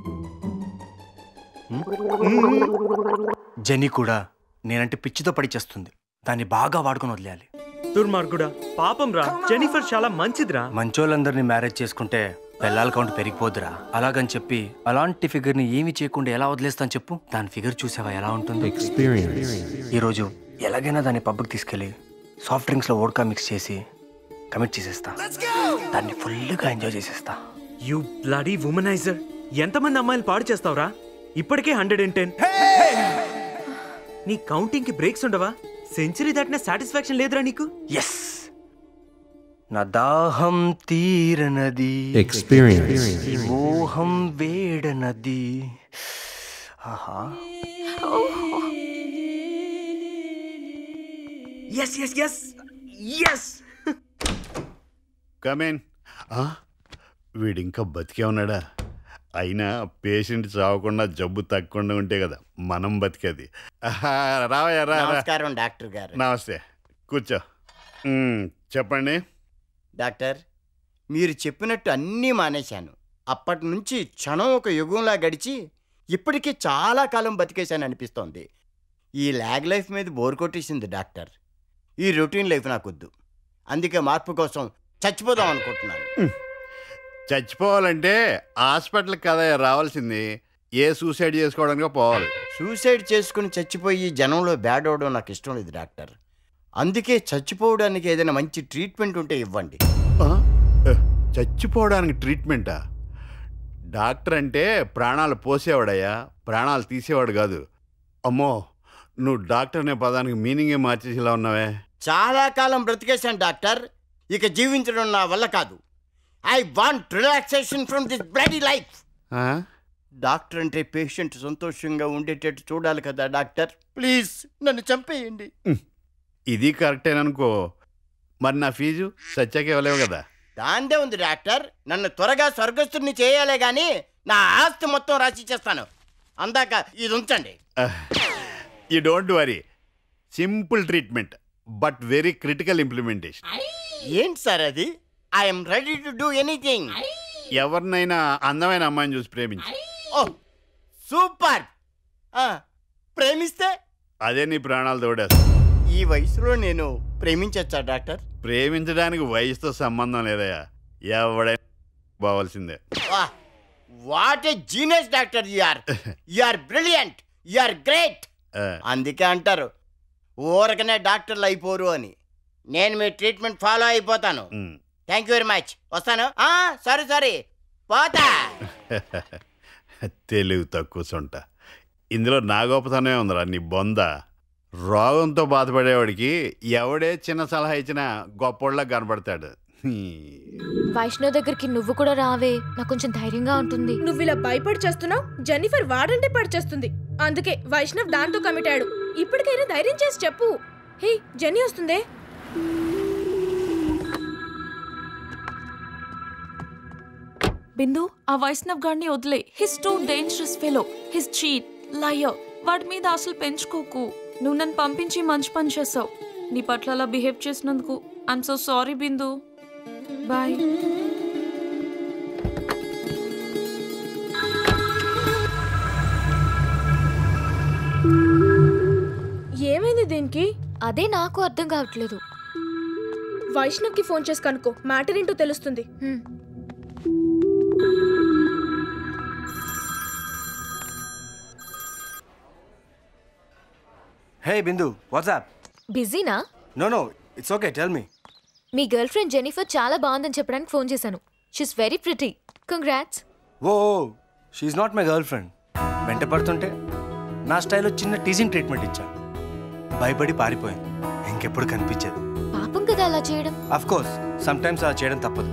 జెన్నీ కూడా నేనంటే పిచ్చితో పడి చేస్తుంది దాన్ని బాగా వాడుకొని వదిలేయాలి దుర్మార్గుడా పాపం రా జెన్నిఫర్ చాలా మంచిదిరా మంచోళ్ళందరినీ మ్యారేజ్ చేసుకుంటే పిల్లల కౌంట్ పెరిగిపోద్దురా అలాగని చెప్పి అలాంటి ఫిగర్ ని ఏమి చేయకుండా ఎలా వదిలేస్తాను చెప్పు దాని ఫిగర్ చూసావా ఎలా ఉంటుంది ఈ రోజు ఎలాగైనా దాన్ని పబ్కి తీసుకెళ్ళి సాఫ్ట్ డ్రింక్స్ లో ఓడ్కా మిక్స్ చేసి కమిట్ చేసేస్తా దాన్ని ఫుల్గా ఎంజాయ్ చేసేస్తా యు బ్లడీ వుమనైజర్ ఎంతమంది అమ్మాయిలు పాడు చేస్తావురా ఇప్పటికే హండ్రెడ్ అండ్ టెన్ నీ కౌంటింగ్ కి బ్రేక్స్ ఉండవా సెంచరీ దాటిన సాటిస్ఫాక్షన్ లేదురా నీకు ఎస్ నా దాహం తీరనది Experience. ఈ మోహం వేడనది ఆహా yes yes yes yes come on వీడింకా బతికే ఉన్నాడా అయినా పేషెంట్ చావకుండా జబ్బు తగ్గకుండా ఉంటే కదా మనం బతికేది ఆహా, రావయ్యా రా రా. నమస్కారం డాక్టర్ గారు నమస్తే కూర్చో మ్మ్, చెప్పండి డాక్టర్ మీరు చెప్పినట్టు అన్నీ మానేశాను అప్పటి నుంచి క్షణం ఒక యుగంలా గడిచి ఇప్పటికీ చాలా కాలం బతికేశాను అనిపిస్తోంది ఈ ల్యాగ్ లైఫ్ మీద బోర్ కొట్టేసింది డాక్టర్ ఈ రొటీన్ లైఫ్ నాకొద్దు అందుకే మార్పు కోసం చచ్చిపోదాం అనుకుంటున్నాను చచ్చిపోవాలంటే హాస్పిటల్కి కదా రావాల్సింది ఏ సూసైడ్ చేసుకోవడానికి పోవాలి సూసైడ్ చేసుకుని చచ్చిపోయి జనంలో బ్యాడ్ అవడం నాకు ఇష్టం లేదు డాక్టర్ అందుకే చచ్చిపోవడానికి ఏదైనా మంచి ట్రీట్మెంట్ ఉంటే ఇవ్వండి ఆ? ఏ, చచ్చిపోవడానికి ట్రీట్మెంటా డాక్టర్ అంటే ప్రాణాలు పోసేవాడయ్యా ప్రాణాలు తీసేవాడు కాదు అమ్మో నువ్వు డాక్టర్ అనే పదానికి మీనింగే మార్చేసేలా ఉన్నావే చాలా కాలం బ్రతికేశాను డాక్టర్ ఇక జీవించడం నా వల్ల కాదు I want relaxation from this bloody life ఆ? డాక్టర్ అంటే పేషెంట్ సంతోషంగా ఉండేటట్టు చూడాలి కదా డాక్టర్ ప్లీజ్ నన్ను చంపేయండి ఇది కరెక్టేననుకో మరి నా ఫీజు సత్యాకి ఇవ్వలేవు కదా దాందే ఉంది డాక్టర్ నన్ను త్వరగా స్వర్గస్థుడిని చేయాలే గాని నా ఆస్తి మొత్తం రాసి చేస్తాను అందాక ఇది ఉంచండి you don't worry simple treatment but very critical implementation ఏంటి సార్ అది I'm ready to do anything ఎవరినైనా అందమైన అమ్మాయిని చూసి ప్రేమించు ఓ సూపర్ ప్రేమిస్తే అదే నీ ప్రాణాలు తోడేస్తా ఈ వయసులో నేను ప్రేమించచ్చా డాక్టర్ ప్రేమించడానికి వయసుతో సంబంధం లేదయ్యా ఎవడైనా పోవాల్సిందే what a genius doctor are are brilliant are great ఆ, అందుకే అంటారు ఊరకనే డాక్టర్లు అయిపోరు అని నేను మీ ట్రీట్మెంట్ ఫాలో అయిపోతాను um. Thank you very much వస్తాను సారీ సారీ పోతా తెలివి తక్కువ సొంట ఇందులో నా గొప్పతనమే ఉందిరా నీ బొంద రోగంతో బాధపడేవాడికి ఎవడే చిన్న సలహా ఇచ్చినా గొప్పోళ్ళ కనపడతాడు హీ. వైష్ణవ్ దగ్గరికి నువ్వు కూడా రావే నాకు కొంచెం ధైర్యంగా ఉంటుంది నువ్వు ఇలా భయపడి చేస్తున్నావు జెన్నిఫర్ వాడంటే పడి చేస్తుంది అందుకే వైష్ణవ్ దాంతో కమిట్ అయ్యాడు ఇప్పటికైనా ధైర్యం చేసి చెప్పు హే జెన్నీ వస్తుందే బిందు ఆ వైష్ణవ్ గాడిని వదిలే he's too dangerous fellow he's cheat liar వాడి మీద అసలు పెంచుకోకు నువ్వు నన్ను పంపించి మంచి పని చేసావు నీ పట్ల అలా బిహేవ్ చేసినందుకు I'm so sorry Bindu bye ఏమైంది దీనికి అదే నాకు అర్థం కావట్లేదు వైష్ణవ్కి ఫోన్ చేసి కనుక్కో మ్యాటర్ ఏంటో తెలుస్తుంది హే బిందు వాట్సాప్ బిజీనా no no it's okay tell me మీ గర్ల్ ఫ్రెండ్ జెనిఫర్ చాలా బాగుందని చెప్పడానికి ఫోన్ చేశాను she's very pretty congrats oh she's not my girlfriend వెంట పడుతుంటే నా స్టైల్లో చిన్న టీజింగ్ ట్రీట్మెంట్ ఇచ్చా భయపడి పారిపోయింది ఇంకెప్పుడు కనిపించదు పాపం కదా అలా చేయడం అఫ్ కోర్స్ సమ్ టైమ్స్ అలా చేయడం తప్పదు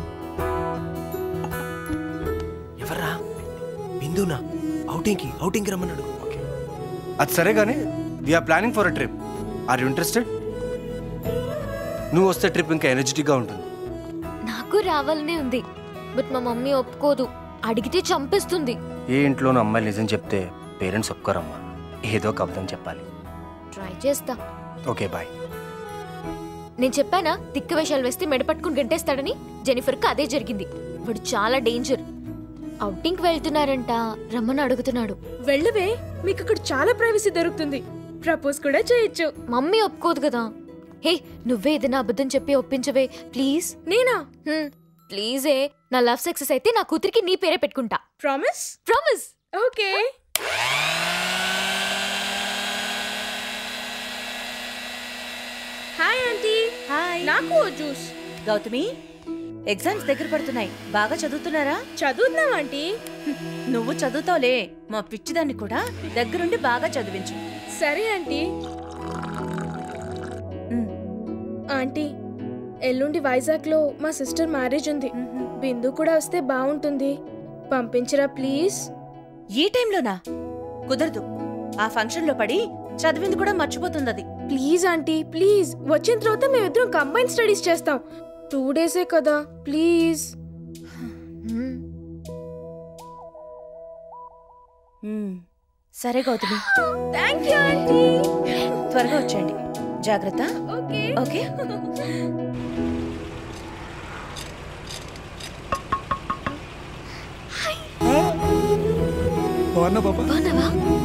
ఎవర్రా బిందునా ఔటింగ్కి ఔటింగ్కి రమ్మన్నాడు అది సరే కానీ we're planning for a trip are you interested నువ్వు వస్తే ట్రిప్ ఇంకా ఎనర్జెటిక్గా ఉంటుంది నాకు రావాలనే ఉంది బట్ మా మమ్మీ ఒప్పుకోదు అడిగితే చంపేస్తుంది ఏ ఇంట్లోనూ అమ్మాయిలు నిజం చెప్తే పేరెంట్స్ ఒప్పుకోరమ్మా ఏదో ఒక అబద్ధం చెప్పాలి ట్రై చేస్తా ఓకే బాయ్ నేను చెప్పానా తిక్క వేషాలు వేస్తే మెడపట్టుకుని గంటేస్తాడని జెనిఫర్కి అదే జరిగింది వాడు చాలా డేంజర్ అవుటింగ్కి వెళ్తున్నారంట రమ్మని అడుగుతున్నాడు వెళ్ళవే మీకు అక్కడ చాలా ప్రైవసీ దొరుకుతుంది ప్రపోజ్ కూడా చేయొచ్చు మమ్మీ ఒప్పుకోదు కదా హే నువ్వే ఏదైనా అబద్ధం చెప్పి ఒప్పించవే ప్లీజ్ నేనా ప్లీజే నా లవ్ సక్సెస్ అయితే నా కూతురికి నీ పేరే పెట్టుకుంటా promise promise okay hi aunty hi నాకు ఓ జ్యూస్ గౌతమి ఎగ్జామ్స్ దగ్గర పడుతున్నాయి బాగా చదువుతున్నారా చదువుతున్నాం ఆంటీ నువ్వు చదువుతావులే మా పిచ్చిదాన్ని కూడా దగ్గరుండి బాగా చదివించు సరే ఆంటీ ఆంటీ ఎల్లుండి వైజాగ్లో మా సిస్టర్ మ్యారేజ్ ఉంది బిందు కూడా వస్తే బాగుంటుంది పంపించరా ప్లీజ్ ఈ టైంలోనా కుదరదు ఆ ఫంక్షన్ లో పడి చదివింది కూడా మర్చిపోతుంది అది ప్లీజ్ ఆంటీ ప్లీజ్ వచ్చిన తర్వాత మేమిద్దరం కంబైన్ స్టడీస్ చేస్తాం టూ డేసే కదా ప్లీజ్ మ్మ్. సరే గౌతమి థ్యాంక్ యూ ఆంటీ త్వరగా వచ్చేయండి జాగ్రత్త ఓకే ఓకే బాగున్నా బాబా బాగున్నావా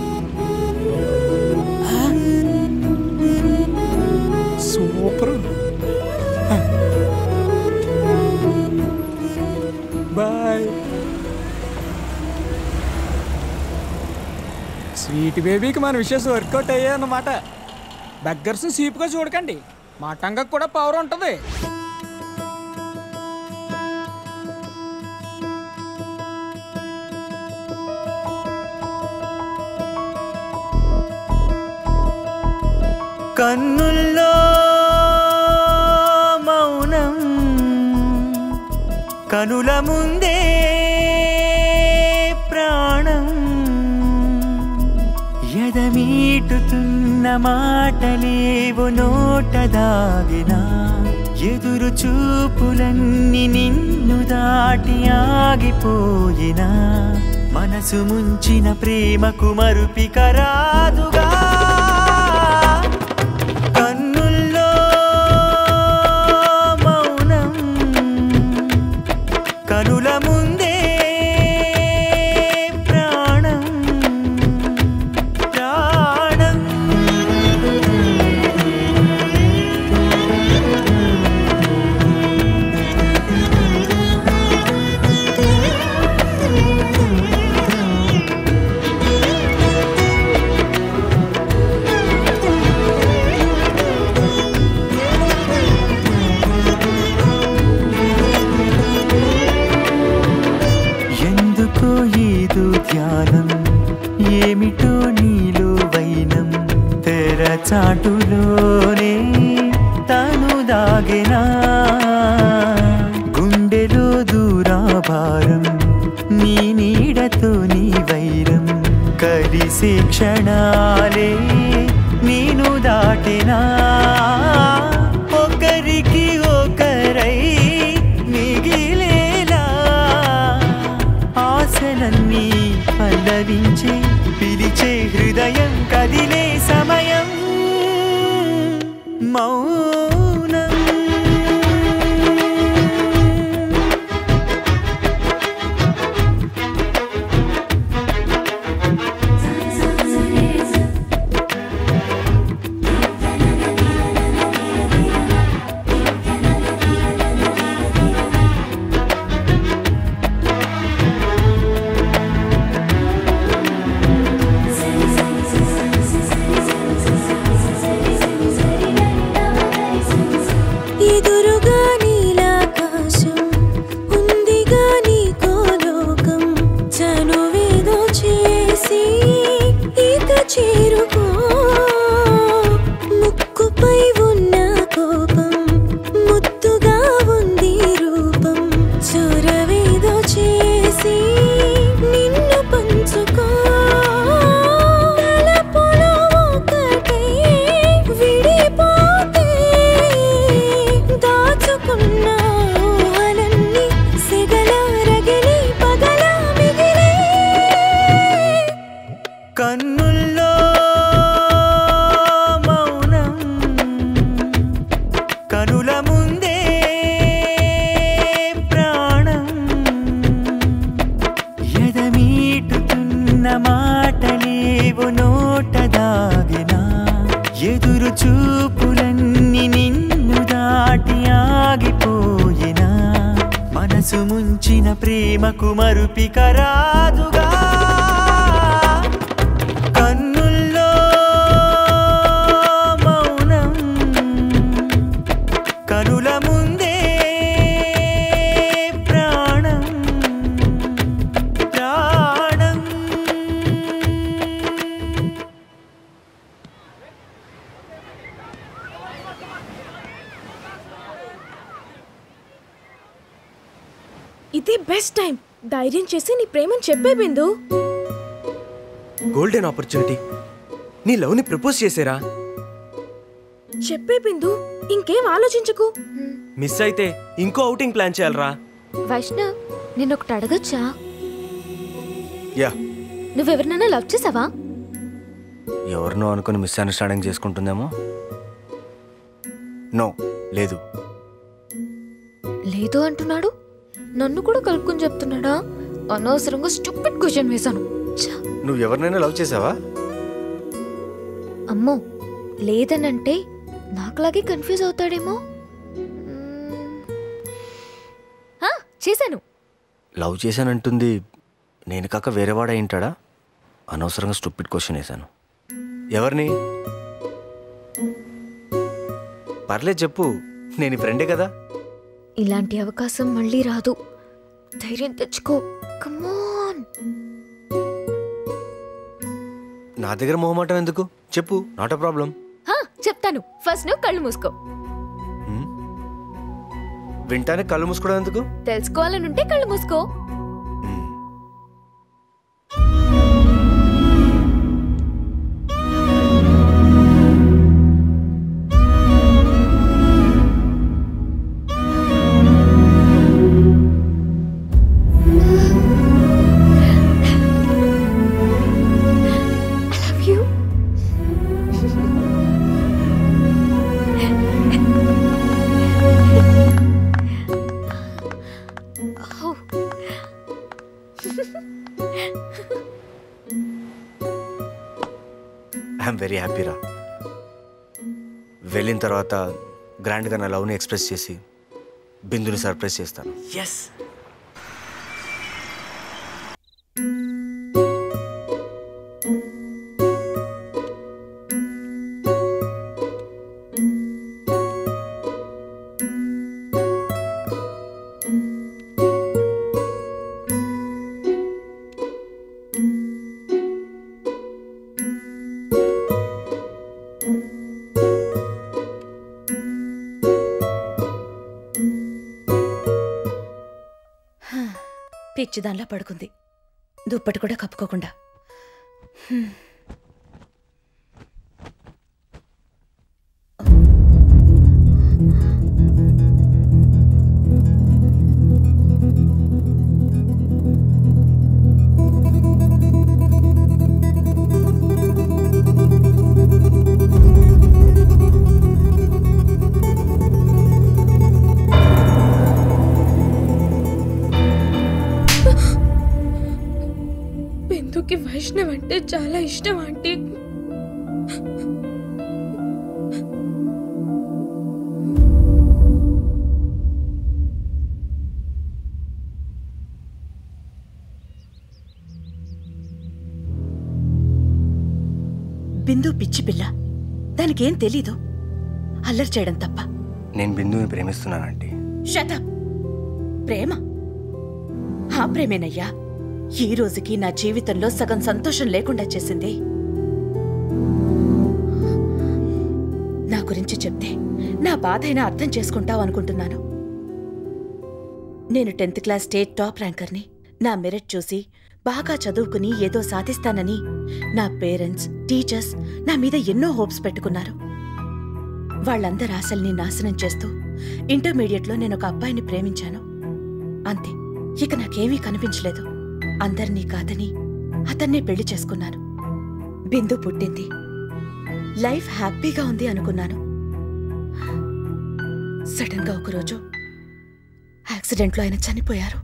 సూపర్ బాయ్ స్వీట్ బేబీకి మన విషయస్ వర్కౌట్ అయ్యాయి అన్నమాట బగ్గర్స్ సీపుగా చూడకండి మా టంగకు కూడా పవర్ ఉంటుంది కన్నుల్లో మౌనం కనుల ముందే ప్రాణం ఎదమీటుతున్న మాటలేవు నోట దాగినా ఎదురు చూపులన్నీ నిన్ను దాటి ఆగిపోయినా మనసు ముంచిన ప్రేమకు మరుపిక రాదుగా కన్నుల్లో మౌనం కనుల ముందే ప్రాణం ప్రాణం ఎందుకో ఏదో ధ్యానం ఏమిటో నీలో వైనం తెర చాటులోనే తను దాగెనా గుండెలో దూరాభారం నీ నీడతో నీ వైరం కలిసే క్షణాలే నేను దాటినా ఒకరికి ఒకరై మిగిలేలా ఆశలన్నీ పల్లవించే పిలిచే హృదయం కదిలే సమయం మౌనం ఎదురు చూపులన్నీ నిన్ను దాటి ఆగిపోయినా మనసు ముంచిన ప్రేమకు మరుపిక రాదుగా కన్నుల్లో మౌనం కనుల ముందే ప్రాణం ప్రాణం ఇదే బెస్ట్ టైం ధైర్యం చేసి నీ ప్రేమను చెప్పే బిందు గోల్డెన్ ఆపర్చునిటీ నీ లవ్ని ప్రపోజ్ చేసేరా చెప్పే బిందు ఇంకేం ఆలోచించకు మిస్ అయితే ఇంకో అవుటింగ్ ప్లాన్ చేయాలరా వైష్ణవ్ నేను ఒకటి అడగచ్చా యా నువ్వెవరినైనా లవ్ చేసావా ఎవరినో అనుకుని మిస్అండర్స్టాండింగ్ చేసుకుంటుందేమో నో లేదు లేదు అంటున్నాడు నన్ను కూడా కలుపుకొని చెప్తున్నాడా అనవసరంగా స్టూపిడ్ క్వశ్చన్ వేశాను ఛ, నువ్వు ఎవరినైనా లవ్ చేసావా అమ్మో లేదనంటే నాకులాగే కన్ఫ్యూజ్ అవుతాడేమో మ్మ్. ఆ, చేశాను లవ్ చేశానంటుంది నేను కాక వేరేవాడా ఏంటాడా అనవసరంగా స్టూపిడ్ క్వశ్చన్ వేశాను ఎవరిని పర్లేదు చెప్పు నేను ఈ ఫ్రెండే కదా ఇలాంటి అవకాశం మళ్ళీ రాదు ధైర్యం తెచ్చుకో కమాన్ నా దగ్గర మొహమాటం ఎందుకు చెప్పు నాట్ అ ప్రాబ్లం చెప్తాను ఫస్ట్ నువ్వు కళ్ళు మూసుకో వింటానే కళ్ళు మూసుకోవడం ఎందుకు తెలుసుకోవాలనుంటే కళ్ళు మూసుకో I love you. Oh. I'm very హ్యాపీరా వెళ్ళిన తర్వాత గ్రాండ్గా నా లవ్ని ఎక్స్ప్రెస్ చేసి బిందుని సర్ప్రైజ్ చేస్తాను ఎస్ పిచ్చి దానిలా పడుకుంది దుప్పటి కూడా కప్పుకోకుండా హ్మ్. బిందుకి వైష్ణవ్ అంటే చాలా ఇష్టం ఆంటీ బిందు పిచ్చి పిల్ల దానికేం తెలీదు అల్లరి చేయడం తప్ప నేను బిందుని ప్రేమిస్తున్నానంటే షటప్ ప్రేమ ఆ ప్రేమేనయ్యా ఈ రోజుకి నా జీవితంలో సగం సంతోషం లేకుండా చేసింది నా గురించి చెప్తే నా బాధైనా అర్థం చేసుకుంటావు అనుకుంటున్నాను నేను టెన్త్ క్లాస్ స్టేట్ టాప్ ర్యాంకర్ని నా మెరిట్ చూసి బాగా చదువుకుని ఏదో సాధిస్తానని నా పేరెంట్స్ టీచర్స్ నా మీద ఎన్నో హోప్స్ పెట్టుకున్నారు వాళ్ళందరి ఆశల్ని నాశనం చేస్తూ ఇంటర్మీడియట్లో నేను ఒక అబ్బాయిని ప్రేమించాను అంతే ఇక నాకేమీ కనిపించలేదు అందరినీ కాదని అతన్నే పెళ్లి చేసుకున్నాను బిందు పుట్టింది లైఫ్ హ్యాపీగా ఉంది అనుకున్నాను సడన్ గా ఒకరోజు యాక్సిడెంట్లో ఆయన చనిపోయారు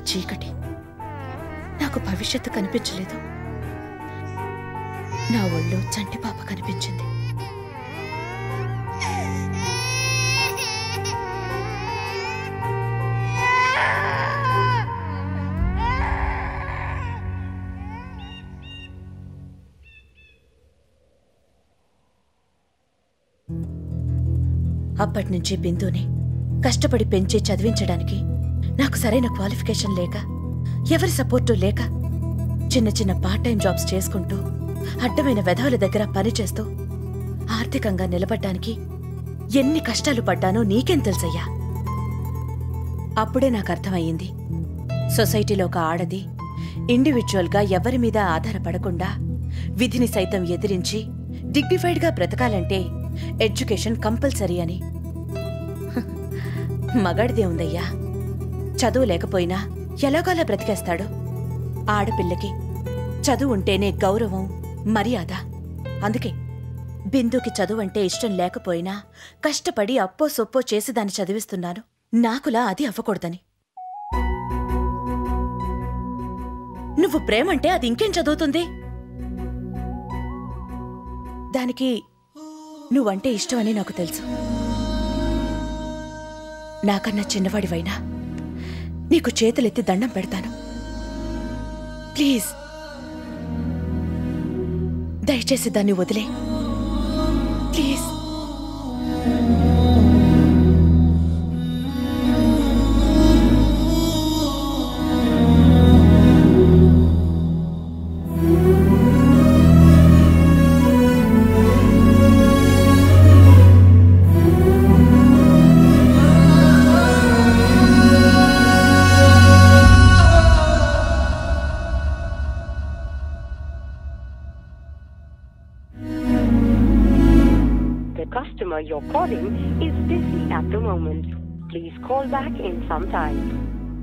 చీకటి నాకు భవిష్యత్తు కనిపించలేదు నా ఒళ్ళో చంటి పాప కనిపించింది అప్పటి నుంచి బిందుని కష్టపడి పెంచి చదివించడానికి నాకు సరైన క్వాలిఫికేషన్ లేక ఎవరి సపోర్టు లేక చిన్న చిన్న పార్ట్ టైం జాబ్స్ చేసుకుంటూ అడ్డమైన వెధవుల దగ్గర పనిచేస్తూ ఆర్థికంగా నిలబడ్డానికి ఎన్ని కష్టాలు పడ్డానో నీకేం తెలుసయ్యా అప్పుడే నాకు అర్థమయ్యింది సొసైటీలో ఒక ఆడది ఇండివిజువల్గా ఎవరి మీద ఆధారపడకుండా విధిని సైతం ఎదిరించి డిగ్నిఫైడ్గా బ్రతకాలంటే ఎడ్యుకేషన్ కంపల్సరీ అని హ్, మగాడిదే ఉందయ్యా చదువు లేకపోయినా ఎలాగోలా బ్రతికేస్తాడు ఆడపిల్లకి చదువు ఉంటేనే గౌరవం మర్యాద అందుకే బిందుకి చదువు అంటే ఇష్టం లేకపోయినా కష్టపడి అప్పో సొప్పో చేసి దాన్ని చదివిస్తున్నాను నాకులా అది అవ్వకూడదని నువ్వు ప్రేమంటే అది ఇంకేం చదువుతుంది దానికి నువ్వంటే ఇష్టమని నాకు తెలుసు నాకన్నా చిన్నవాడివైనా నీకు చేతులెత్తి దండం పెడతాను ప్లీజ్ దయచేసి దాన్ని వదిలే please The customer you're calling is busy at the moment. Please call back in some time.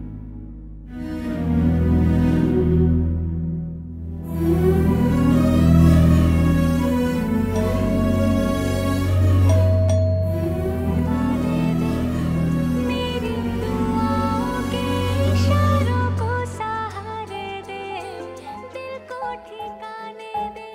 इशारों को सहारे दे दिल को ठिकाने दे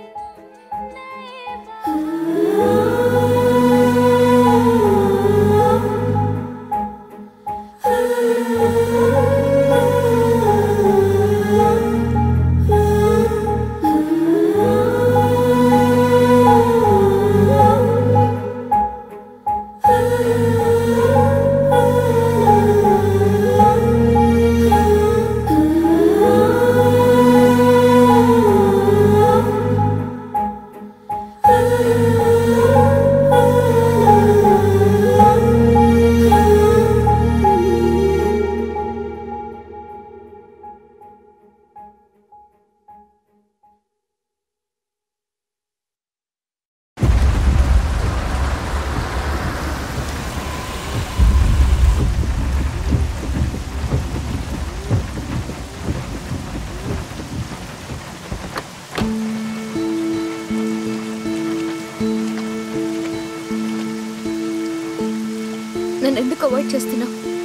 నన్ను ఎందుకు అవాయిడ్ చేస్తున్నా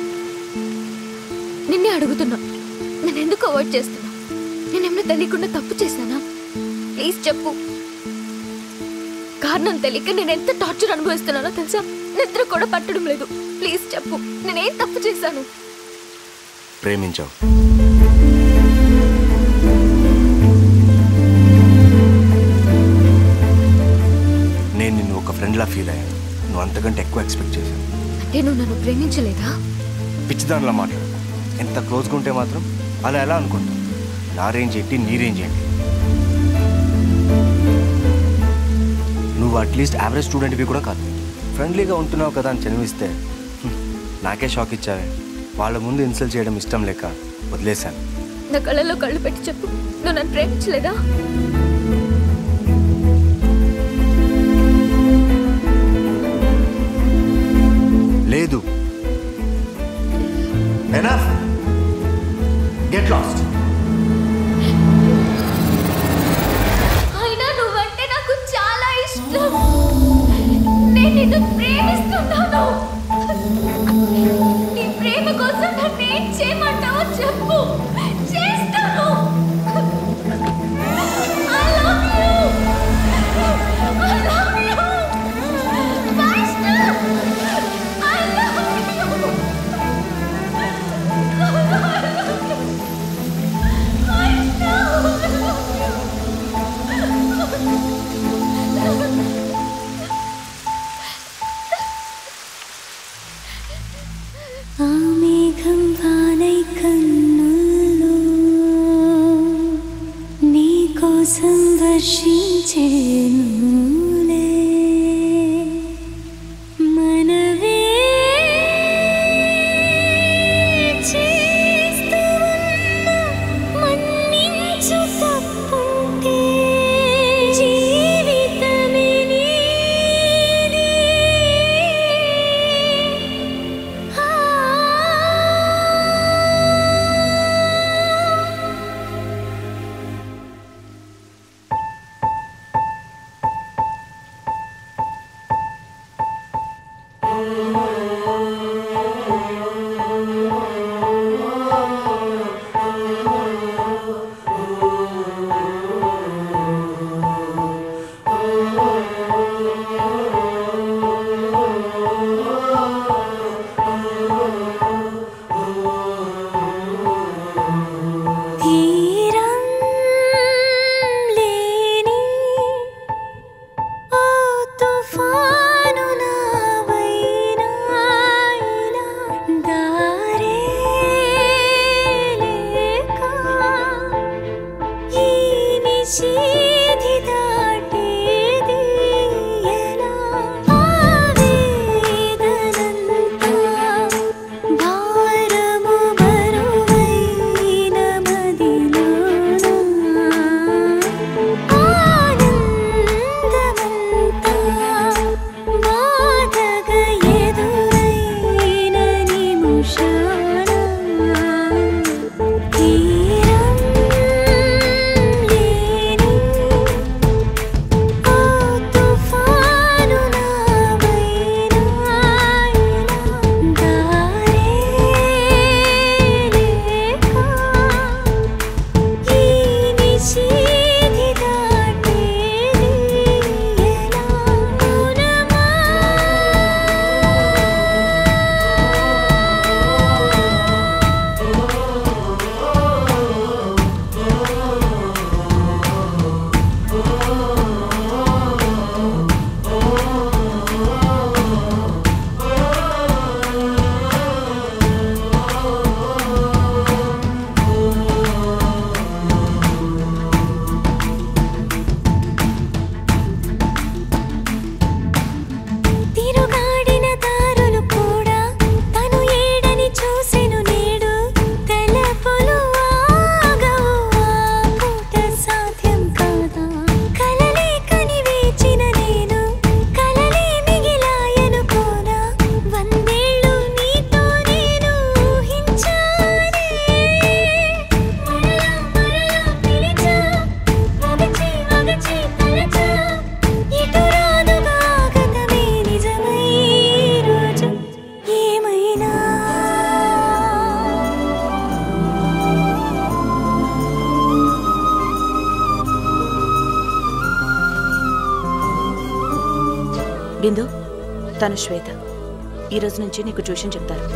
నిన్నే అడుగుతున్నా నన్ను ఎందుకు అవాయిడ్ చేస్తున్నా నేనేమైనా తెలియకుండా తప్పు చేశానా ప్లీజ్ చెప్పు కారణం తెలియక నేను ఎంత టార్చర్ అనుభవిస్తున్నానో తెలుసా నిద్ర కూడా పట్టడం లేదు ప్లీజ్ చెప్పు నేనేం తప్పు చేశాను ప్రేమించావు నేను నిన్ను ఒక ఫ్రెండ్లా ఫీల్ అయ్యాను నువ్వు అంతకంటే ఎక్కువ ఎక్స్పెక్ట్ చేశాను అంటే నువ్వు నన్ను ప్రేమించలేదా పిచ్చిదానిలా మాట్లాడు ఎంత క్లోజ్గా ఉంటే మాత్రం అలా ఎలా అనుకుంటావు నా రేంజ్ ఏంటి నీ రేంజ్ ఏంటి నువ్వు అట్లీస్ట్ యావరేజ్ స్టూడెంట్వి కూడా కాదు ఫ్రెండ్లీగా ఉంటున్నావు కదా అని చనివిస్తే హ్మ్, నాకే షాక్ ఇచ్చావే వాళ్ళ ముందు ఇన్సల్ట్ చేయడం ఇష్టం లేక వదిలేశాను నా కళ్ళలో కళ్ళు పెట్టి చెప్పు నువ్వు నన్ను ప్రేమించలేదా లేదు ఎనఫ్ గెట్ లాస్ట్ అయినా నువ్వంటే నాకు చాలా ఇష్టం నేను నిన్ను ప్రేమిస్తున్నాను నీ ప్రేమ కోసం నన్ను ఏం చేయమంటావో చెప్పు చేస్తాను I love you. I love you. Vaishnav. I love you. ఆ మేఘం వానై కన్నుల్లో నీ కోసం వర్షించేనులే మనవే చేస్తూ ఉన్న మన్నించు తప్పుంటే జీవితమే నీదే. తీరం లేని ఓ తుఫాను నావైనా ఇలా దారే లేక ఈ నిషేధి దాటేది ఎలా ఆవేదనంతా భారము బరువైన మదిలోన ఆనందమంతా బాధగా ఎదురైన నిముషాన తీరం లేని ఓ తుఫాను నావైనా ఇలా దారే లేక ఈ నిషేధి దాటేది ఎలా మౌనమా తిరుగాడిన దారులు కూడా తను ఏడని చూసెను నేడు తలపులు ఆగవు ఆ పూట సాధ్యం కాదా కలలే కని వేచిన నేను కలలే మిగిలాయనుకోనా వందేళ్ళు నీతో నేను ఊహించానే మరలా మరలా పిలిచా మగచి మగచి తలచా ఇటు రాదుగా గతమే నిజమై రోజు ఏమైనా బిందు తను శ్వేత ఈ రోజు నుంచి నీకు ట్యూషన్ చెప్తారు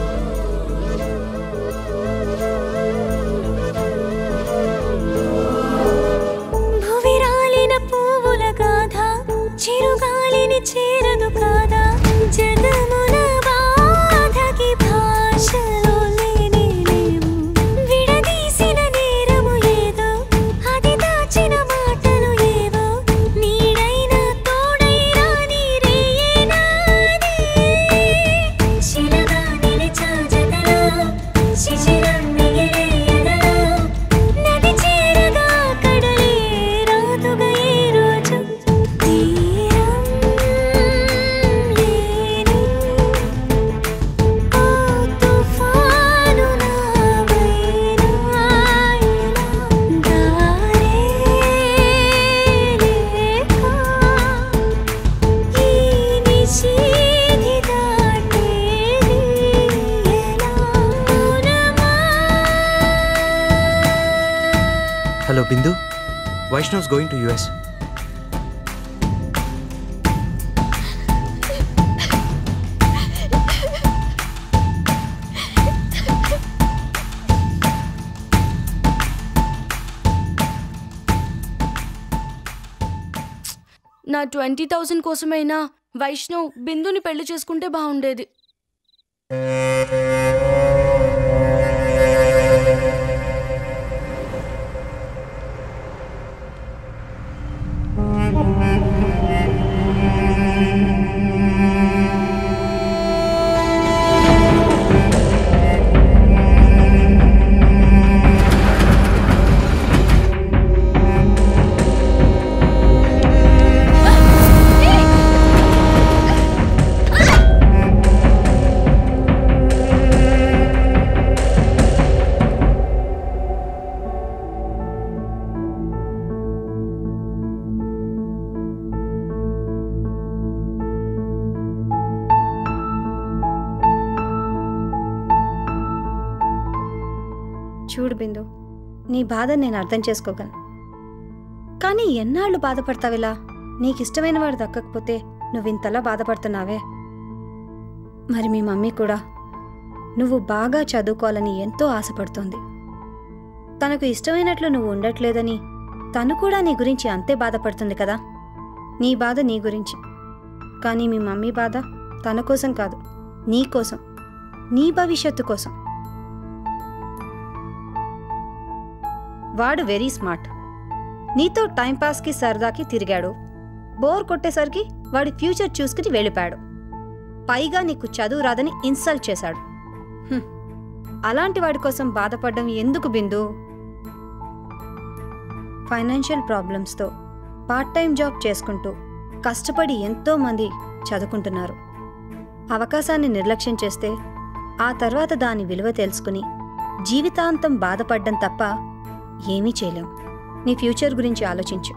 భువిరాలిన పువ్వుల గాథ చిరుగాలిని చేరదు కాదా జగమున బాధకి భాషలో లేనే లేవు విడదీసిన నేరము ఏదో అది దాచిన మాటలు ఏవో నీడైనా తోడైనా నీరేనాదే శిలగా నిలిచ hello Bindu Vaishnav's going to US నా ట్వంటీ థౌజండ్ కోసమైనా వైష్ణవ్ బిందుని పెళ్లి చేసుకుంటే బాగుండేది చూడు బిందు నీ బాధ నేను అర్థం చేసుకోగలను కానీ ఎన్నాళ్ళు బాధపడతావిలా నీకు ఇష్టమైన వాడు దక్కకపోతే నువ్వు ఇంతలా బాధపడుతున్నావే మరి మీ మమ్మీ కూడా నువ్వు బాగా చదువుకోవాలని ఎంతో ఆశపడుతోంది తనకు ఇష్టమైనట్లు నువ్వు ఉండట్లేదని తను కూడా నీ గురించి అంతే బాధపడుతుంది కదా నీ బాధ నీ గురించి కానీ మీ మమ్మీ బాధ తన కోసం కాదు నీ కోసం నీ భవిష్యత్తు కోసం వాడు వెరీ స్మార్ట్ నీతో టైంపాస్కి సరదాకి తిరిగాడు బోర్ కొట్టేసరికి వాడి ఫ్యూచర్ చూసుకుని వెళ్ళిపోయాడు పైగా నీకు చదువు రాదని ఇన్సల్ట్ చేశాడు హ్మ్. అలాంటి వాడి కోసం బాధపడడం ఎందుకు బిందు ఫైనాన్షియల్ ప్రాబ్లమ్స్తో పార్ట్ టైం జాబ్ చేసుకుంటూ కష్టపడి ఎంతో మంది చదువుకుంటున్నారు అవకాశాన్ని నిర్లక్ష్యం చేస్తే ఆ తర్వాత దాని విలువ తెలుసుకుని జీవితాంతం బాధపడ్డం తప్ప ఏమీ చేయలేం నీ ఫ్యూచర్ గురించి ఆలోచించు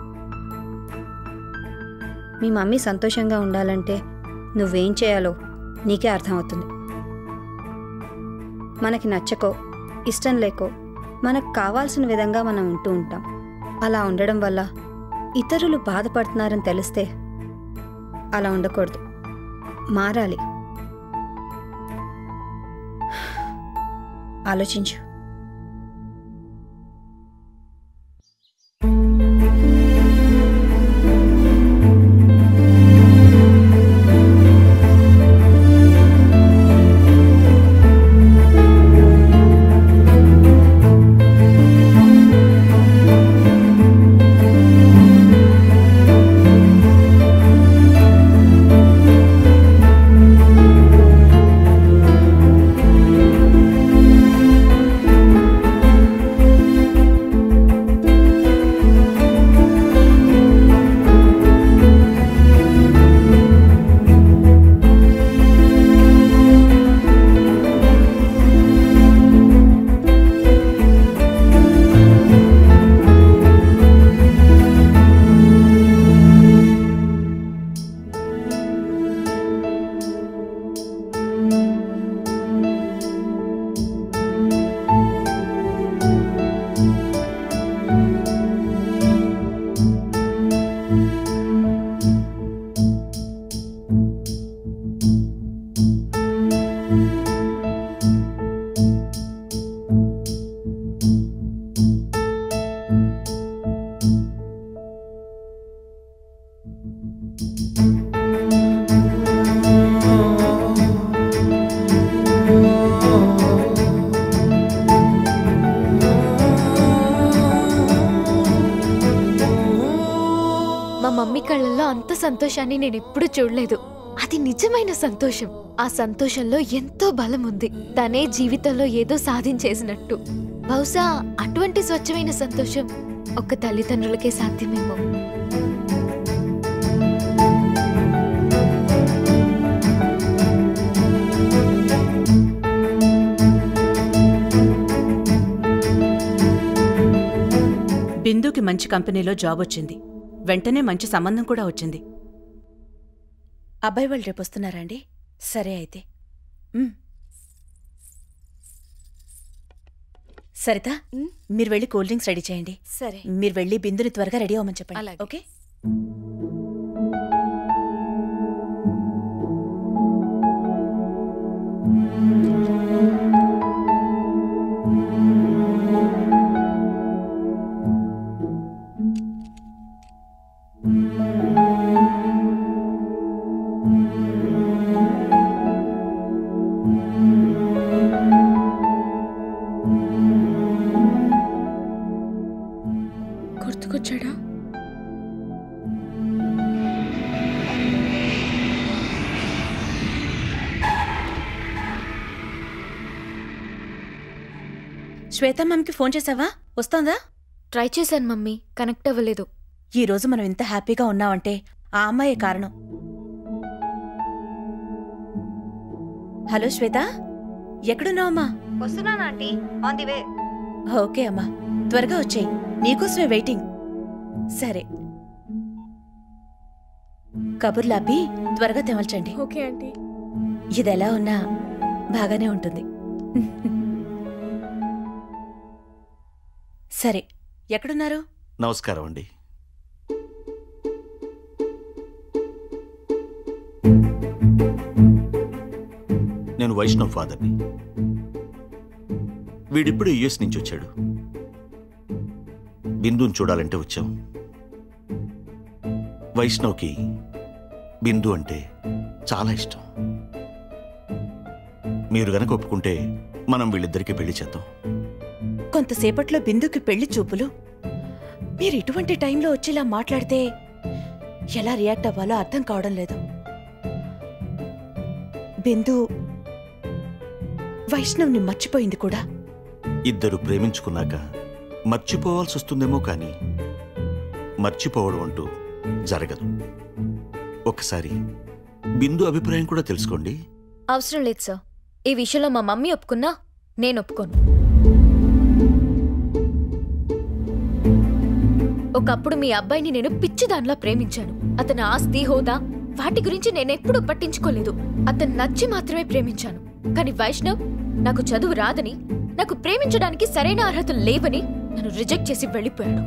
మీ మమ్మీ సంతోషంగా ఉండాలంటే నువ్వేం చేయాలో నీకే అర్థమవుతుంది మనకి నచ్చకో ఇష్టం లేకో మనకు కావాల్సిన విధంగా మనం ఉంటూ ఉంటాం అలా ఉండడం వల్ల ఇతరులు బాధపడుతున్నారని తెలిస్తే అలా ఉండకూడదు మారాలి ఆలోచించు మా మమ్మీ కళ్ళల్లో అంత సంతోషాన్ని నేను ఎప్పుడూ చూడలేదు అది నిజమైన సంతోషం ఆ సంతోషంలో ఎంతో బలం ఉంది తనే జీవితంలో ఏదో సాధించేసినట్టు బహుశా అటువంటి స్వచ్ఛమైన సంతోషం ఒక్క తల్లిదండ్రులకే సాధ్యమేమో బిందుకి మంచి కంపెనీలో జాబ్ వచ్చింది వెంటనే మంచి సంబంధం కూడా వచ్చింది అబ్బాయి వాళ్ళు రేపు వస్తున్నారా అండి సరే అయితే ఉమ్. సరిత మీరు వెళ్ళి కూల్ డ్రింక్స్ రెడీ చేయండి సరే మీరు వెళ్ళి బిందుని త్వరగా రెడీ అవ్వమని చెప్పండి అలాగే. ఓకే గుర్తుకొచ్చాడా శ్వేత మమ్మకి ఫోన్ చేసావా వస్తోందా ట్రై చేశాను మమ్మీ కనెక్ట్ అవ్వలేదు ఈ రోజు మనం ఇంత హ్యాపీగా ఉన్నామంటే ఆ అమ్మాయే కారణం హలో శ్వేత ఎక్కడున్నావమ్మా వస్తున్నాను aunty on the way okay అమ్మా త్వరగా వచ్చేయి నీకోసమే వెయిటింగ్ సరే కబుర్లాపి త్వరగా తెమల్చండి ఓకే ఆంటీ ఇది ఎలా ఉన్నా బాగానే ఉంటుంది సరే ఎక్కడున్నారు నమస్కారం అండి నేను వైష్ణవ్ ఫాదర్ని వీడిప్పుడు యుఎస్ నుంచి వచ్చాడు బిందుని చూడాలంటే వచ్చాం వైష్ణవ్కి బిందు అంటే చాలా ఇష్టం మీరు గనక ఒప్పుకుంటే మనం వీళ్ళిద్దరికీ పెళ్లి చేద్దాం కొంతసేపట్లో బిందుకి పెళ్లి చూపులు మీరు ఇటువంటి టైంలో వచ్చేలా మాట్లాడితే ఎలా రియాక్ట్ అవ్వాలో అర్థం కావడం లేదు బిందు వైష్ణవ్ని మర్చిపోయింది కూడా ఇద్దరు ప్రేమించుకున్నాక మర్చిపోవాల్సి వస్తుందేమో కానీ మర్చిపోవడం అంటూ జరగదు ఒకసారి బిందు అభిప్రాయం కూడా తెలుసుకోండి అవసరం లేదు సార్ ఈ విషయంలో మా మమ్మీ ఒప్పుకున్నా నేను ఒప్పుకోను ఒకప్పుడు మీ అబ్బాయిని నేను పిచ్చి దానిలా ప్రేమించాను అతని ఆస్తి హోదా వాటి గురించి నేనెప్పుడూ పట్టించుకోలేదు అతను నచ్చి మాత్రమే ప్రేమించాను కానీ వైష్ణవ్ నాకు చదువు రాదని నాకు ప్రేమించడానికి సరైన అర్హతలు లేవని నన్ను రిజెక్ట్ చేసి వెళ్ళిపోయాడు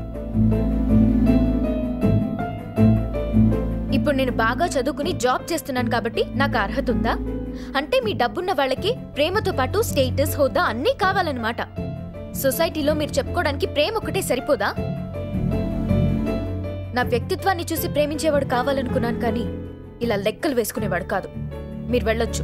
ఇప్పుడు నేను బాగా చదువుకుని జాబ్ చేస్తున్నాను కాబట్టి నాకు అర్హత ఉందా అంటే మీ డబ్బున్న వాళ్ళకి ప్రేమతో పాటు స్టేటస్ హోదా అన్నీ కావాలన్నమాట సొసైటీలో మీరు చెప్పుకోవడానికి ప్రేమ ఒకటే సరిపోదా నా వ్యక్తిత్వాన్ని చూసి ప్రేమించేవాడు కావాలనుకున్నాను కానీ ఇలా లెక్కలు వేసుకునేవాడు కాదు మీరు వెళ్ళొచ్చు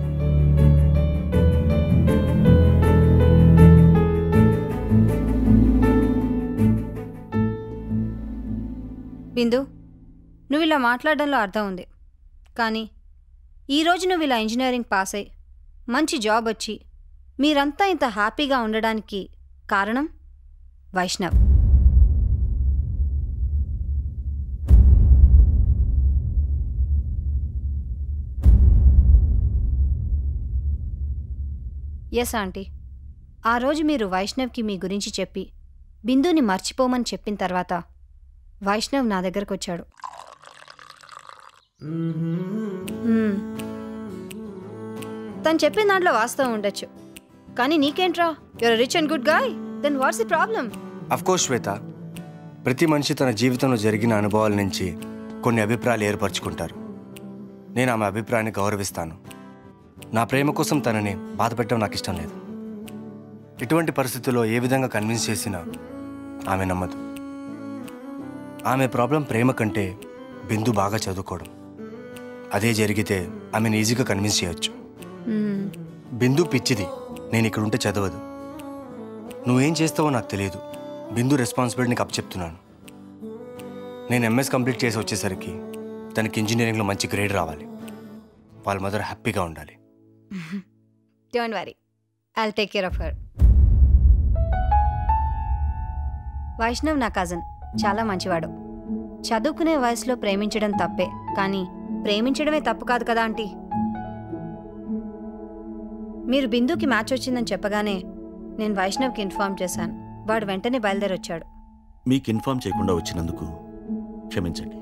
బిందు నువ్వు ఇలా మాట్లాడడంలో అర్థం ఉంది కానీ ఈరోజు నువ్వు ఇలా ఇంజనీరింగ్ పాస్ అయి మంచి జాబ్ వచ్చి మీరంతా ఇంత హ్యాపీగా ఉండడానికి కారణం వైష్ణవ్ ఎస్ ఆంటీ ఆ రోజు మీరు వైష్ణవ్కి మీ గురించి చెప్పి బిందుని మర్చిపోమని చెప్పిన తర్వాత వైష్ణవ్ నా దగ్గరకు వచ్చాడు మ్మ్. తను చెప్పిన దాంట్లో వాస్తవం ఉండొచ్చు కానీ నీకేంట్రా your rich and good guy then what's the problem course Shweta ప్రతి మనిషి తన జీవితంలో జరిగిన అనుభవాల నుంచి కొన్ని అభిప్రాయాలు ఏర్పరచుకుంటారు నేను ఆమె అభిప్రాయాన్ని గౌరవిస్తాను నా ప్రేమ కోసం తనని బాధపెట్టడం నాకు ఇష్టం లేదు ఇటువంటి పరిస్థితుల్లో ఏ విధంగా కన్విన్స్ చేసినా ఆమె నమ్మదు ఆమె ప్రాబ్లం ప్రేమ కంటే బిందు బాగా చదువుకోవడం అదే జరిగితే ఆమెను ఈజీగా కన్విన్స్ చేయొచ్చు బిందు పిచ్చిది నేను ఇక్కడ ఉంటే చదవదు నువ్వేం చేస్తావో నాకు తెలియదు బిందు రెస్పాన్సిబిలిటీ నీకు అప్పచెప్తున్నాను నేను ఎంఎస్ కంప్లీట్ చేసి వచ్చేసరికి తనకి ఇంజనీరింగ్లో మంచి గ్రేడ్ రావాలి వాళ్ళ మదర్ హ్యాపీగా ఉండాలి don't worry I'll take care of her Vaishnav నా కజన్ చాలా మంచివాడు చదువుకునే వయసులో ప్రేమించడం తప్పే కానీ ప్రేమించడమే తప్పు కాదు కదా ఆంటీ మీరు బిందుకి మ్యాచ్ వచ్చిందని చెప్పగానే నేను వైష్ణవ్కి ఇన్ఫార్మ్ చేశాను వాడు వెంటనే బయలుదేరొచ్చాడు మీకు ఇన్ఫార్మ్ చేయకుండా వచ్చినందుకు క్షమించండి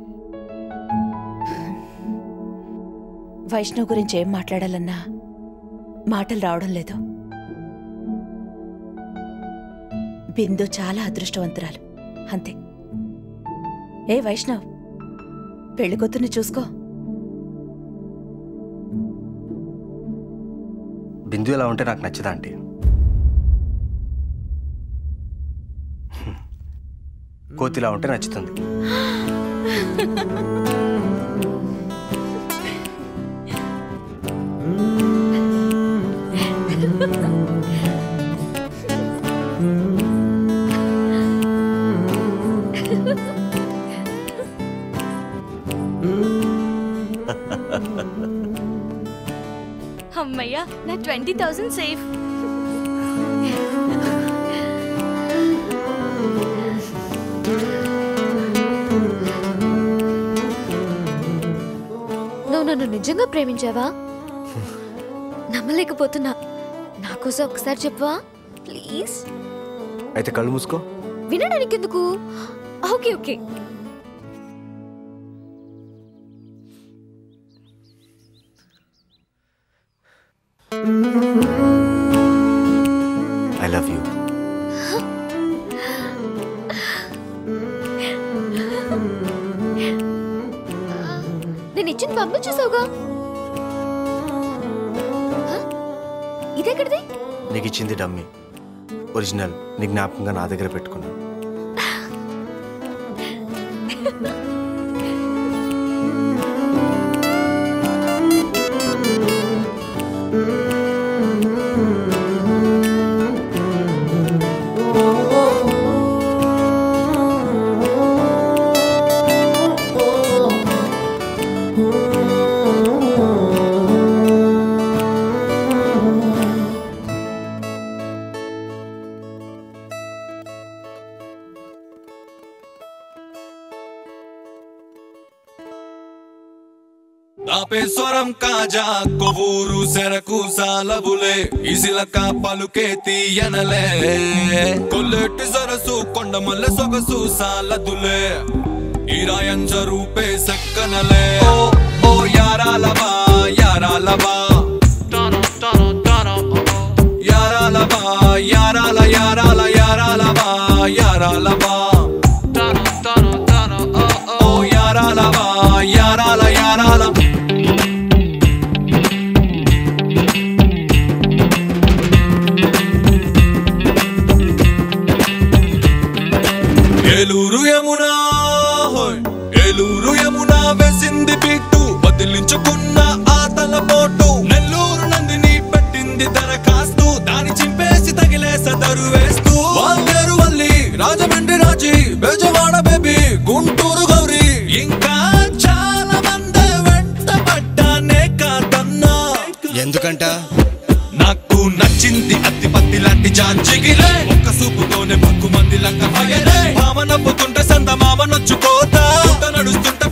వైష్ణవ్ గురించి ఏం మాట్లాడాలన్నా మాటలు రావడం లేదు బిందు చాలా అదృష్టవంతురాలు అంతే ఏ వైష్ణవ్ పెళ్లి కూతుర్ని చూసుకో బిందు ఇలా ఉంటే నాకు నచ్చదా ఆంటీ కోతిలా ఉంటే నచ్చుతుంది అమ్మయ్యా నా ట్వంటీ థౌసండ్ సేఫ్ నువ్వు నన్ను నిజంగా ప్రేమించావా నమ్మలేకపోతున్నా నా కోసం ఒకసారి చెప్పవా ప్లీజ్ అయితే కళ్ళు మూసుకో వినడానికి ఎందుకు okay okay I love you నేను ఇచ్చిన పంపించేసావుగా హ? ఇదెక్కడిది నీకు ఇచ్చింది డమ్మీ ఒరిజినల్ నీ జ్ఞాపకంగా నా దగ్గర పెట్టుకున్నా తాపేశ్వరం కాజా కొవ్వూరు సెరకు సాలబులే ఇసిలక పలుకే తీయనలే కొల్లెట్టి సరసు కొండమల్లె సొగసు సాలదులే ఇరాయంజ రూపే సక్కనలే ఓ ఓ యారాలవా యారాలవా యారాలవా యారాల యారాల యారాలవా యారాలవా ఓ యారాలవా యారాల యారాల ఏలూరు యమునా హోయ్. ఏలూరు యమునా వేసింది బిట్టు వదిలించుకున్న ఆ తల పోటు నెల్లూరు నందిని పెట్టింది దరఖాస్తు దాని చింపేసి తగిలే సదరు వేస్తూ వాల్తేరు వల్లి రాజమండ్రి రాజీ బెజవాడ బేబీ గుంటూరు గౌరీ ఇంకా చాలా మంది వెంట పడ్డానే కాదన్నా ఎందుకంట నాకు నచ్చింది అత్తి పత్తి లాంటి జాంజిగిరే ఒక్క సూపుతోనే పక్కు మంది లంక ఫయరే భామ నవ్వుతుంటే సంద మామ నొచ్చుకోతా నడుస్తుంటే